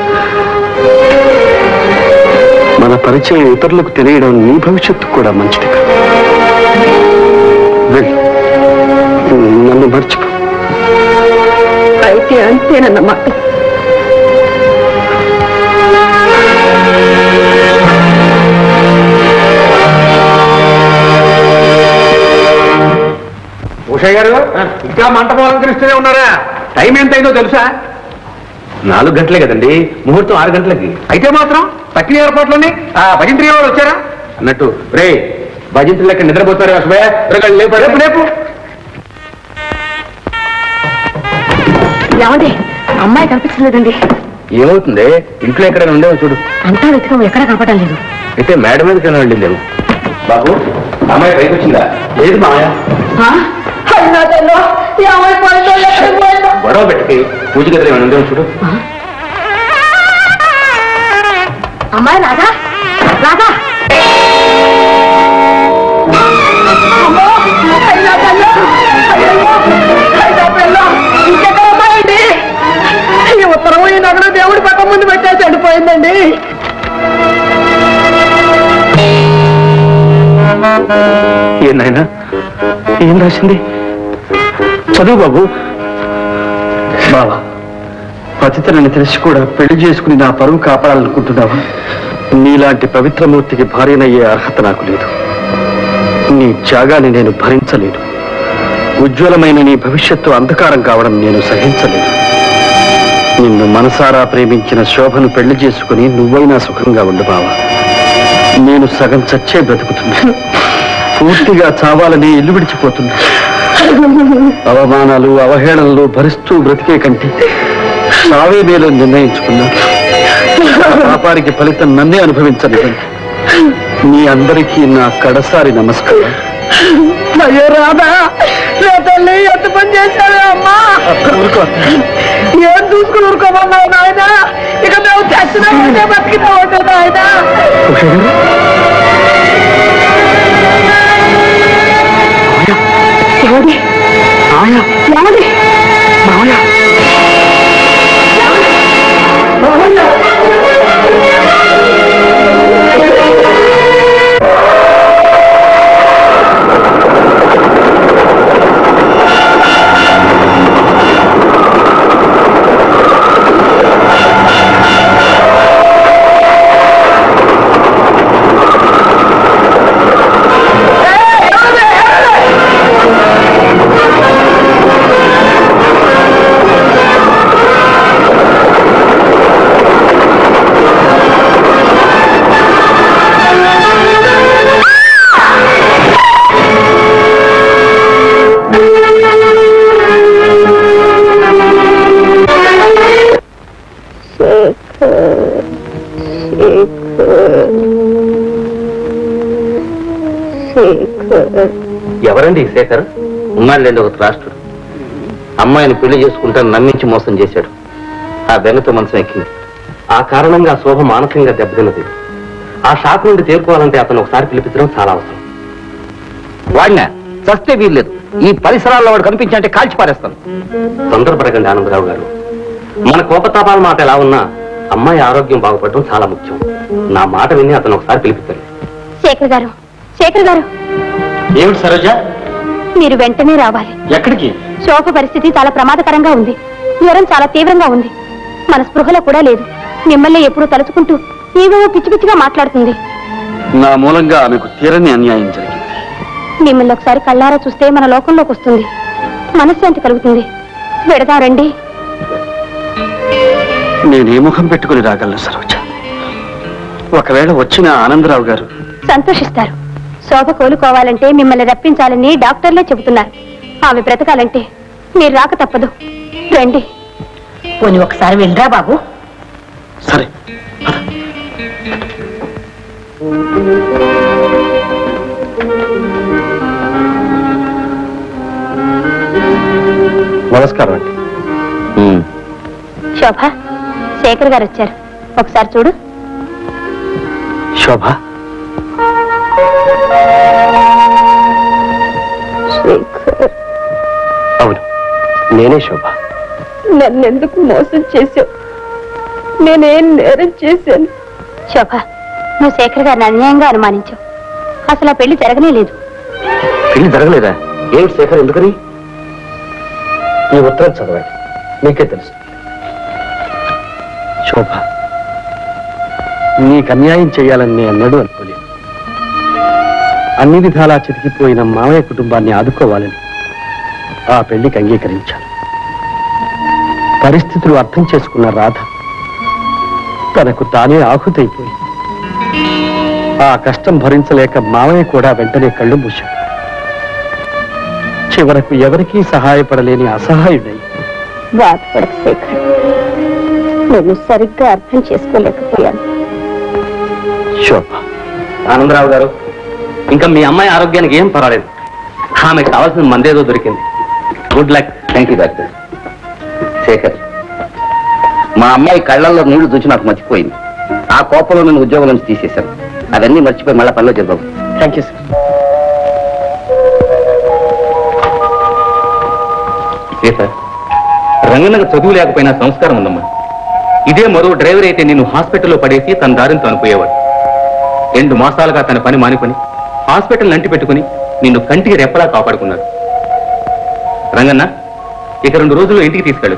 మన పరిచయం ఇతరులకు తెలియడం నీ భవిష్యత్తు కూడా మంచిది కాదు వెళ్ళు నన్ను మర్చిపో అయితే అంతేనన్నమాట ఉషయ్య గారు ఇంకా మంటపం అలంకరిస్తూనే ఉన్నారా టైం ఎంతైందో తెలుసా నాలుగు గంటలే కదండి ముహూర్తం ఆరు గంటలకి అయితే మాత్రం తక్కిన ఏర్పాట్లోని ఆ భజంత్రి వాళ్ళు వచ్చారా అన్నట్టు రే భజంతులు లెక్క నిద్రపోతారు అసలే లేపు రేపు రేపు ఏమండి అమ్మాయి కనిపించలేదండి ఏమవుతుంది ఇంట్లో ఎక్కడైనా ఉండేవో చూడు అంతా వెతకం ఎక్కడ కనపడం లేదు అయితే మేడ మీదకైనా వెళ్ళిందేమో బాబు అమ్మాయి పైకి వచ్చిందా లేదు మామయ్య గొడవ పెట్టి పూజ గదిలో ఏమైనా ఉందేమో చూడు అమ్మాయి రాధా రాధా ఈ ఉత్తరం ఈ నగరం దేవుడి పక్క ముందు పెట్టేసి వెళ్ళిపోయిందండి ఏం నాయనా ఏం రాసింది చదువు బాబు బావా పతితనని తెలిసి కూడా పెళ్లి చేసుకుని నా పరువు కాపాడాలనుకుంటున్నావా నీలాంటి పవిత్రమూర్తికి భార్యనయ్యే అర్హత నాకు లేదు నీ త్యాగాన్ని నేను భరించలేను ఉజ్వలమైన నీ భవిష్యత్తు అంధకారం కావడం నేను సహించలేను నిన్ను మనసారా ప్రేమించిన శోభను పెళ్లి చేసుకుని నువ్వైనా సుఖంగా ఉండు బావా నేను సగం చచ్చే బ్రతుకుతున్నా పూర్తిగా చావాలని ఇల్లు విడిచిపోతున్నా అవమానాలు అవహేళనలు భరిస్తూ బ్రతికే కంటే చావే మేలు నిర్ణయించుకున్నా ఆ పాపానికి ఫలితం నన్నే అనుభవించలేదండి మీ అందరికీ నా కడసారి నమస్కారం అయ్యో రాధా నా తల్లి ఎంత పని చేశావే అమ్మా ఊరుకో. ఏం చూసుకుని ఊరుకోమన్నావు నాయన ఇక మేము చచ్చినా ఉంటే బతికినా ఉంటే నాయన ఉష గారు? ఎవడి మామయ్య, ఎవడి మామయ్య. ఎవరండి ఈ శేఖర్ ఉన్నాడులేండి ఒక రాష్ట్రుడు అమ్మాయిని పెళ్లి చేసుకుంటాను నమ్మించి మోసం చేశాడు ఆ బెంగతో మనసు ఎక్కింది ఆ కారణంగా ఆ శోభ మానసికంగా దెబ్బతిన్నది ఆ షాక్ నుండి తేరుకోవాలంటే అతను ఒకసారి పిలిపించడం చాలా అవసరం వాడినా చస్తే వీల్లేదు ఈ పరిసరాల్లో వాడు కనిపించంటే కాల్చి పారేస్తాను తొందరపడకండి ఆనందరావు గారు మన కోపతాపాల మాట ఎలా ఉన్నా అమ్మాయి ఆరోగ్యం బాగుపడటం చాలా ముఖ్యం నా మాట విని అతను ఒకసారి పిలిపించండి శేఖర్ గారు శేఖర్ గారు ఏమిటి సరోజ మీరు వెంటనే రావాలి ఎక్కడికి శోభ పరిస్థితి చాలా ప్రమాదకరంగా ఉంది జ్వరం చాలా తీవ్రంగా ఉంది మన స్పృహలో కూడా లేదు మిమ్మల్ని ఎప్పుడూ తలుచుకుంటూ ఏవేవో పిచ్చి పిచ్చిగా మాట్లాడుతుంది నా మూలంగా ఆమెకు తీరని అన్యాయం జరిగింది మిమ్మల్ని ఒకసారి కళ్ళారా చూస్తే మన లోకంలోకి వస్తుంది మనశ్శాంతి కలుగుతుంది వెడదాం రండి నేనే ముఖం పెట్టుకుని రాగలను సరోజ ఒకవేళ వచ్చిన ఆనందరావు గారు సంతోషిస్తారు శోభ కోలుకోవాలంటే మిమ్మల్ని రప్పించాలని డాక్టర్లే చెబుతున్నారు ఆమె బ్రతకాలంటే మీరు రాక తప్పదు రండి పోనీ ఒకసారి వెళ్ళరా బాబు సరే నమస్కారం అండి శోభ శేఖర్ గారు వచ్చారు ఒకసారి చూడు శోభ అవును నేనే శోభ నన్నెందుకు మోసం చేశావు నేనేం నేరం చేశాను శోభ నువ్వు శేఖర్ గారిని అన్యాయంగా అనుమానించావు అసలు ఆ పెళ్లి జరగనే లేదు పెళ్లి జరగలేదా ఏమిటి శేఖర్ ఎందుకని ఈ ఉత్తరం చదవండి మీకే తెలుసు శోభ నీకు అన్యాయం చేయాలని నేను అన్నాడు అనుకోలేదు అన్ని విధాలా చితికిపోయిన మామయ్య కుటుంబాన్ని ఆదుకోవాలని ఆ పెళ్లికి అంగీకరించాను పరిస్థితులు అర్థం చేసుకున్న రాధ తనకు తానే ఆహుతైపోయి ఆ కష్టం భరించలేక మామయ్య కూడా వెంటనే కళ్ళు మూశాడు చివరకు ఎవరికీ సహాయపడలేని అసహాయుడై బాధపడకు శేఖర్ నేను సరిగ్గా అర్థం చేసుకోలేకపోయాను శోభ ఆనందరావు గారు ఇంకా మీ అమ్మాయి ఆరోగ్యానికి ఏం పర్వాలేదు ఆమెకు కావాల్సిన మందేదో దొరికింది good luck thank you doctor Sekhar మా అమ్మాయి కళ్ళల్లో నీళ్లు చూసి నాకు మర్చిపోయింది ఆ కోపంలో నేను ఉద్యోగం నుంచి తీసేశాను అవన్నీ మర్చిపోయి మళ్ళీ పనిలో చేద్దాం థ్యాంక్ యూ సార్ సీత రంగనకు చదువు లేకపోయినా సంస్కారం ఉందమ్మా ఇదే మరో డ్రైవర్ అయితే నిన్ను హాస్పిటల్లో పడేసి తన దారిని అనుపోయేవాడు రెండు మాసాలుగా తన పని మానుకొని హాస్పిటల్ నంటి పెట్టుకుని నిన్ను కంటికి రెప్పలా కాపాడుకున్నాడు రంగన్న ఇక రెండు రోజుల్లో ఇంటికి తీసుకెళ్ళు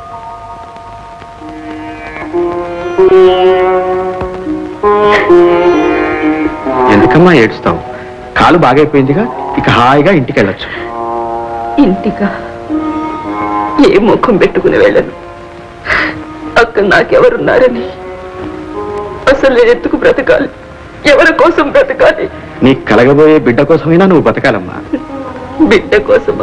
ఎందుకమ్మా ఏడుస్తావు కాలు బాగైపోయిందిగా ఇక హాయిగా ఇంటికి వెళ్ళొచ్చు ఇంటిగా ఏ ముఖం పెట్టుకుని వెళ్ళను అక్కడ నాకెవరున్నారని అసలు నేను ఎందుకు బ్రతకాలి ఎవరి కోసం బ్రతకాలి నీకు కలగబోయే బిడ్డ కోసమైనా నువ్వు బతకాలమ్మా బిడ్డ కోసమా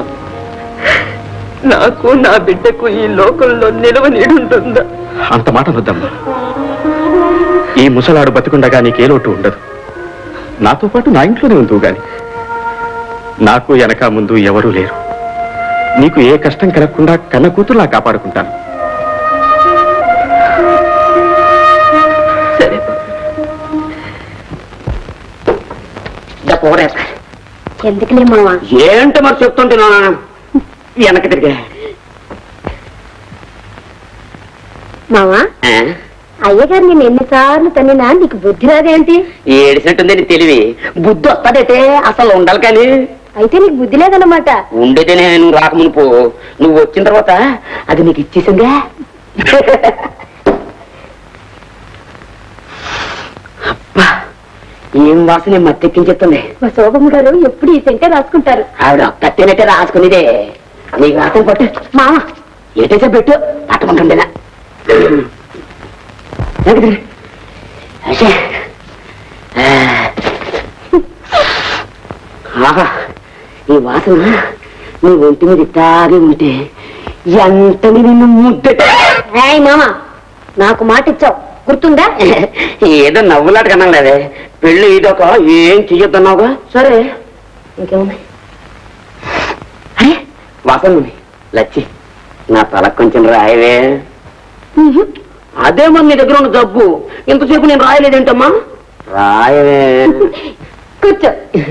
నాకు నా బిడ్డకు ఈ లోకంలో నిలవ నీడుంటుందా అంత మాట వద్దమ్మా ఈ ముసలాడు బతికుండగా నీకే లోటు ఉండదు నాతో పాటు నా ఇంట్లోనే ఉందువు గాని నాకు వెనక ముందు ఎవరూ లేరు నీకు ఏ కష్టం కలగకుండా కన్న కూతురులా కాపాడుకుంటాను సరే ఎందుకులే మావా ఏంటో మరి చెప్తుంటే నాన్న వెనక్కి తిరిగా మావా ఆ? అయ్యగారు నేను ఎన్నిసార్లు తన్నినా నీకు బుద్ధి రాదేంటి ఏడిసినట్టుంది నీ తెలివి బుద్ధి వస్తాడైతే అసలు ఉండాలి కానీ అయితే నీకు బుద్ధి లేదన్నమాట ఉండేదేనే నువ్వు రాకమునుపు నువ్వు వచ్చిన తర్వాత అది నీకు ఇచ్చేసిందే అబ్బా ఏం వాసన మత్తెక్కించేస్తుంది మా శోభమ్మ గారు ఎప్పుడు ఈ సెంటే రాసుకుంటారు ఆవిడ కట్టెనట్టే రాసుకునేదే నీకు రాసం పట్టు మామ ఏటైతే పెట్టు పట్టమంటుండేనా ఆహా ఈ వాసన నీ ఒంటి మీద తాగి ఉంటే ఎంతని నిన్ను ముద్దట ఏయ్ మామ నాకు మాట ఇచ్చావు గుర్తుందా ఏదో నవ్వులాట కన్నా లేదే పెళ్ళి ఇదొక ఏం చెయ్యొద్దన్నావుగా సరే ఇంకేముంది అరే వాసన లచ్చి నా తల కొంచెం రాయవే అదే మన నీ దగ్గర ఉన్న జబ్బు ఇంతసేపు నేను రాయలేదేంటమ్మా రాయవే కూర్చో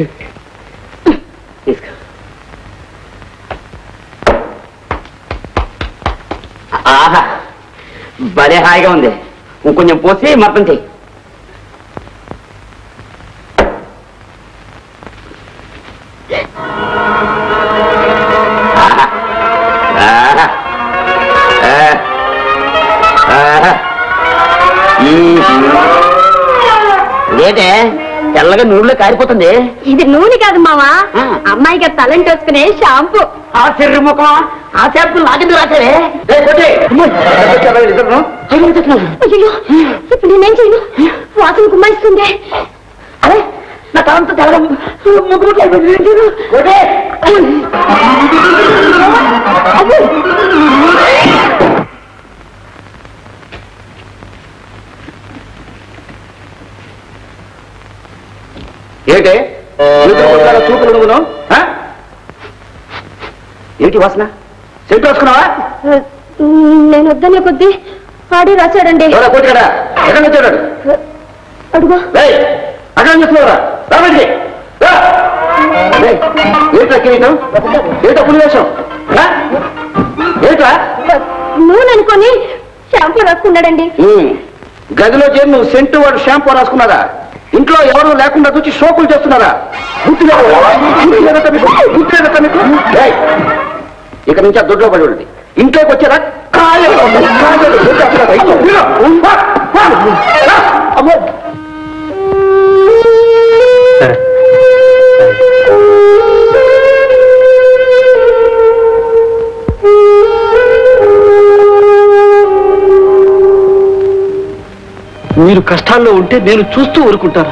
తీసుకో ఆహా భలే హాయిగా ఉంది ఇంకొంచెం పోసి మొత్తం చెయ్యి ఆహా. ఆహా. ఆ. ఆహా. మ్మ్. లేదే తెల్లగా నూనెలో కారిపోతుంది ఇది నూనె కాదు మావా ఆ. అమ్మాయికి తలంటి వేసుకునే షాంపూ ఆ చెర్రి ముఖం ఆ చేపలు నాకెందు రాసావే ఏ, కొట్టి. ఇద్దరు. అయ్యో, చెప్తున్నాను. అయ్యో ఇప్పుడు నేనేం చేయను వాసన కుమ్మాయిస్తుంది అరే నా తలంతా తెల్లగా ముగ్గు ముగ్గు అయిపోయింది. ఏం చేయను? కొట్టి. అబ్బో. ఏంటి ఎదురు కొట్టాల చూపులు నువ్వును ఆ? ఏంటి వాసన సెంటు వేసుకున్నావా నేను వద్దనే కొద్దీ ఆడి రాశాడండి ఎవరా కొట్టుకడా ఎక్కడ వచ్చాడు అడుగు ఏయ్, అక్కడ చూస్తున్నారా రావండి ఏంట్రా కిరీటం ఏంటో పులి వేషం ఆ? ఏంట్రా నూనె అనుకొని షాంపూ రాసుకున్నాడండి ఉమ్, గదిలో చేరి నువ్వు సెంటు వాడు షాంపూ రాసుకున్నారా ఇంట్లో ఎవరు లేకుండా చూసి షోకులు చేస్తున్నారా గుర్తు లేదా? గుర్తు లేదట మీకు? గుర్తు లేదట మీకు? ఏయ్, ఇక నుంచి ఆ దొడ్లో పడి ఉండండి ఇంట్లోకి వచ్చారా కాయలు కాయలు దొడ్డు అక్కడ రైతు. ఇదిగో, వా, వా, రా. అమ్మో. మీరు కష్టాల్లో ఉంటే నేను చూస్తూ ఊరుకుంటాను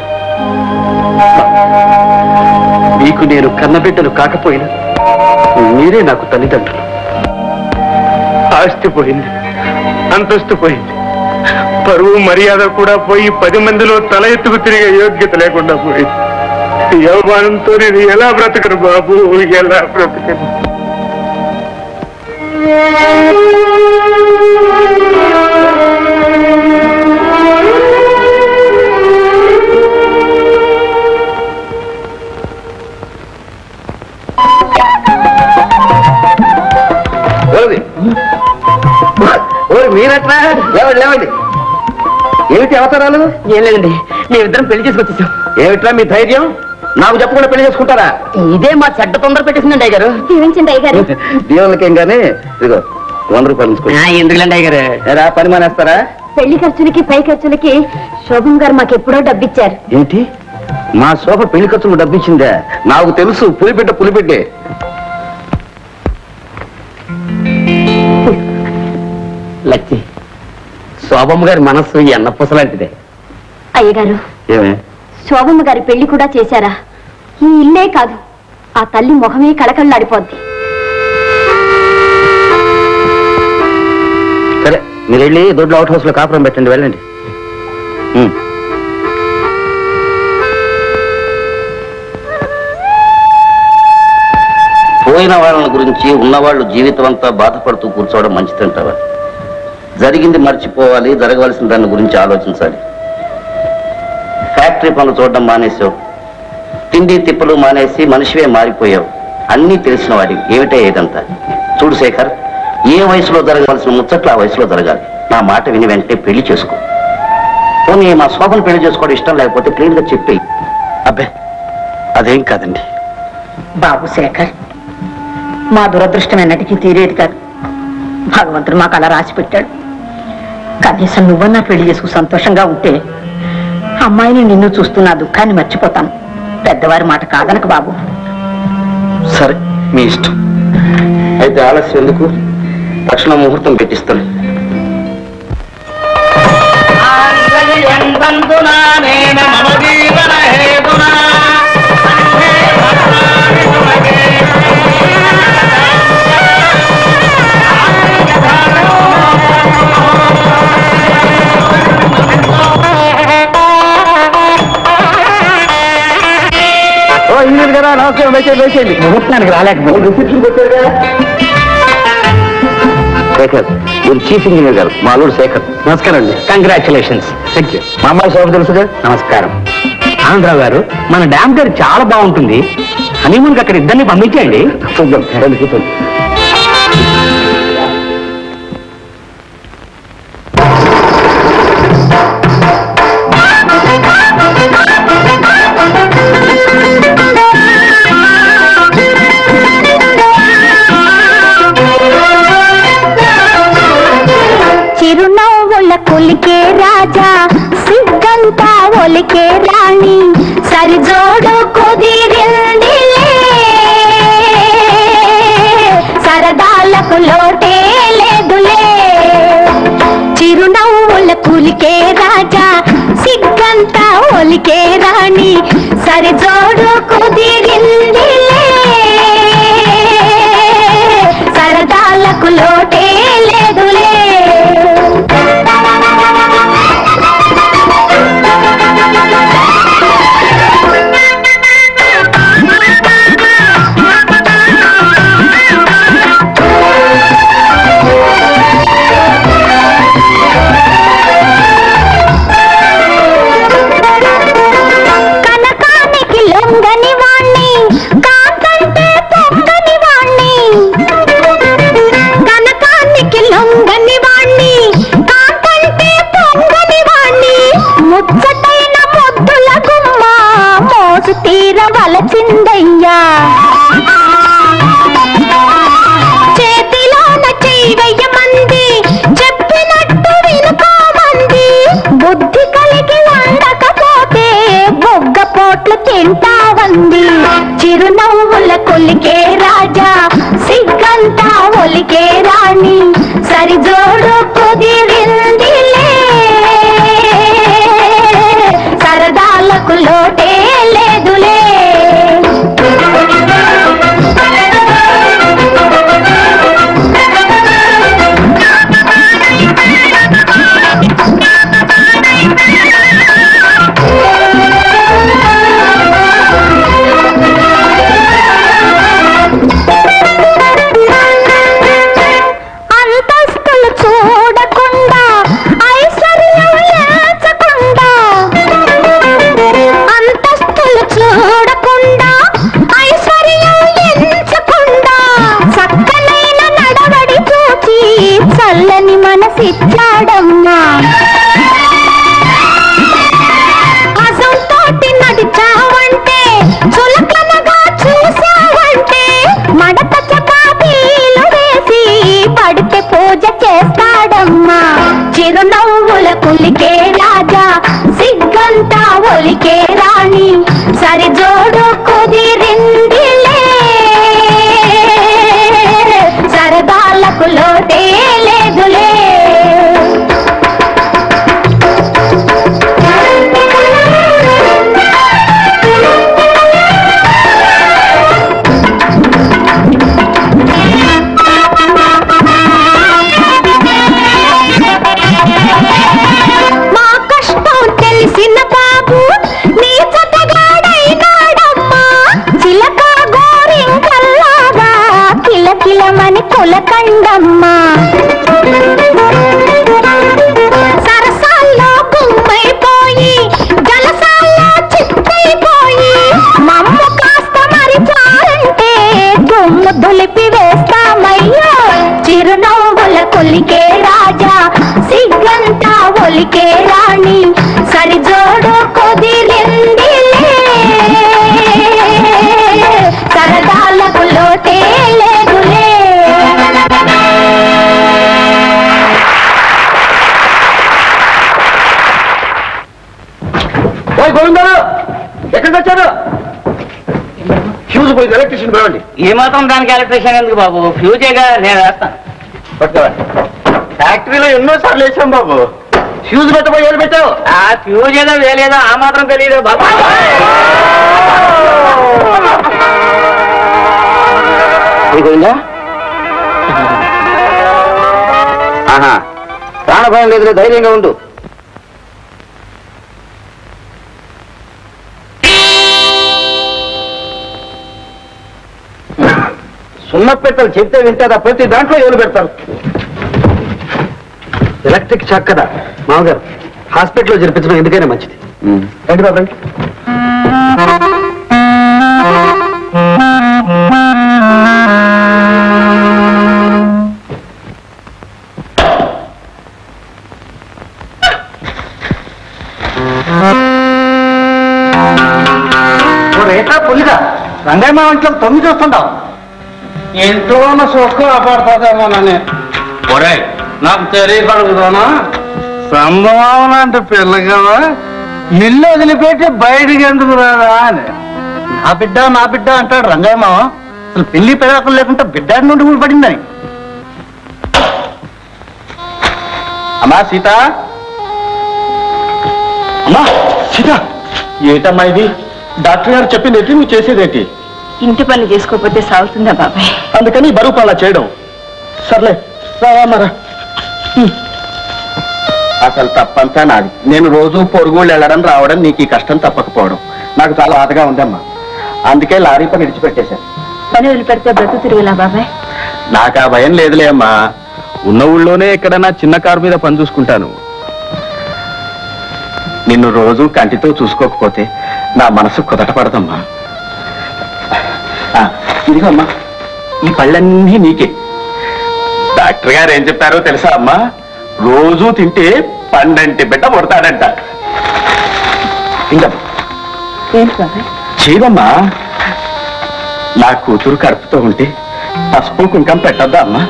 మీకు నేను కన్నబిడ్డను కాకపోయినా మీరే నాకు తల్లిదండ్రులు ఆస్తి పోయింది అంతస్తు పోయింది పరువు మర్యాద కూడా పోయి పది మందిలో తల ఎత్తుకు తిరిగే యోగ్యత లేకుండా పోయింది ఈ అవమానంతో నేను ఎలా బ్రతకను బాబు ఎలా బ్రతకను ఓరి ఓరి మీరట్లా లేవండి లేవండి ఏమిటి అవతారాలు ఏం లేదండి మేమిద్దరం పెళ్లి చేసుకొచ్చేసాం ఏమిట్రా మీ ధైర్యం నాకు చెప్పకుండా పెళ్లి చేసుకుంటారా ఇదే మా చెడ్డ తొందర పెట్టేసిందండి అయ్య గారు దీవించండి అయ్యగారు దీవులకేం గానీ ఇదిగో వంద రూపాయలు ఉంచుకో ఎందుకులేండి అయ్య గారు ఏరా పని మానేస్తారా పెళ్లి ఖర్చులకి పై ఖర్చులకి శోభం గారు మాకు ఎప్పుడో డబ్బిచ్చారు ఏంటి మా శోభ పెళ్లి ఖర్చులు డబ్బిచ్చిందా నాకు తెలుసు పులిబిడ్డ పులిబిడ్డే లచ్చి శోభమ్మ గారి మనస్సు ఎన్న పుసలాంటిదే అయ్యగారు ఏమే శోభమ్మ గారి పెళ్లి కూడా చేశారా ఈ ఇల్లే కాదు ఆ తల్లి మొహమే కళకళలాడిపోద్ది సరే మీరు వెళ్ళి దొడ్లో అవుట్ హౌస్ లో కాపురం పెట్టండి వెళ్ళండి ఉమ్. పోయిన వాళ్ళ గురించి ఉన్నవాళ్ళు జీవితం అంతా బాధపడుతూ కూర్చోవడం మంచిదంటావా జరిగింది మర్చిపోవాలి జరగవలసిన దాని గురించి ఆలోచించాలి ఫ్యాక్టరీ పనులు చూడడం మానేసావు తిండి తిప్పలు మానేసి మనిషివే మారిపోయావు అన్నీ తెలిసిన వాడి ఏమిటే ఏదంతా చూడు శేఖర్ ఏ వయసులో జరగవలసిన ముచ్చట్లు ఆ వయసులో జరగాలి నా మాట విని వెంటనే పెళ్లి చేసుకో పోనీ మా శోభను పెళ్లి చేసుకోవడం ఇష్టం లేకపోతే క్లీన్ గా చెప్పి అబ్బే అదేం కాదండి బాబు శేఖర్ మా దురదృష్టం ఎన్నటికీ తీరేది కాదు భగవంతుడు మాకు అలా రాసి పెట్టాడు కనీసం నువ్వన్నా పెళ్లి చేసుకు సంతోషంగా ఉంటే అమ్మాయిని నిన్ను చూస్తున్న ఆ దుఃఖాన్ని మర్చిపోతాను పెద్దవారి మాట కాదనక బాబు సరే మీ ఇష్టం అయితే ఆలస్యం ఎందుకు తక్షణ ముహూర్తం పెట్టిస్తాను ఓ ఇంజనీర్ గారా నమస్కారం వేసేయండి వేసేయండి ముహూర్తానికి రాలేకపోతే రిసెప్షన్ వచ్చారుగా శేఖర్ మీరు చీఫ్ ఇంజనీర్ గారు మా అల్లుడు శేఖర్ నమస్కారం అండి కంగ్రాచులేషన్స్ థ్యాంక్ యూ మా అమ్మాయి శోభ తెలుసుగా నమస్కారం ఆనందరావు గారు మన డ్యామ్ పేరు చాలా బాగుంటుంది హనీమూన్కి అక్కడ ఇద్దరిని పంపించండి చూద్దాం రండి కూర్చోండి చిరునవ్వుల కొలికే రాజా సిగ్గంతా ఒలికే రాణి సరిజోడు కుదిరిందిలే సరదాలకు లోటే లేదులే చిరునవ్వుల కులికే రాజా సిగ్గంతా ఒలికే రాణి సరిజోడు కుదిరిందిలే సరదాలకు లోటే లేదులే కనకానికి లొంగని వాణ్ణి కాకంటే పొంగని వాణ్ణి కనకానికి లొంగని వాణ్ణి కాకంటే పొంగని వాణ్ణి ముచ్చటైన ముద్దుల గుమ్మ మోసు తీరవలసిందయ్యా చేతిలోన చెయ్యమంది చెప్పినట్టు వినుకోమంది బుద్ధి కలిగి ఉండకపోతే బొగ్గ పోట్లు తింటావంది చిరునవ్వుల కొలికే రాజా సిగ్గంతా ఒలికే రాణి సరిజోడు కుదిరిందిలే సరదాలకు లోటే లేదులే అంతస్తులు చూడకుండా ఐశ్వర్యం లేచకుండా అంతస్తులు చూడకుండా ఐశ్వర్యం ఎంచకుండా చక్కనైన నడవడి చూచి చల్లని మనసిచ్చాడమ్మా అసంతోటి నడిచావంటే చులకనగా చూసావంటే మడత చపాతీలు వేసి పడితే పూజ చేస్తాడమ్మా చిరునవ్వుల కులికే రాజా సిగ్గంతా ఒలికే రాణి సరిజోడు కుదిరిందిలే సరదాలకు లోటే లేదులే మా కష్టం తెలిసిన బాబు నీ చతగాడైనాడమ్మా చిలక గోరింకల్లాగా కిలకిలమని కులకండమ్మా సరసాల్లో గుమ్మైపోయి జలసాల్లో చిత్తైపోయి మమ్ము కాస్త మరిచారంటే దుమ్ము దులిపి వేస్తామయ్యో చిరునవ్వుల కొలికే రాజా సిగ్గంతా ఒలికే రాణి సరిజోడు కుదిరిందిలే సరదాలకు లోటే లేదులే ఓయ్ గోవిందారు ఎక్కడికి వచ్చారు ఫ్యూజ్ పోయింది ఎలక్ట్రిషియన్ పిలవండి ఏ మాత్రం దానికి ఎలక్ట్రీషియన్ ఎందుకు బాబు ఫ్యూజేగా నేను వేస్తాను పట్టుకోవాలి ఫ్యాక్టరీలో ఎన్నో సార్లు వేసాం బాబు ఫ్యూజ్ పెట్టబోయి ఏడు పెట్టావు ఆ ఫ్యూజ్ ఏదో వేలేదో ఆ మాత్రం తెలియదు బాబు గోవిందా ఆహా ప్రాణభయం లేదులే ధైర్యంగా ఉండు సున్న పెట్టలు చెప్తే వింటారా ప్రతి దాంట్లో ఎవరు పెడతారు ఎలక్ట్రిక్ షాక్ కదా మామగారు హాస్పిటల్లో జరిపించడం ఎందుకైనా మంచిది రండి బాబు రండి రేటా పులిగా రంగయ్య మా ఇంట్లో తొమ్మిది చూస్తుంటాం ఇంట్లో ఉన్న సుఖం అపడుతుందేమోనని ఒరే నాకు తెలియకడుగుతానా సంభవం అంటే పిల్ల కదా ఇల్లు వదిలిపెట్టి బయటికి ఎందుకు రాదా అని నా బిడ్డ నా బిడ్డ అంటాడు రంగయ్య మావ అసలు పెళ్లి పెదాకులు లేకుండా బిడ్డ నుండి కూడా పడిందని అమ్మా సీత అమ్మా సీత ఏటమ్మా ఇది డాక్టర్ గారు చెప్పింది ఏంటి నువ్వు చేసేదేంటి ఇంటి పని చేసుకోకపోతే సాగుతుందా బాబాయ్ అందుకని ఈ బరువు పాలా చేయడం సర్లే రావా మరా అసలు తప్పంతా నాది నేను రోజు పొరుగుళ్ళు వెళ్ళడం రావడం నీకు ఈ కష్టం తప్పకపోవడం నాకు చాలా బాధగా ఉందమ్మా అందుకే లారీ పని విడిచిపెట్టేశాను పని వదిలిపెడితే బ్రతు తిరుగులా బాబాయ్ నాకు ఆ భయం లేదులే అమ్మా ఉన్న ఊళ్ళోనే ఎక్కడన్నా చిన్న కారు మీద పని చూసుకుంటాను నిన్ను రోజు కంటితో చూసుకోకపోతే నా మనసు కుదట పడదమ్మా ఆ, ఇదిగో అమ్మా ఈ పళ్ళన్నీ నీకే డాక్టర్ గారు ఏం చెప్పారో తెలుసా అమ్మా రోజు తింటే పండంటి బిడ్డ పుడతాడంట ఇంకా ఏంటి బాబాయ్ చేయవమ్మా నా కూతురు కడుపుతో ఉంటే పసుపు కుంకం పెట్టద్దా అమ్మా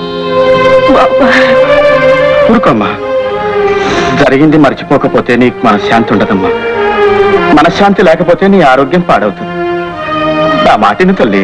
ఊరుకోమ్మా జరిగింది మర్చిపోకపోతే నీకు మనశ్శాంతి ఉండదమ్మా మనశ్శాంతి లేకపోతే నీ ఆరోగ్యం పాడవుతుంది నా మాటిని తల్లి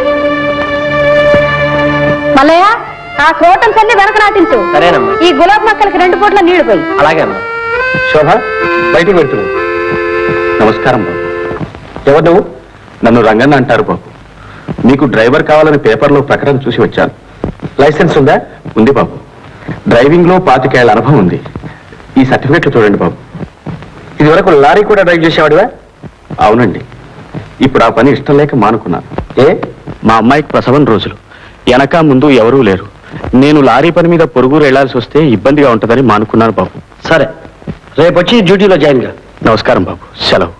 మల్లయ్య ఆ క్రోటన్స్ అన్ని వెనక నాటించు సరేనమ్మా ఈ గులాబ్ మొక్కలకి రెండు పూట్ల నీళ్లు పోయి అలాగే అమ్మా శోభ బయటికి వెళ్తున్నావు నమస్కారం బాబు ఎవరు నువ్వు నన్ను రంగన్న అంటారు బాబు మీకు డ్రైవర్ కావాలని పేపర్లో ప్రకటన చూసి వచ్చాను లైసెన్స్ ఉందా ఉంది బాబు డ్రైవింగ్ లో పాతికేళ్ల అనుభవం ఉంది ఈ సర్టిఫికెట్లు చూడండి బాబు ఇది వరకు లారీ కూడా డ్రైవ్ చేసేవాడివా అవునండి ఇప్పుడు ఆ పని ఇష్టం లేక మానుకున్నాను ఏ మా అమ్మాయికి ప్రసవం రోజులు వెనక ముందు ఎవరూ లేరు నేను లారీ పని మీద పొరుగురు వెళ్లాల్సి వస్తే ఇబ్బందిగా ఉంటుందని మానుకున్నాను బాబు సరే రేపు వచ్చి డ్యూటీలో జాయిన్ గా నమస్కారం బాబు సెలవు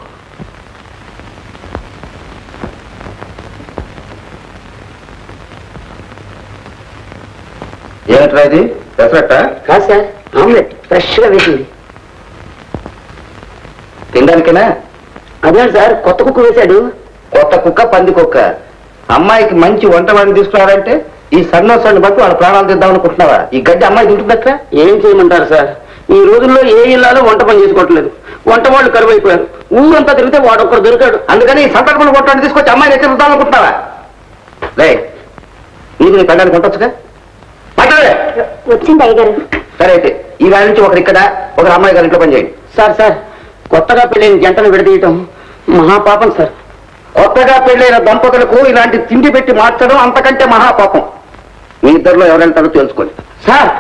ఏమిట్రా ఇది పెసరట్ట కాదు సార్ ఆమ్లెట్ ఫ్రెష్ గా వేసింది తినడానికేనా అదే సార్ కొత్త కుక్క వేశాడు కొత్త కుక్క పంది కుక్క అమ్మాయికి మంచి వంట వాడిని తీసుకురావాలంటే ఈ సన్నోసాన్ని బట్టి వాళ్ళ ప్రాణాలు తీద్దాం అనుకుంటున్నావా ఈ గడ్డి అమ్మాయి తింటుందక్క ఏం చేయమంటారు సార్ ఈ రోజుల్లో ఏ ఇల్లాలో వంట పని చేసుకోవట్లేదు వంట వాళ్ళు కరువైపోయారు ఊరంతా తిరిగితే వాడు ఒక్కడు దొరికాడు అందుకని ఈ సంతకములు కొట్టడానికి తీసుకొచ్చి అమ్మాయిని ఎత్తిద్దాం అనుకుంటున్నావా రే నీకు నీ పెళ్ళానికి కొట్టొచ్చుగా మాట్లాడే వచ్చింది అయ్యగారు సరే అయితే ఈ వేళ నుంచి ఒకరు ఇక్కడ ఒకరు అమ్మాయి గారి ఇంట్లో పని చేయండి సార్ సార్ కొత్తగా పెళ్ళైన జంటను విడదీయటం మహాపాపం సార్ కొత్తగా పెళ్ళైన దంపతులకు ఇలాంటి తిండి పెట్టి మార్చడం అంతకంటే మహాపాపం మీ ఇద్దరిలో ఎవరు వెళ్తారో తెలుసుకోండి సార్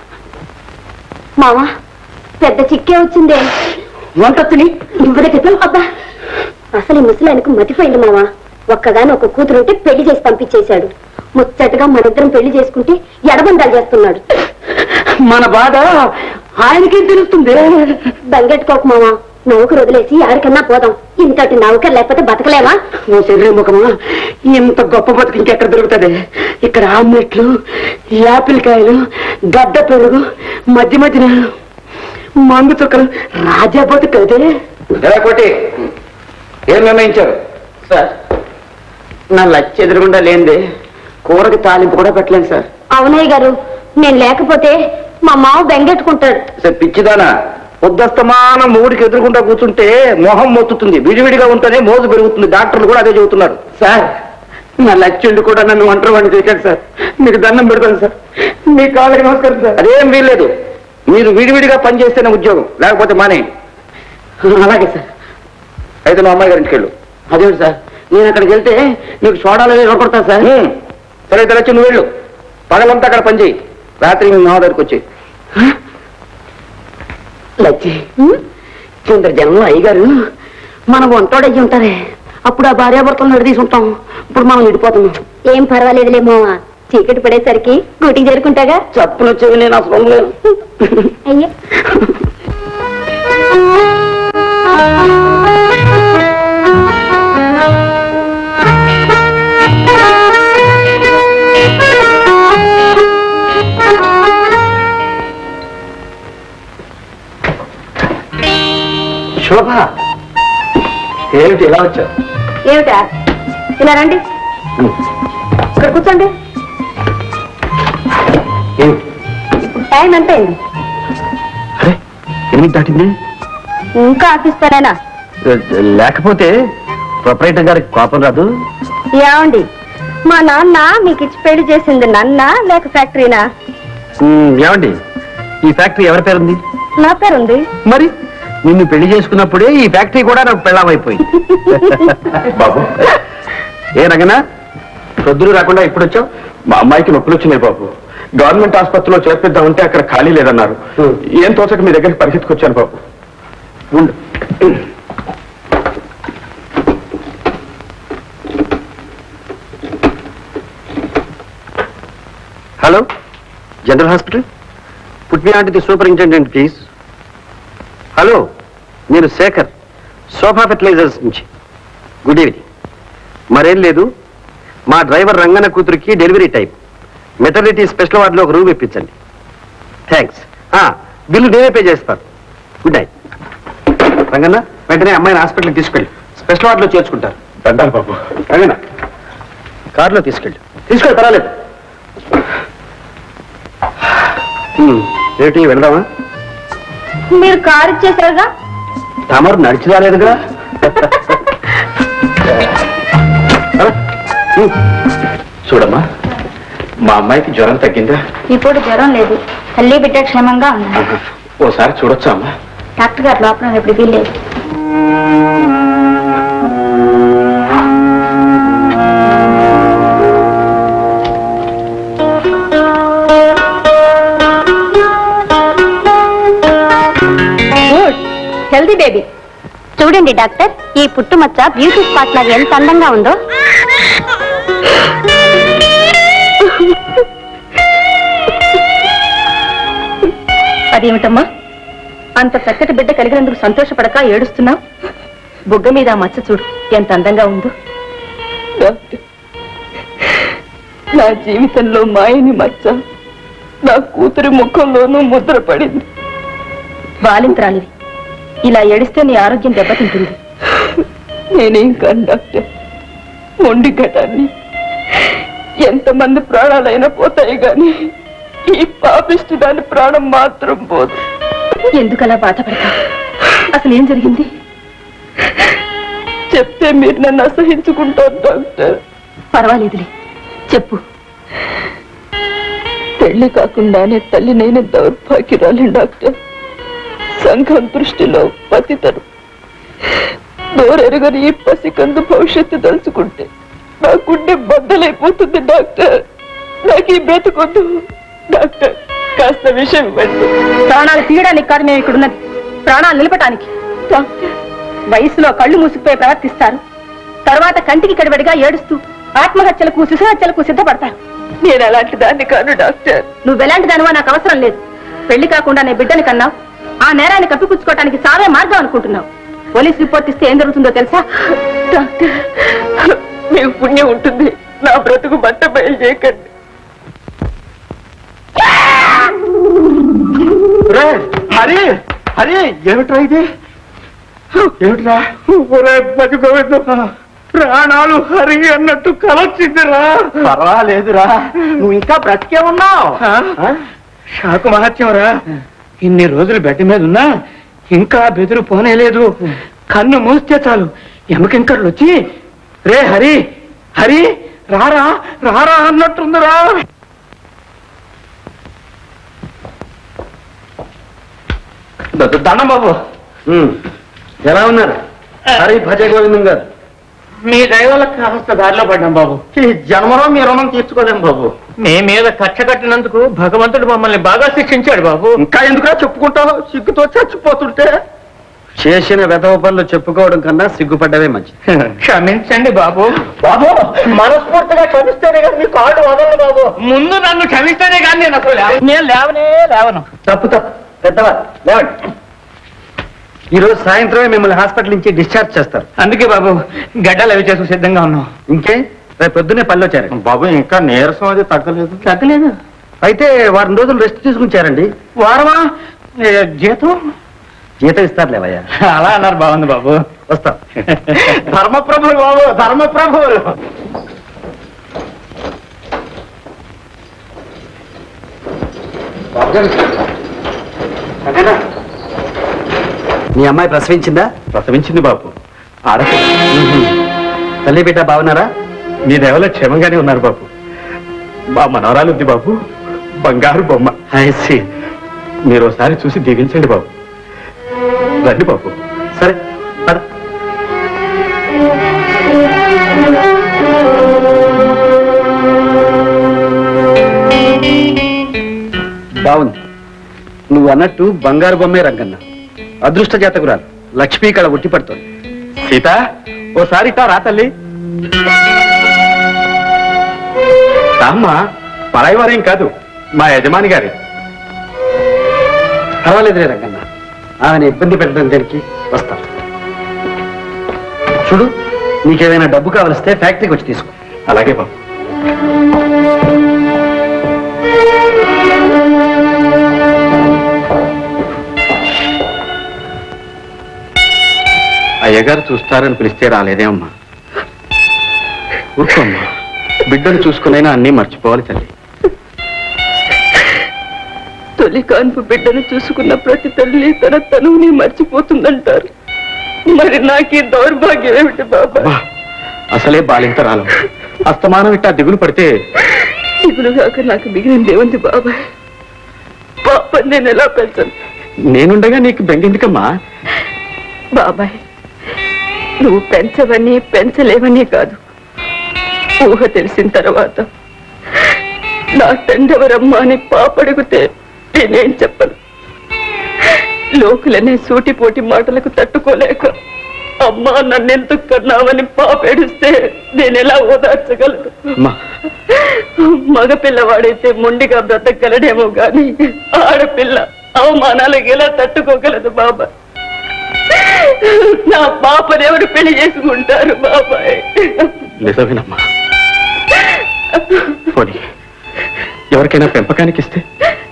మావా పెద్ద చిక్కే వచ్చిందే వంటొత్తుని ఇవ్వడ క్రితం అబ్బా అసలు ఈ ముసలాయనకు మతిపోయింది మావా ఒక్కగాని ఒక కూతురు ఉంటే పెళ్లి చేసి పంపించేశాడు ముచ్చటగా మనిద్దరం పెళ్లి చేసుకుంటే ఎడబందాలు చేస్తున్నాడు మన బాధ ఆయనకి తెలుస్తుంది బంగెట్టుకోకు మావా నౌకరు వదిలేసి ఆడికన్నా పోదాం ఇంతటి నౌకర్ లేకపోతే బతకలేమా ఓ శరీరం ముఖమా ఇంత గొప్ప బతుకు ఇంకెక్కడ దొరుకుతుంది ఇక్కడ ఆమ్లెట్లు యాపిల్ కాయలు గడ్డ పెరుగు మధ్య మధ్యన మందు చుక్కలు రాజా బతుకు అదే కోటి ఏం నిర్ణయించారు సార్ నా లచ్చ ఎదురుగుండా లేనిదే కూరకి తాలింపు కూడా పెట్టలేను సార్ అవునయ్య గారు నేను లేకపోతే మా మావ బెంగెట్టుకుంటాడు సరే, పిచ్చిదానా పొద్దస్తమానం మూడికి ఎదురుకుంటా కూర్చుంటే మొహం మొత్తుతుంది విడివిడిగా ఉంటేనే మోజు పెరుగుతుంది డాక్టర్లు కూడా అదే చెబుతున్నారు సార్ నా లచ్చుండి కూడా నన్ను ఒంటరి వాడిని చేశాడు సార్ మీకు దండం పెడతాను సార్ మీ కాళ్ళకి నమస్కారం సార్ అదేం వీల్లేదు మీరు విడివిడిగా పనిచేస్తేనే ఉద్యోగం లేకపోతే మానే అలాగే సార్ అయితే నువ్వు అమ్మాయి గారింటికి వెళ్ళు అదేంటి సార్ నేను అక్కడికి వెళ్తే మీకు సోడాలు అవి కొడతాను సార్ ఉమ్, సరే అయితే లచ్చి నువ్వు వెళ్ళు పగలంతా అక్కడ పని చేయి రాత్రి మీ మామ దగ్గరికి వచ్చి లచ్చి కింద జనంలో అయ్యగారు మనం వంటోడయ్యి ఉంటారే అప్పుడు ఆ భార్యాభర్తలను విడదీసి ఉంటాం ఇప్పుడు మనం విడిపోతున్నాం ఏం పర్వాలేదులే మావా చీకటి పడేసరికి గూటికి చేరుకుంటాగా చప్పున వచ్చేవి నేను అసలు ఉండలేను అయ్యో శోభ ఏమిటి ఇలా వచ్చావు ఏమిటా ఇలా రండి ఇక్కడ కూర్చోండి ఏమిటి ఇప్పుడు టైం ఎంత అయింది అరే ఎనిమిది దాటింది ఇంకా ఆఫీస్ పనేనా లేకపోతే ప్రొపరేటర్ గారికి కోపం రాదు ఏమండి మా నాన్న మీకు ఇచ్చి పెళ్లి చేసింది నన్నా లేక ఫ్యాక్టరీనా ఉమ్, ఏమండి ఈ ఫ్యాక్టరీ ఎవరి పేరుంది నా పేరుంది మరి నిన్ను పెళ్లి చేసుకున్నప్పుడే ఈ ఫ్యాక్టరీ కూడా నాకు పెళ్ళామైపోయింది బాబు ఏ రంగనా పొద్దులు రాకుండా ఇప్పుడు వచ్చావు మా అమ్మాయికి నొప్పులు వచ్చినాయి బాబు గవర్నమెంట్ ఆసుపత్రిలో చేర్పిద్దామంటే అక్కడ ఖాళీ లేదన్నారు ఏం తోచక మీ దగ్గరికి పరిగెత్తుకొచ్చాను బాబు ఉండు hello general hospital put me onto the superintendent please hello నేను శేఖర్ సోఫా ఫెర్టిలైజర్స్ నుంచి గుడ్ ఈవినింగ్ మరేం లేదు మా డ్రైవర్ రంగన్న కూతురికి డెలివరీ టైం మెటర్నిటీ స్పెషల్ వార్డులో ఒక రూమ్ ఇప్పించండి థ్యాంక్స్ బిల్లు నేనే పే చేస్తాను గుడ్ నైట్ రంగన్న వెంటనే అమ్మాయిని హాస్పిటల్కి తీసుకెళ్ళి స్పెషల్ వార్డులో చేర్చుకుంటారు దండాలి బాబు రంగన్న కారులో తీసుకెళ్ళి తీసుకెళ్ళి పర్వాలేదు హ్మ్, ఏమిటి వెళదామా మీరు కారు ఇచ్చేసారుగా తమరు నడిచి రాలేదుగా అలా, హ్మ్. చూడమ్మా మా అమ్మాయికి జ్వరం తగ్గిందా ఇప్పుడు జ్వరం లేదు తల్లి బిడ్డ క్షేమంగా ఉన్నారు ఆహా. ఓసారి చూడొచ్చా అమ్మా డాక్టర్ గారు లోపల ఎప్పుడు వీల్లేదు గుడ్ హెల్దీ బేబీ చూడండి డాక్టర్ ఈ పుట్టుమచ్చ బ్యూటీ స్పాట్ లాగా ఎంత అందంగా ఉందో అదేమిటమ్మా అంత చక్కటి బిడ్డ కలిగినందుకు సంతోషపడక ఏడుస్తున్నావు బుగ్గ మీద ఆ మచ్చ చూడు ఎంత అందంగా ఉందో నా జీవితంలో మాయని మచ్చ నా కూతురి ముఖంలోనూ ముద్ర పడింది బాలింత్రాలివి ఇలా ఏడిస్తే నీ ఆరోగ్యం దెబ్బతింటుంది నేనేం కాను డాక్టర్ మొండి ఘటాన్ని ఎంతమంది ప్రాణాలైనా పోతాయి గాని ఈ పాపిష్టి దాని ప్రాణం మాత్రం పోదు ఎందుకలా బాధపడతావు అసలు ఏం జరిగింది చెప్తే మీరు నన్ను అసహించుకుంటారు డాక్టర్ పర్వాలేదులే చెప్పు పెళ్లి కాకుండానే తల్లి నేను దౌర్భాగ్యురాలి డాక్టర్ సంఘం దృష్టిలో పతితరు నోరెరుగని ఈ పసికందు భవిష్యత్తు తలుచుకుంటే నా గుండె బద్దలైపోతుంది డాక్టర్ నాకు ఈ బ్రతుకొద్దు డాక్టర్ కాస్త విషయం ఇవ్వండి ప్రాణాలు తీయడానికి కాదు మేము ఇక్కడ ఉన్నది ప్రాణాలు నిలపటానికి డాక్టర్ వయసులో కళ్ళు మూసుకుపోయి ప్రవర్తిస్తారు తర్వాత కంటికి కడివడిగా ఏడుస్తూ ఆత్మహత్యలకు సుసహత్యలకు సిద్ధపడతారు నేను అలాంటి దాన్ని కాను డాక్టర్ నువ్వెలాంటి దానివో నాకు అవసరం లేదు పెళ్లి కాకుండా నీ బిడ్డని కన్నావు ఆ నేరాన్ని కప్పిపుచ్చుకోవటానికి సావే మార్గం అనుకుంటున్నావు పోలీస్ రిపోర్ట్ ఇస్తే ఏం జరుగుతుందో తెలుసా డాక్టర్ మీకు పుణ్యం ఉంటుంది నా బ్రతుకు బట్ట బయలు చేయకండి రే, హరి హరి ఏమిట్రా ఇది ఏమిట్రా ఒరే బతుకోవద్దు ప్రాణాలు హరి అన్నట్టు కలొచ్చిందిరా పర్వాలేదురా నువ్వు ఇంకా బ్రతికే ఉన్నావు షాకు మహత్యంరా ఇన్ని రోజులు బెడ్ మీద ఉన్నా ఇంకా బెదురు పోనేలేదు కన్ను మూస్తే చాలు ఎమకింకర్లు వచ్చి రే హరి హరి రారా రారా అన్నట్టుందిరా ద- దండం బాబు ఉమ్, ఎలా ఉన్నారు హరి భజ గోవిందం గారు మీ దైవాల కాస్త దారిలో పడ్డాం బాబు ఈ జన్మలో మీ రుణం తీర్చుకోలేం బాబు మీ మీద కక్ష కట్టినందుకు భగవంతుడు మమ్మల్ని బాగా శిక్షించాడు బాబు ఇంకా ఎందుకురా చెప్పుకుంటావు సిగ్గుతో చచ్చిపోతుంటే చేసిన వెధవ పనులు చెప్పుకోవడం కన్నా సిగ్గుపడ్డవే మంచి క్షమించండి బాబు బాబు మనస్ఫూర్తిగా క్షమిస్తేనే కదా మీ కాళ్ళు వదలను బాబు ముందు నన్ను క్షమిస్తేనే కానీ నేను అసలు లేవ- నేను లేవనే లేవను తప్పు తప్పు పెద్దవారు లేవండి ఈ రోజు సాయంత్రమే మిమ్మల్ని హాస్పిటల్ నుంచి డిశ్చార్జ్ చేస్తారు అందుకే బాబు గడ్డలు అవి చేసుకు సిద్ధంగా ఉన్నాం ఇంకే రేపు పొద్దున్నే పళ్ళు వచ్చారు బాబు ఇంకా నీరసం అది తగ్గలేదు తగ్గలేదు అయితే వారం రోజులు రెస్ట్ తీసుకుంటారండి వారమా ఏ, జీతం జీతం ఇస్తారు లేవయ్యా అలా అన్నారు బాగుంది బాబు వస్తాం ధర్మప్రభులు బాబు ధర్మప్రభువులు మీ అమ్మాయి ప్రసవించిందా ప్రసవించింది బాబు ఆడపిల్ల తల్లి బిడ్డ బాగున్నారా మీ దేవలో క్షేమంగానే ఉన్నారు బాబు మా మనవరాలు ఉంది బాబు బంగారు బొమ్మ ఐసి మీరు ఒకసారి చూసి దీవించండి బాబు రండి బాబు సరే పద. బాగుంది నువ్వు అన్నట్టు బంగారు బొమ్మే రంగన్న అదృష్ట జాతకురాలు లక్ష్మీ కళ ఉట్టి పడుతోంది సీత ఓసారి ఇట్టా రా తల్లి రామ్మా పరాయి వారేం కాదు మా యజమాని గారి పర్వాలేదులే రంగన్న ఆమెను ఇబ్బంది పెట్టడం దేనికి వస్తా చూడు నీకేమైనా డబ్బు కావలిస్తే ఫ్యాక్టరీకి వచ్చి తీసుకో అలాగే బాబు అయ్యగారు చూస్తారని పిలిస్తే రాలేదే అమ్మా ఊరుకోమ్మా బిడ్డను చూసుకునైనా అన్నీ మర్చిపోవాలి తల్లి తొలి కాన్పు బిడ్డను చూసుకున్న ప్రతి తల్లి తన తనువుని మర్చిపోతుందంటారు మరి నాకీ దౌర్భాగ్యం ఏమిటి బాబా అబ్బా, అసలే బాలింతరాలు అస్తమానం ఇట్టా దిగులు పడితే దిగులుగాక నాకు మిగిలింది ఏముంది బాబాయ్ పాప నేను ఎలా పెంచను నేనుండగా నీకు బెంగెందుకమ్మా బాబాయ్ నువ్వు పెంచవని పెంచలేవని కాదు ఊహ తెలిసిన తర్వాత నా తండ్రెవరమ్మా అని పాప అడిగితే నేనేం చెప్పను లోకులనే సూటిపోటి మాటలకు తట్టుకోలేక అమ్మా నన్నెందుకు కన్నావని పాప ఏడిస్తే నేనెలా ఓదార్చగలను అమ్మా మగ పిల్లవాడైతే మొండిగా బ్రతకగలడేమో గాని ఆడపిల్ల అవమానాలకు ఎలా తట్టుకోగలదు బాబా నా పాపని ఎవరు పెళ్లి చేసుకుంటారు బాబాయ్ నిజమేనమ్మా పోనీ ఎవరికైనా పెంపకానికి ఇస్తే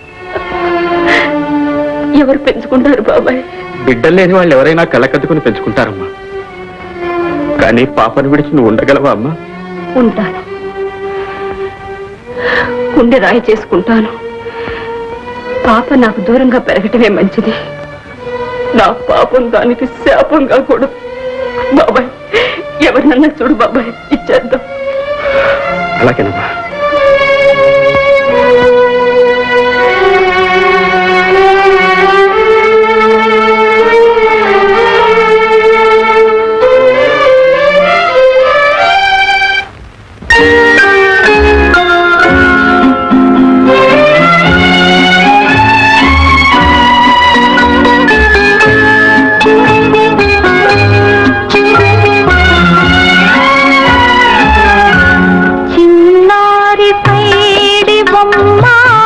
ఎవరు పెంచుకుంటారు బాబాయ్ బిడ్డలు లేని వాళ్ళు ఎవరైనా కళ్ళకద్దుకుని పెంచుకుంటారమ్మా కానీ పాపను విడిచి నువ్వు ఉండగలవా అమ్మా ఉంటాను గుండె రాయి చేసుకుంటాను పాప నాకు దూరంగా పెరగటమే మంచిది నా పాపం దానికి శాపం కాకూడదు బాబాయ్ ఎవరినన్నా చూడు బాబాయ్ ఇచ్చేద్దాం అలాగేనమ్మా చిన్నారి పైడి బొమ్మ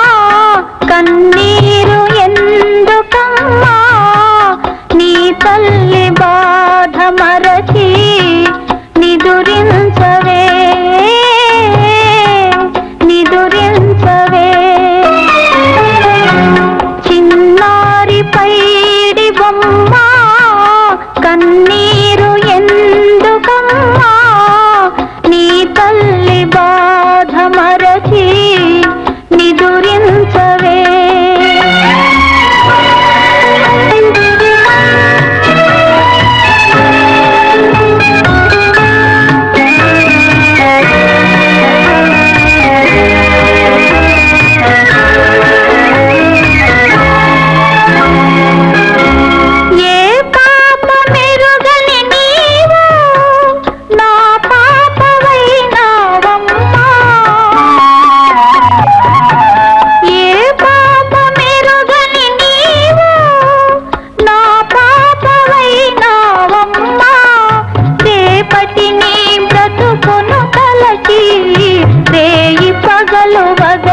కన్నీరు ఎందుకమ్మా నీ తల్లి బాధ మరచి నిదురించవే నిదురించవే చిన్నారి పైడి బొమ్మ కన్నీరు ఎందుకమ్మా నీ తల్లి బాధ మరచి నిదురించవే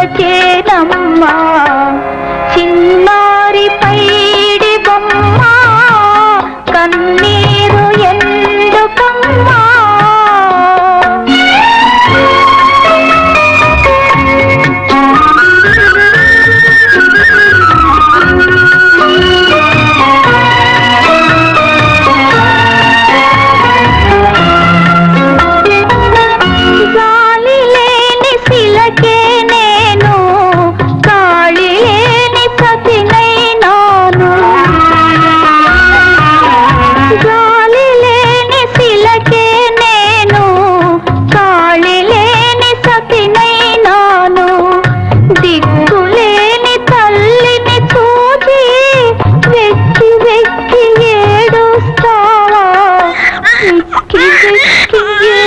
చిలకేనమ్మా చిన్నారి పైడి బొమ్మ కన్నీరు ఎందుకమ్మా గాలి లేని శిలకే నేను కాళి లేని సతినైనాను గాలి లేని శిలకే నేను కాళి లేని సతినైనాను దిక్కులేని తల్లిని చూసి వెక్కి వెక్కి ఏడుస్తావా వెక్కి వెక్కి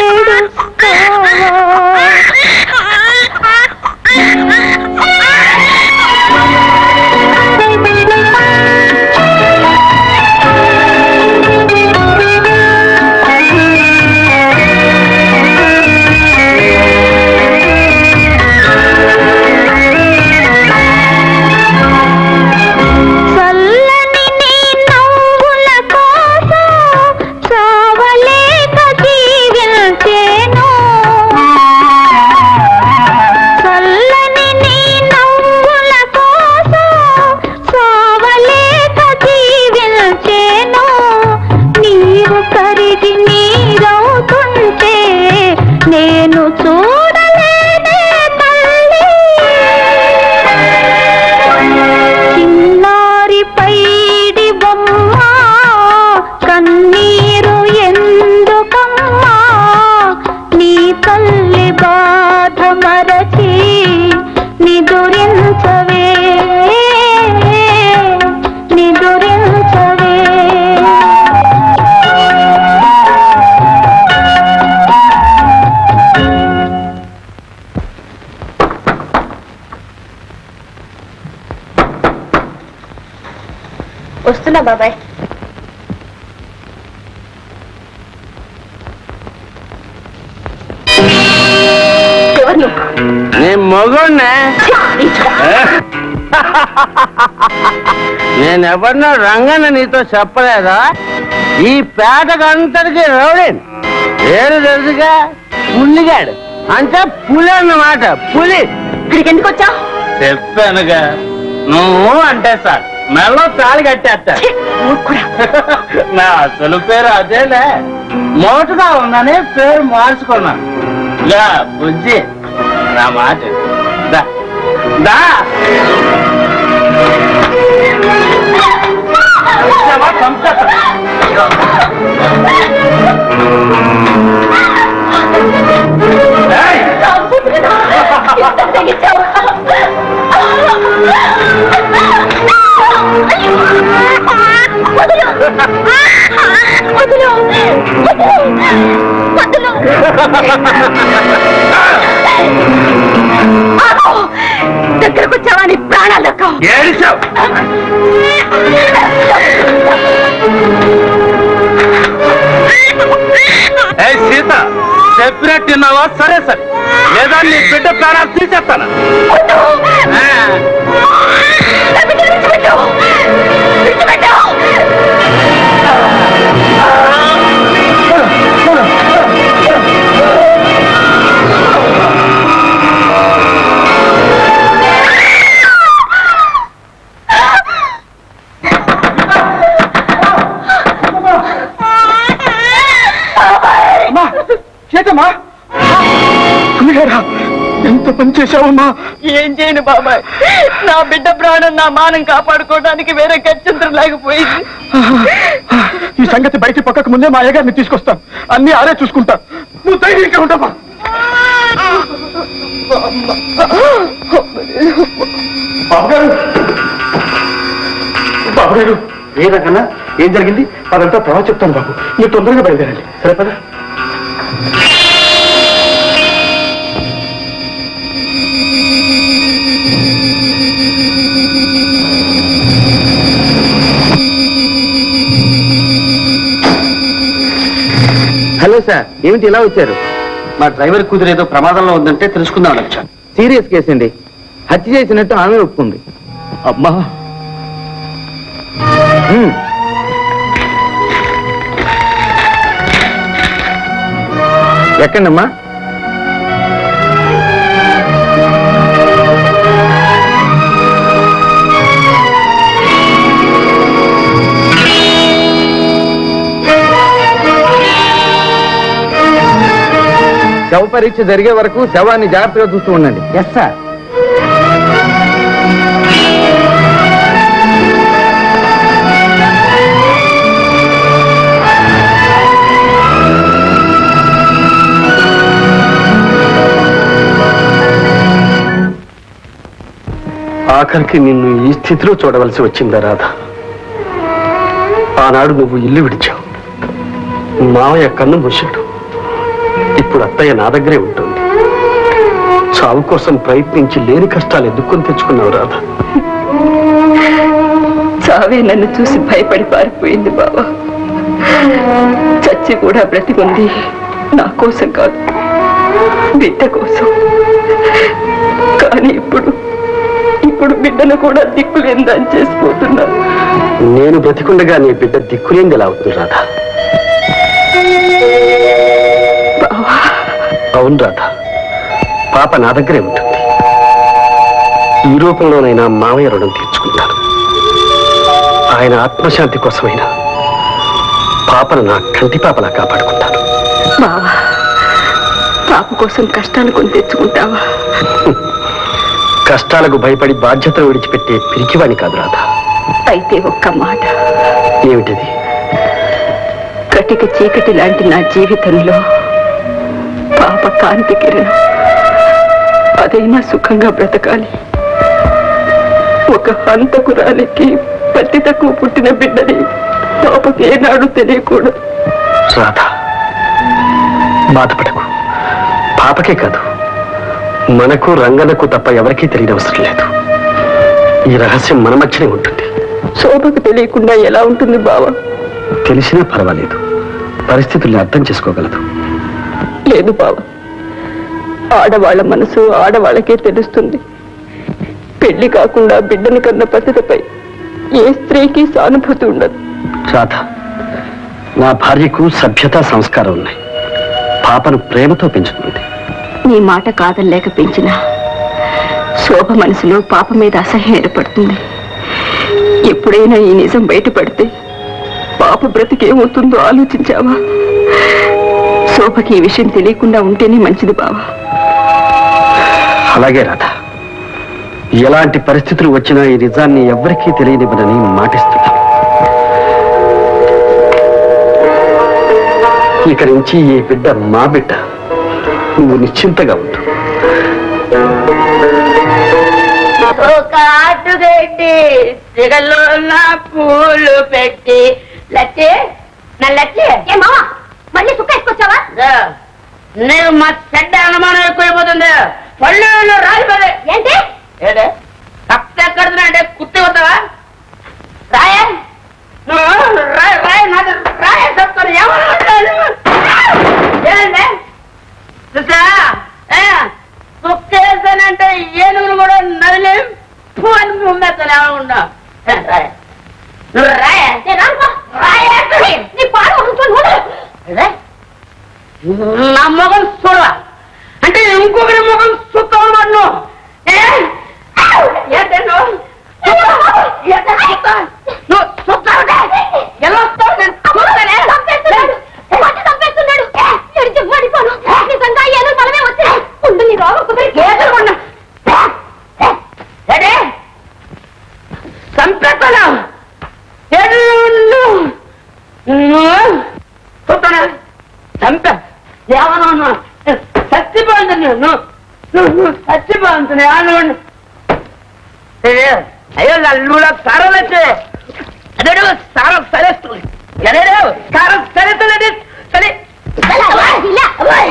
చల్లని నీ నవ్వుల కోసం చావలేక జీవించేను చల్లని నీ నవ్వుల కోసం చావలేక జీవించేను నీవు కరిగి నీరవుతుంటే నేను చూడలేనే తల్లి చిన్నారి పైడి బొమ్మ కన్నీరు ఎందుకమ్మా నీ తల్లి బాధ మరచి నిదురించవే నిదురించవే వస్తున్నా బాబాయ్ ఎవరు నువ్వు? నేను మగుణ్ణే నేను ఎవరినో రంగన్న నీతో చెప్పలేదా ఈ పేటకంతటికి రౌడీన్ పేరు తెలుసుగా పుల్లిగాడు అంటే పులి అన్నమాట పులి ఇక్కడికి ఎందుకు వచ్చా చెప్పానుగా నువ్వు అంటే సార్ మెల్లో తాళి కట్టేస్తా నా అసలు పేరు అదేలే మోటుగా ఉందని పేరు మార్చుకున్నాను ఇలా బుజ్జి నా మాట దా దా వచ్చావా? చంపేస్తా. ఏయ్! దగ్గరకు వచ్చావా నీ ప్రాణాలు దక్కవు. ఏడిచావు ఏ సీత చెప్పినట్టున్నావా సరే సరే లేదా నీ బిడ్డ ప్రాణాలు తీసేస్తాను ఆ. చేతమ్మా పులిగారా ఎంత పని చేశావమ్మా ఏం చేయను బాబాయ్ నా బిడ్డ ప్రాణం నా మానం కాపాడుకోవడానికి వేరే గత్యంతరం లేకపోయింది ఈ సంగతి బయట పక్కకు ముందే మా అయ్యగారిని తీసుకొస్తాను అన్ని ఆరే చూసుకుంటా నువ్వు ధైర్యంగా ఉంటావా బాబుగారు బాబుగారు ఏ రకన్నా ఏం జరిగింది అదంతా తర్వాత చెప్తాను బాబు మీరు తొందరగా బయలుదేరండి సరే పదా హలో సార్ ఏమిటి ఇలా వచ్చారు మా డ్రైవర్ కూతురు ఏదో ప్రమాదంలో ఉందంటే తెలుసుకుందాం వచ్చాను సీరియస్ కేసు అండి హత్య చేసినట్టు ఆమె ఒప్పుకుంది అమ్మా ఉమ్. ఎక్కండమ్మా శవ పరీక్ష జరిగే వరకు శవాన్ని జాగ్రత్తగా చూస్తూ ఉండండి ఎస్ సార్ ఆఖరికి నిన్ను ఈ స్థితిలో చూడవలసి వచ్చిందా రాధ ఆనాడు నువ్వు ఇల్లు విడిచావు మావయ్య కన్ను మూశాడు ఇప్పుడు అత్తయ్య నా దగ్గరే ఉంటుంది చావు కోసం ప్రయత్నించి లేని కష్టాలు ఎదుర్కొని తెచ్చుకున్నావు రాధ చావే నన్ను చూసి భయపడి పారిపోయింది బావా చచ్చి కూడా బ్రతికుంది నా కోసం కాదు బిడ్డ కోసం కానీ ఇప్పుడు ఇప్పుడు బిడ్డను కూడా దిక్కులేందని చేసిపోతున్నాను నేను బ్రతికుండగా నీ బిడ్డ దిక్కులేంది ఎలా అవుతుంది రాధ బావా అవును రాధ పాప నా దగ్గరే ఉంటుంది ఈ రూపంలోనైనా మావయ్య రుణం తీర్చుకుంటాను ఆయన ఆత్మశాంతి కోసమైనా పాపను నా కంటి పాపలా కాపాడుకుంటాను బావా పాప కోసం కష్టాలు కొని తెచ్చుకుంటావా కష్టాలకు భయపడి బాధ్యతలు విడిచిపెట్టే పిరికివాణి కాదు రాధ అయితే ఒక్క మాట ఏమిటిది కటిక చీకటి లాంటి నా జీవితంలో పాప కాంతి కిరణం అదైనా సుఖంగా బ్రతకాలి ఒక హంతకురాలికి పత్తి తక్కువ పుట్టిన బిడ్డని పాపకి ఏనాడు తెలియకూడదు రాధ బాధపడకు పాపకే కాదు మనకు రంగనకు తప్ప ఎవరికీ తెలియనవసరం లేదు ఈ రహస్యం మన మధ్యనే ఉంటుంది శోభకు తెలియకుండా ఎలా ఉంటుంది బావ తెలిసినా పర్వాలేదు పరిస్థితుల్ని అర్థం చేసుకోగలదు లేదు బావ ఆడవాళ్ళ మనసు ఆడవాళ్ళకే తెలుస్తుంది పెళ్లి కాకుండా బిడ్డను కన్న పద్ధతిపై ఏ స్త్రీకి సానుభూతి ఉండదు రాధ నా భార్యకు సభ్యత సంస్కారం ఉన్నాయి పాపను ప్రేమతో పెంచుతుంది నీ మాట కాదనలేక పెంచినా శోభ మనసులో పాప మీద అసహ్యం ఏర్పడుతుంది ఎప్పుడైనా ఈ నిజం బయటపడితే పాప బ్రతికేమవుతుందో ఆలోచించావా శోభకి ఈ విషయం తెలియకుండా ఉంటేనే మంచిది బావా అలాగే రాధ ఎలాంటి పరిస్థితులు వచ్చినా ఈ నిజాన్ని ఎవ్వరికీ తెలియనివ్వనని మాటిస్తున్నాను ఇక నుంచి ఈ బిడ్డ మా బిడ్డ నువ్వు నిశ్చింతగా ఉండు ఒక అటుగట్టి సిగలో నా పూలు పెట్టి లచ్చి నా లచ్చి ఏ మావా మళ్ళీ సుక్క వేసుకొచ్చావా నీకు మా చెడ్డ అనుమానం ఎక్కువైపోతుంది పళ్ళు రాలిపోదే ఏంటి ఏడే కప్త ఎక్కడుతున్నా అంటే కుత్తి వద్దావా రాయ నువ్వు రాయ రాయ నాది రాయ చెప్తాను ఎవరు ఏంటంటే చూసా ఏ, కుక్కేసానంటే ఏనుగులు కూడా నదిలే పూ అని ఉమ్మేస్తాను ఎవరు ఉండా రాయ నువ్వు రాయ ఏ రానుకో. రాయే. నీ పాడు ముఖంతో నూనె. అదే? నా మొగం చూడవా అంటే ఇంకొకరి మొగం చూస్తావు అనమాట నువ్వు ఏ? ఆవ్! ఏంటే నువ్వు? చూస్తావా? ఏంటే చూస్తా? నువ్వు చూస్తావుటే? ఎలా వస్తావు? నేను చూస్తానే. చంపేస్తున్నాడు. పట్టి చంపేస్తున్నాడు. ఎడిచి మడిపోను. నిజంగా ఏనుగు బలమే వచ్చింది. ఉండు నీ రోగం కుదిరి. కేసులు కొన్నా. ఏంటి? చంపేస్తాను. ఏడు నువ్వు? నువ్వు? చూస్తానా? చంపా ఏమన్నా చచ్చిపోయింది నేను నువ్వు చచ్చిపోయింది ఆను అయ్యో నువ్వు సారం వచ్చే అదే సారం సరేస్తుంది అదే సారం సరేస్తుంది సరే ఇలా.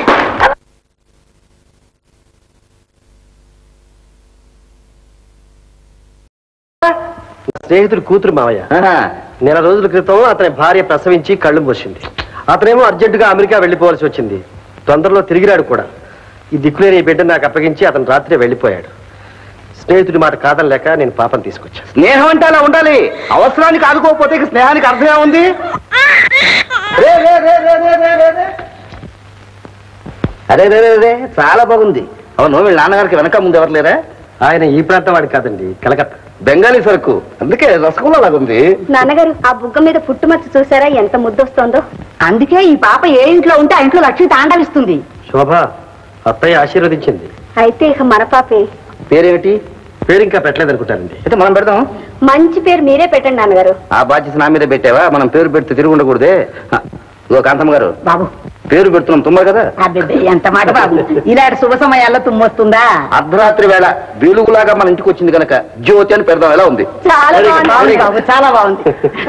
స్నేహితుడు కూతురు మావయ్య నెల రోజుల క్రితం అతని భార్య ప్రసవించి కళ్ళు మూసింది అతనేమో అర్జెంటుగా అమెరికా వెళ్ళిపోవాల్సి వచ్చింది తొందరలో తిరిగిరాడు కూడా ఈ దిక్కులేని ఈ బిడ్డ నాకు అప్పగించి అతను రాత్రి వెళ్ళిపోయాడు స్నేహితుడి మాట కాదనలేక నేను పాపం తీసుకొచ్చాను స్నేహం అంటే అలా ఉండాలి అవసరానికి ఆదుకోకపోతే ఇక స్నేహానికి అర్థమే ఉంది రే, రే, రే, రే, రే, రే, రే, రే. అరే రే రే, రే చాలా బాగుంది అవును వీళ్ళ నాన్నగారికి వెనక ముందు ఎవరు లేరా ఆయన ఈ ప్రాంతం వాడి కాదండి కలకత్తా బెంగాలీ సరుకు అందుకే రసగుల్లా లాగుంది నాన్నగారు ఆ బుగ్గ మీద పుట్టుమచ్చ చూసారా ఎంత ముద్దొస్తోందో అందుకే ఈ పాప ఏ ఇంట్లో ఉంటే ఆ ఇంట్లో లక్ష్మి తాండవిస్తుంది శోభ అత్తయ్య ఆశీర్వదించింది అయితే ఇక మన పాపే పేరేమిటి పేరు ఇంకా పెట్టలేదు అనుకుంటారండి అయితే మనం పెడదాం మంచి పేరు మీరే పెట్టండి నాన్నగారు ఆ బాధ్యత నా మీద పెట్టావా మనం పేరు పెడితే తిరిగి ఉండకూడదే ఆ, ఇదిగో కాంతమ్మ గారు బాబు పేరు పెడుతున్నాం తుమ్మరు కదా అబ్బే ఎంత మాట బాబు ఇలాంటి శుభ సమయాల్లో తుమ్మొస్తుందా అర్ధరాత్రి వేళ వెలుగులాగా మన ఇంటికి వచ్చింది కనుక జ్యోతి అని పెడదాం ఎలా ఉంది చాలా Very good. బాగుంది బాగుంది బాబు చాలా బాగుంది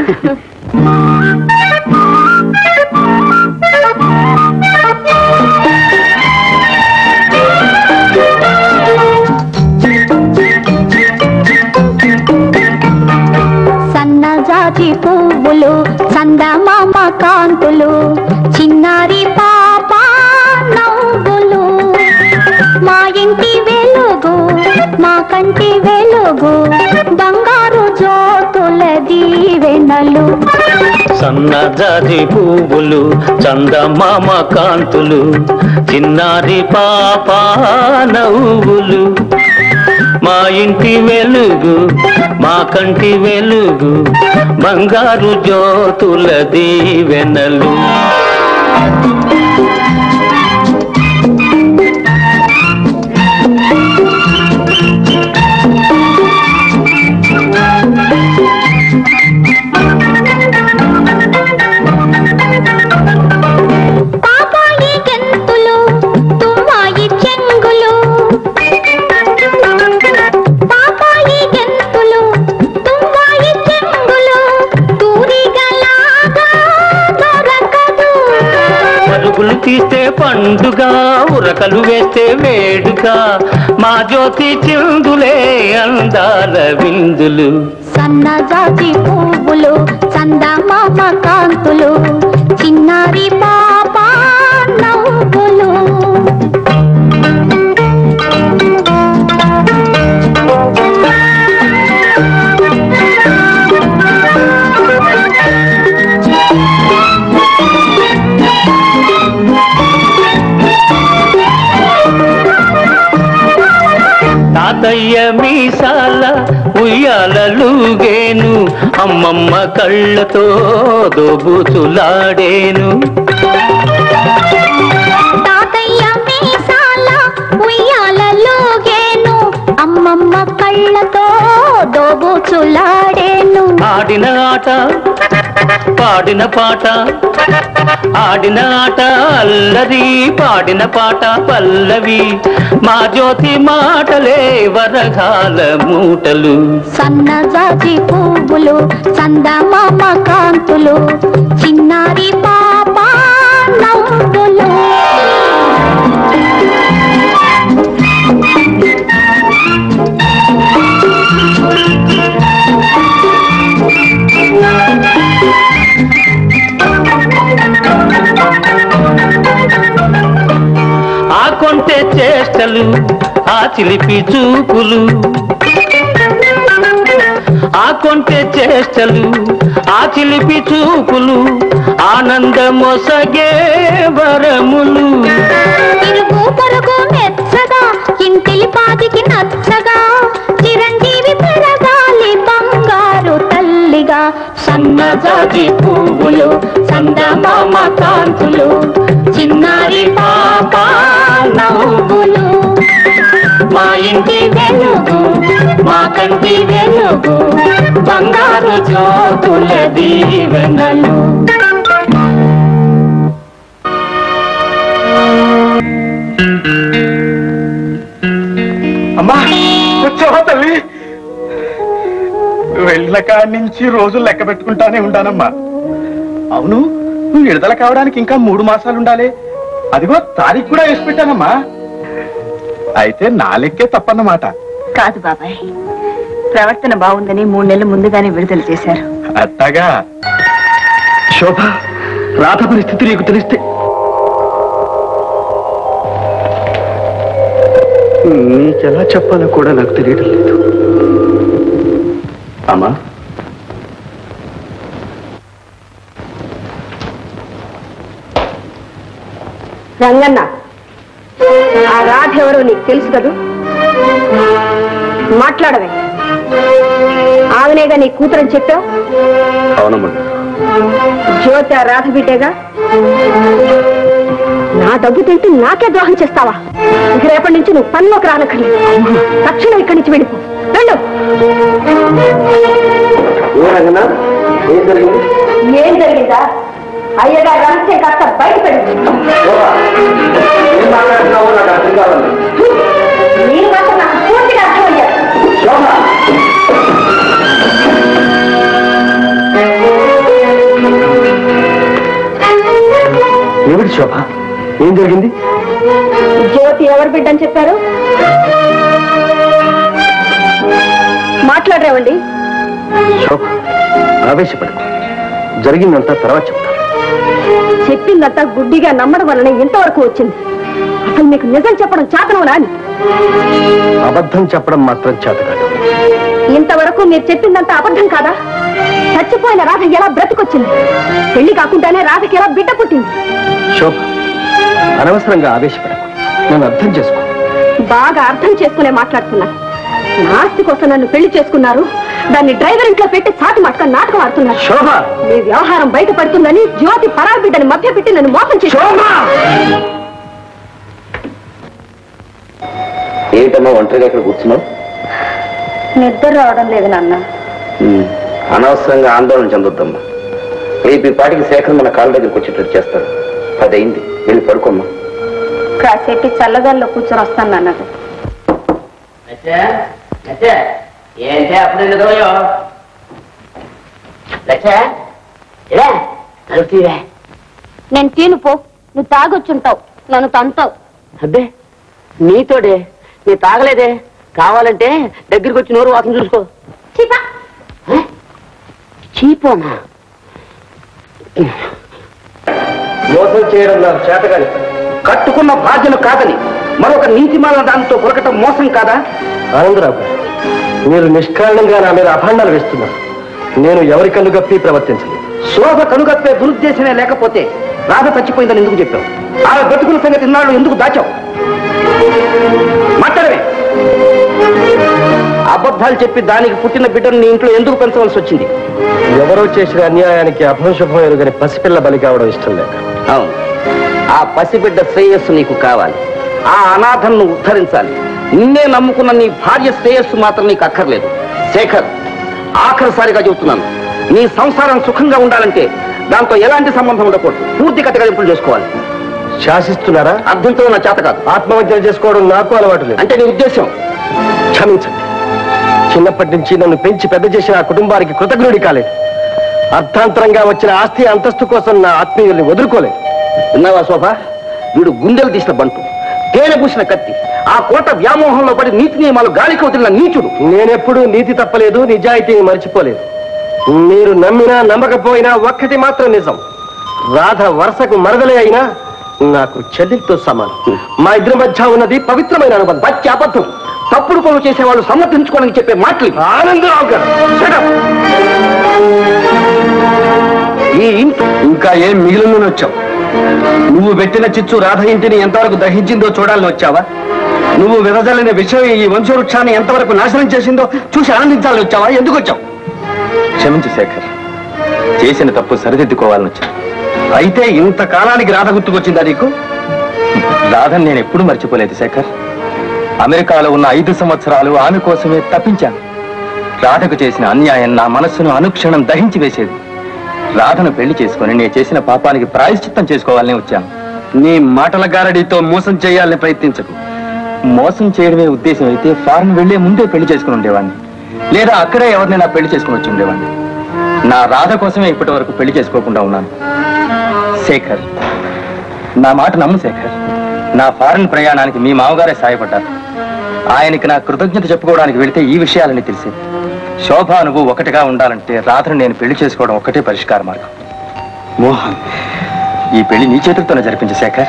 సన్నజాజి పువ్వులు చందమామ కాంతులు చిన్నారి పాప నవ్వులు మా ఇంటి వెలుగు మా కంటి వెలుగు బంగారు జ్యోతుల దీవెనలు సన్నజాజి పువ్వులు చందమామ కాంతులు చిన్నారి పాప నవ్వులు మా ఇంటి వెలుగు మా కంటి వెలుగు బంగారు జ్యోతుల దీవెనలు పాపాయి గెంతులు తుమ్మాయి చెంగులు పాపాయి గెంతులు తుమ్మాయి చెంగులు తూరిగలాగా దొరకదు పరుగులు తీస్తే పండుగ ఉరకలు వేస్తే వేడుక మా జ్యోతి చిందులే అందాల విందులు సన్నజాజి పువ్వులు చందమామ కాంతులు చిన్నారి పాప నవ్వులు తాతయ్య మీసాల ఉయ్యాలలుగేను అమ్మమ్మ కళ్ళతో దోబుతులాడేను తాతయ్య మీసాల ఉయ్యాలలోగేను అమ్మమ్మ కళ్ళతో దోబూచులాడేను ఆడిన ఆట పాడిన పాట ఆడిన ఆట అల్లరి పాడిన పాట పల్లవి మా జ్యోతి మాటలే వరగాల మూటలు సన్నజాజి పువ్వులు చందమామ కాంతులు చిన్నారి పాప నవ్వులు ఆ కొంటె చేష్టలు ఆ చిలిపి చూపులు ఆ కొంటె చేష్టలు ఆ చిలిపి చూపులు ఆనందమొసగే వరములు ఇరుగు పొరుగు మెచ్చగా ఇంటిలి పాతికి నచ్చగా చిరంజీవి పెరగాలి బంగారు తల్లిగా సన్నజాజి పువ్వులు చందమామ కాంతులు చిన్నారి పాప నవ్వులు మా ఇంటి వెలుగు మా కంటి వెలుగు బంగారు జ్యోతుల దీవెనలు అమ్మా వచ్చావా తల్లి వెళ్ళిన కాడి నుంచి రోజు లెక్క పెట్టుకుంటానే ఉంటానమ్మా అవును నువ్వు విడుదల కావడానికి ఇంకా మూడు మాసాలు ఉండాలి అదిగో తారీఖు కూడా వేసి పెట్టానమ్మా అయితే నా లెక్కే తప్పన్నమాట కాదు బాబాయ్ ప్రవర్తన బాగుందని మూడు నెలల ముందుగానే విడుదల చేశారు అట్టగా శోభ రాధ పరిస్థితి నీకు తెలిస్తే నీకెలా చెప్పాలో కూడా నాకు తెలియడం లేదు అమ్మా రంగన్న ఆ రాధ ఎవరో నీకు తెలుసు కదూ మాట్లాడవే ఆమెనేగా నీ కూతురని చెప్పావు అవునమ్మా జ్యోతి ఆ రాధ బిడ్డేగా నా డబ్బు తింటూ నాకే ద్రోహం చేస్తావా ఇక రేపటి నుంచి నువ్వు పనిలోకి రానక్కర్లేదు తక్షణం ఇక్కడి నుంచి వెళ్ళిపో వెళ్ళు ఏం జరిగింది ఏం జరిగిందా అయ్యగా రహస్యం కాస్త బయటపడింది ఏం మాట్లాడుతున్నావో నాకు అర్థం కావాలి మీరు మాత్రం నాకు పూర్తిగా అర్థమయ్యారు ఏమిటి శోభ ఏం జరిగింది జ్యోతి ఎవరు బిడ్డని చెప్పారు మాట్లాడరేవండి శోభ ఆవేశపడకు జరిగిందంతా తర్వాత చెప్తాను చెప్పిందంతా గుడ్డిగా నమ్మడం వలన ఇంతవరకు వచ్చింది అసలు మీకు నిజం చెప్పడం చేతనవునా అని అబద్ధం చెప్పడం మాత్రం చేత కాదు ఇంతవరకు మీరు చెప్పిందంతా అబద్ధం కాదా చచ్చిపోయిన రాధ ఎలా బ్రతికొచ్చింది పెళ్లి కాకుండానే రాధకి ఎలా బిడ్డ పుట్టింది శోభ అనవసరంగా ఆవేశపడకు నన్ను అర్థం చేసుకో బాగా అర్థం చేసుకునే మాట్లాడుతున్నాను నా ఆస్తి కోసం నన్ను పెళ్లి చేసుకున్నారు దాన్ని డ్రైవర్ ఇంట్లో పెట్టి చాటు మట్టుక నాటకం ఆడుతున్నారు శోభ మీ వ్యవహారం బయటపడుతుందని జ్యోతి పరాయి బిడ్డని మధ్య పెట్టి నన్ను మోసం చేసి ఏంటమ్మా ఒంటరిగా ఇక్కడ కూర్చున్నావు నిద్ర రావడం లేదు నాన్న ఉమ్, అనవసరంగా ఆందోళన చెందొద్దమ్మా రేపు ఈ పాటికి శేఖర్ మన కాళ్ళ దగ్గరికి వచ్చేటట్టు చేస్తాడు పది అయింది వెళ్ళి పడుకోమ్మా కాసేపు చల్లగాల్లో కూర్చొని వస్తాను నాన్న ఏంటే అప్పుడు నిద్రపోయో లచ్చ ఇలా కలుపుతీవే నేను తీను పో నువ్వు తాగొచ్చుంటావు నన్ను తంతావు అబ్బే నీతోడే నీ తాగలేదే కావాలంటే దగ్గరికి వచ్చి నోరు వాసన చూసుకో చీపా చీపోనా మోసం చేయడం నాకు చేతగాని కట్టుకున్న బాధ్యత కాదని మరొక నీతిమాల దాంతో పొరకటం మోసం కాదా ఆనందరావు గారు మీరు నిష్కారణంగా నా మీద అభాండాలు వేస్తున్నారు నేను ఎవరి కనుగప్పి ప్రవర్తించలేదు శోభ కనుగప్పే దురుద్దేశమే లేకపోతే రాధ చచ్చిపోయిందని ఎందుకు చెప్పావు ఆమె బ్రతుకుల సంగతి ఇన్నాళ్ళు ఎందుకు దాచావు మాట్లాడవే అబద్ధాలు చెప్పి దానికి పుట్టిన బిడ్డను నీ ఇంట్లో ఎందుకు పెంచవలసి వచ్చింది ఎవరో చేసిన అన్యాయానికి అభంశుభం ఎరుగని పసిపిల్ల బలి కావడం ఇష్టం లేక అవును ఆ పసిబిడ్డ శ్రేయస్సు నీకు కావాలి ఆ అనాథను ఉద్ధరించాలి నిన్నే నమ్ముకున్న నీ భార్య శ్రేయస్సు మాత్రం నీకు అక్కర్లేదు శేఖర్ ఆఖరిసారిగా చెబుతున్నాను నీ సంసారం సుఖంగా ఉండాలంటే దాంతో ఎలాంటి సంబంధం ఉండకూడదు పూర్తి కట్టగలింపులు చేసుకోవాలి శాసిస్తున్నారా అర్థంతో నా చేత కాదు ఆత్మహత్య చేసుకోవడం నాకు అలవాటు లేదు అంటే నీ ఉద్దేశం క్షమించండి చిన్నప్పటి నుంచి నన్ను పెంచి పెద్ద చేసిన ఆ కుటుంబానికి కృతజ్ఞుడి కాలేదు అర్థాంతరంగా వచ్చిన ఆస్తి అంతస్తు కోసం నా ఆత్మీయుల్ని వదులుకోలేదు విన్నావా శోభ వీడు గుండెలు తీసిన బంటు తేనె పూసిన కత్తి ఆ కోట వ్యామోహంలో పడి నీతి నియమాలు గాలికి వదిలిన నీచుడు నేనెప్పుడూ నీతి తప్పలేదు నిజాయితీని మర్చిపోలేదు మీరు నమ్మినా నమ్మకపోయినా ఒక్కటి మాత్రం నిజం రాధ వరుసకు మరదలే అయినా నాకు చెల్లితో సమానం మా ఇద్దరి మధ్య ఉన్నది పవిత్రమైన అనుబంధం పచ్చి అబద్ధం తప్పుడు పనులు చేసేవాళ్ళు సమర్థించుకోవడానికి చెప్పే మాటలు ఇవి. ఆనందరావు గారు shut up. ఈ ఇంటి ఇంకా ఏం మిగిలిన వచ్చావు నువ్వు పెట్టిన చిచ్చు రాధ ఇంటిని ఎంతవరకు దహించిందో చూడాలని వచ్చావా నువ్వు విరజల్లిన విషయం ఈ వంశవృక్షాన్ని ఎంతవరకు నాశనం చేసిందో చూసి ఆనందించాలని వచ్చావా ఎందుకు వచ్చావు క్షమించు శేఖర్ చేసిన తప్పు సరిదిద్దుకోవాలని వచ్చాను అయితే ఇంతకాలానికి రాధ గుర్తుకొచ్చిందా నీకు రాధని నేను ఎప్పుడూ మర్చిపోలేదు శేఖర్ అమెరికాలో ఉన్న ఐదు సంవత్సరాలు ఆమె కోసమే తప్పించాను రాధకు చేసిన అన్యాయం నా మనస్సును అనుక్షణం దహించి వేసేది రాధను పెళ్లి చేసుకుని నేను చేసిన పాపానికి ప్రాయశ్చిత్తం చేసుకోవాలని వచ్చాను నీ మాటల గారడితో మోసం చేయాలని ప్రయత్నించకు మోసం చేయడమే ఉద్దేశం అయితే ఫారెన్ వెళ్లే ముందే పెళ్లి చేసుకుని ఉండేవాడిని లేదా అక్కడే ఎవరినైనా పెళ్లి చేసుకుని వచ్చి ఉండేవాడిని నా రాధ కోసమే ఇప్పటి వరకు పెళ్లి చేసుకోకుండా ఉన్నాను శేఖర్ నా మాట నమ్ము శేఖర్ నా ఫారెన్ ప్రయాణానికి మీ మామగారే సాయపడ్డారు ఆయనకి నా కృతజ్ఞత చెప్పుకోవడానికి వెళితే ఈ విషయాలని తెలిసేది శోభ నువ్వు ఒకటిగా ఉండాలంటే రాత్రి నేను పెళ్లి చేసుకోవడం ఒక్కటే పరిష్కార మార్గం మోహన్ ఈ పెళ్లి నీ చేతులతోనే జరిపించు శేఖర్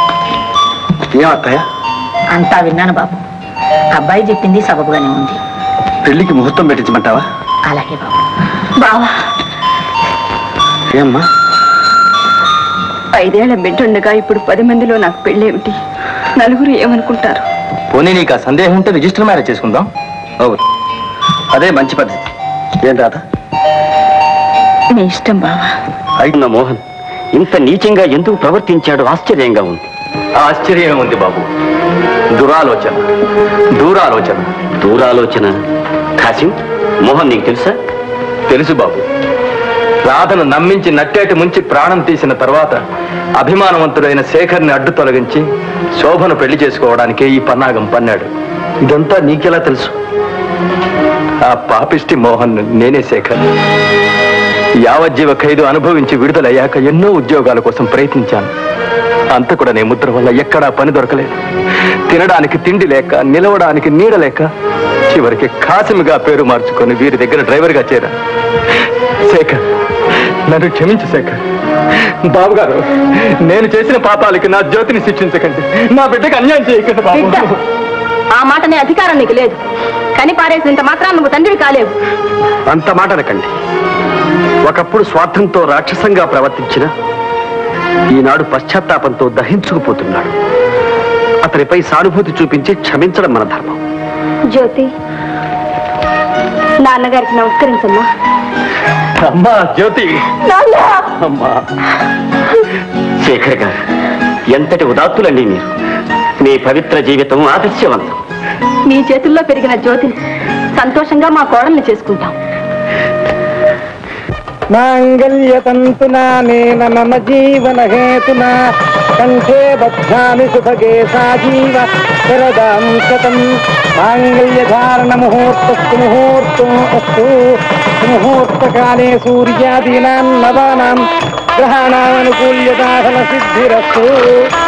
ఏమత్తయ్యా అంతా విన్నాను బాబు అబ్బాయి చెప్పింది సబబుగానే ఉంది పెళ్లికి ముహూర్తం పెట్టించమంటావా అలాగే బాబు బావా ఏమ్మా ఐదేళ్ల బిడ్డుండగా ఇప్పుడు పది మందిలో నాకు పెళ్ళేమిటి నలుగురు ఏమనుకుంటారు పోనీ నీకు ఆ సందేహం ఉంటే రిజిస్టర్ మ్యారేజ్ చేసుకుందాం అవును అదే మంచి పద్ధతి ఏం రాత మీ ఇష్టం బావా అయిన మోహన్ ఇంత నీచంగా ఎందుకు ప్రవర్తించాడు ఆశ్చర్యంగా ఉంది ఆశ్చర్యం ఉంది బాబు దురాలోచన దూరాలోచన దూరాలోచన కాసిం మోహన్ నీకు తెలుసా తెలుసు బాబు రాధను నమ్మించి నట్టేటి ముంచి ప్రాణం తీసిన తర్వాత అభిమానవంతుడైన శేఖర్ని అడ్డు తొలగించి శోభను పెళ్లి చేసుకోవడానికే ఈ పన్నాగం పన్నాడు ఇదంతా నీకెలా తెలుసు ఆ పాపిష్టి మోహన్ నేనే శేఖర్ యావజ్జీవ ఖైదు అనుభవించి విడుదలయ్యాక ఎన్నో ఉద్యోగాల కోసం ప్రయత్నించాను అంత కూడా నీ ముద్ర వల్ల ఎక్కడా పని దొరకలేదు తినడానికి తిండి లేక నిలవడానికి నీడ లేక చివరికి కాసిమిగా పేరు మార్చుకొని వీరి దగ్గర డ్రైవర్గా చేరా శేఖర్ నన్ను క్షమించు శేఖర్ బాబు గారు నేను చేసిన పాపాలకి నా జ్యోతిని శిక్షించకండి నా బిడ్డకి అన్యాయం చేయకండి బిడ్డ బాబు ఆ మాటనే అధికారం నీకు లేదు కని పారేసినంత మాత్రం నువ్వు తండ్రివి కాలేవు అంత మాట అనకండి ఒకప్పుడు స్వార్థంతో రాక్షసంగా ప్రవర్తించిన ఈనాడు పశ్చాత్తాపంతో దహించుకుపోతున్నాడు అతనిపై సానుభూతి చూపించి క్షమించడం మన ధర్మం జ్యోతి నాన్నగారికి నమస్కరించమ్మా అమ్మా జ్యోతి అమ్మా శేఖర్ గారు ఎంతటి ఉదాత్తులండి మీరు మీ పవిత్ర జీవితం ఆదర్శవంతం మీ చేతుల్లో పెరిగిన జ్యోతిని సంతోషంగా మా కోడల్ని చేసుకుంటాం మాంగళ్యతంతునా నేన మమ జీవన హేతునా కంఠే బధ్నామి సుభగే సాజీవ శరదాం శతం మాంగళ్యధారణ ముహూర్తస్తు ముహూర్తం అస్తు ముహూర్తకాలే సూర్యాదీనాం నవానాం గ్రహాణామనుకూల్యదాహన సిద్ధిరస్తు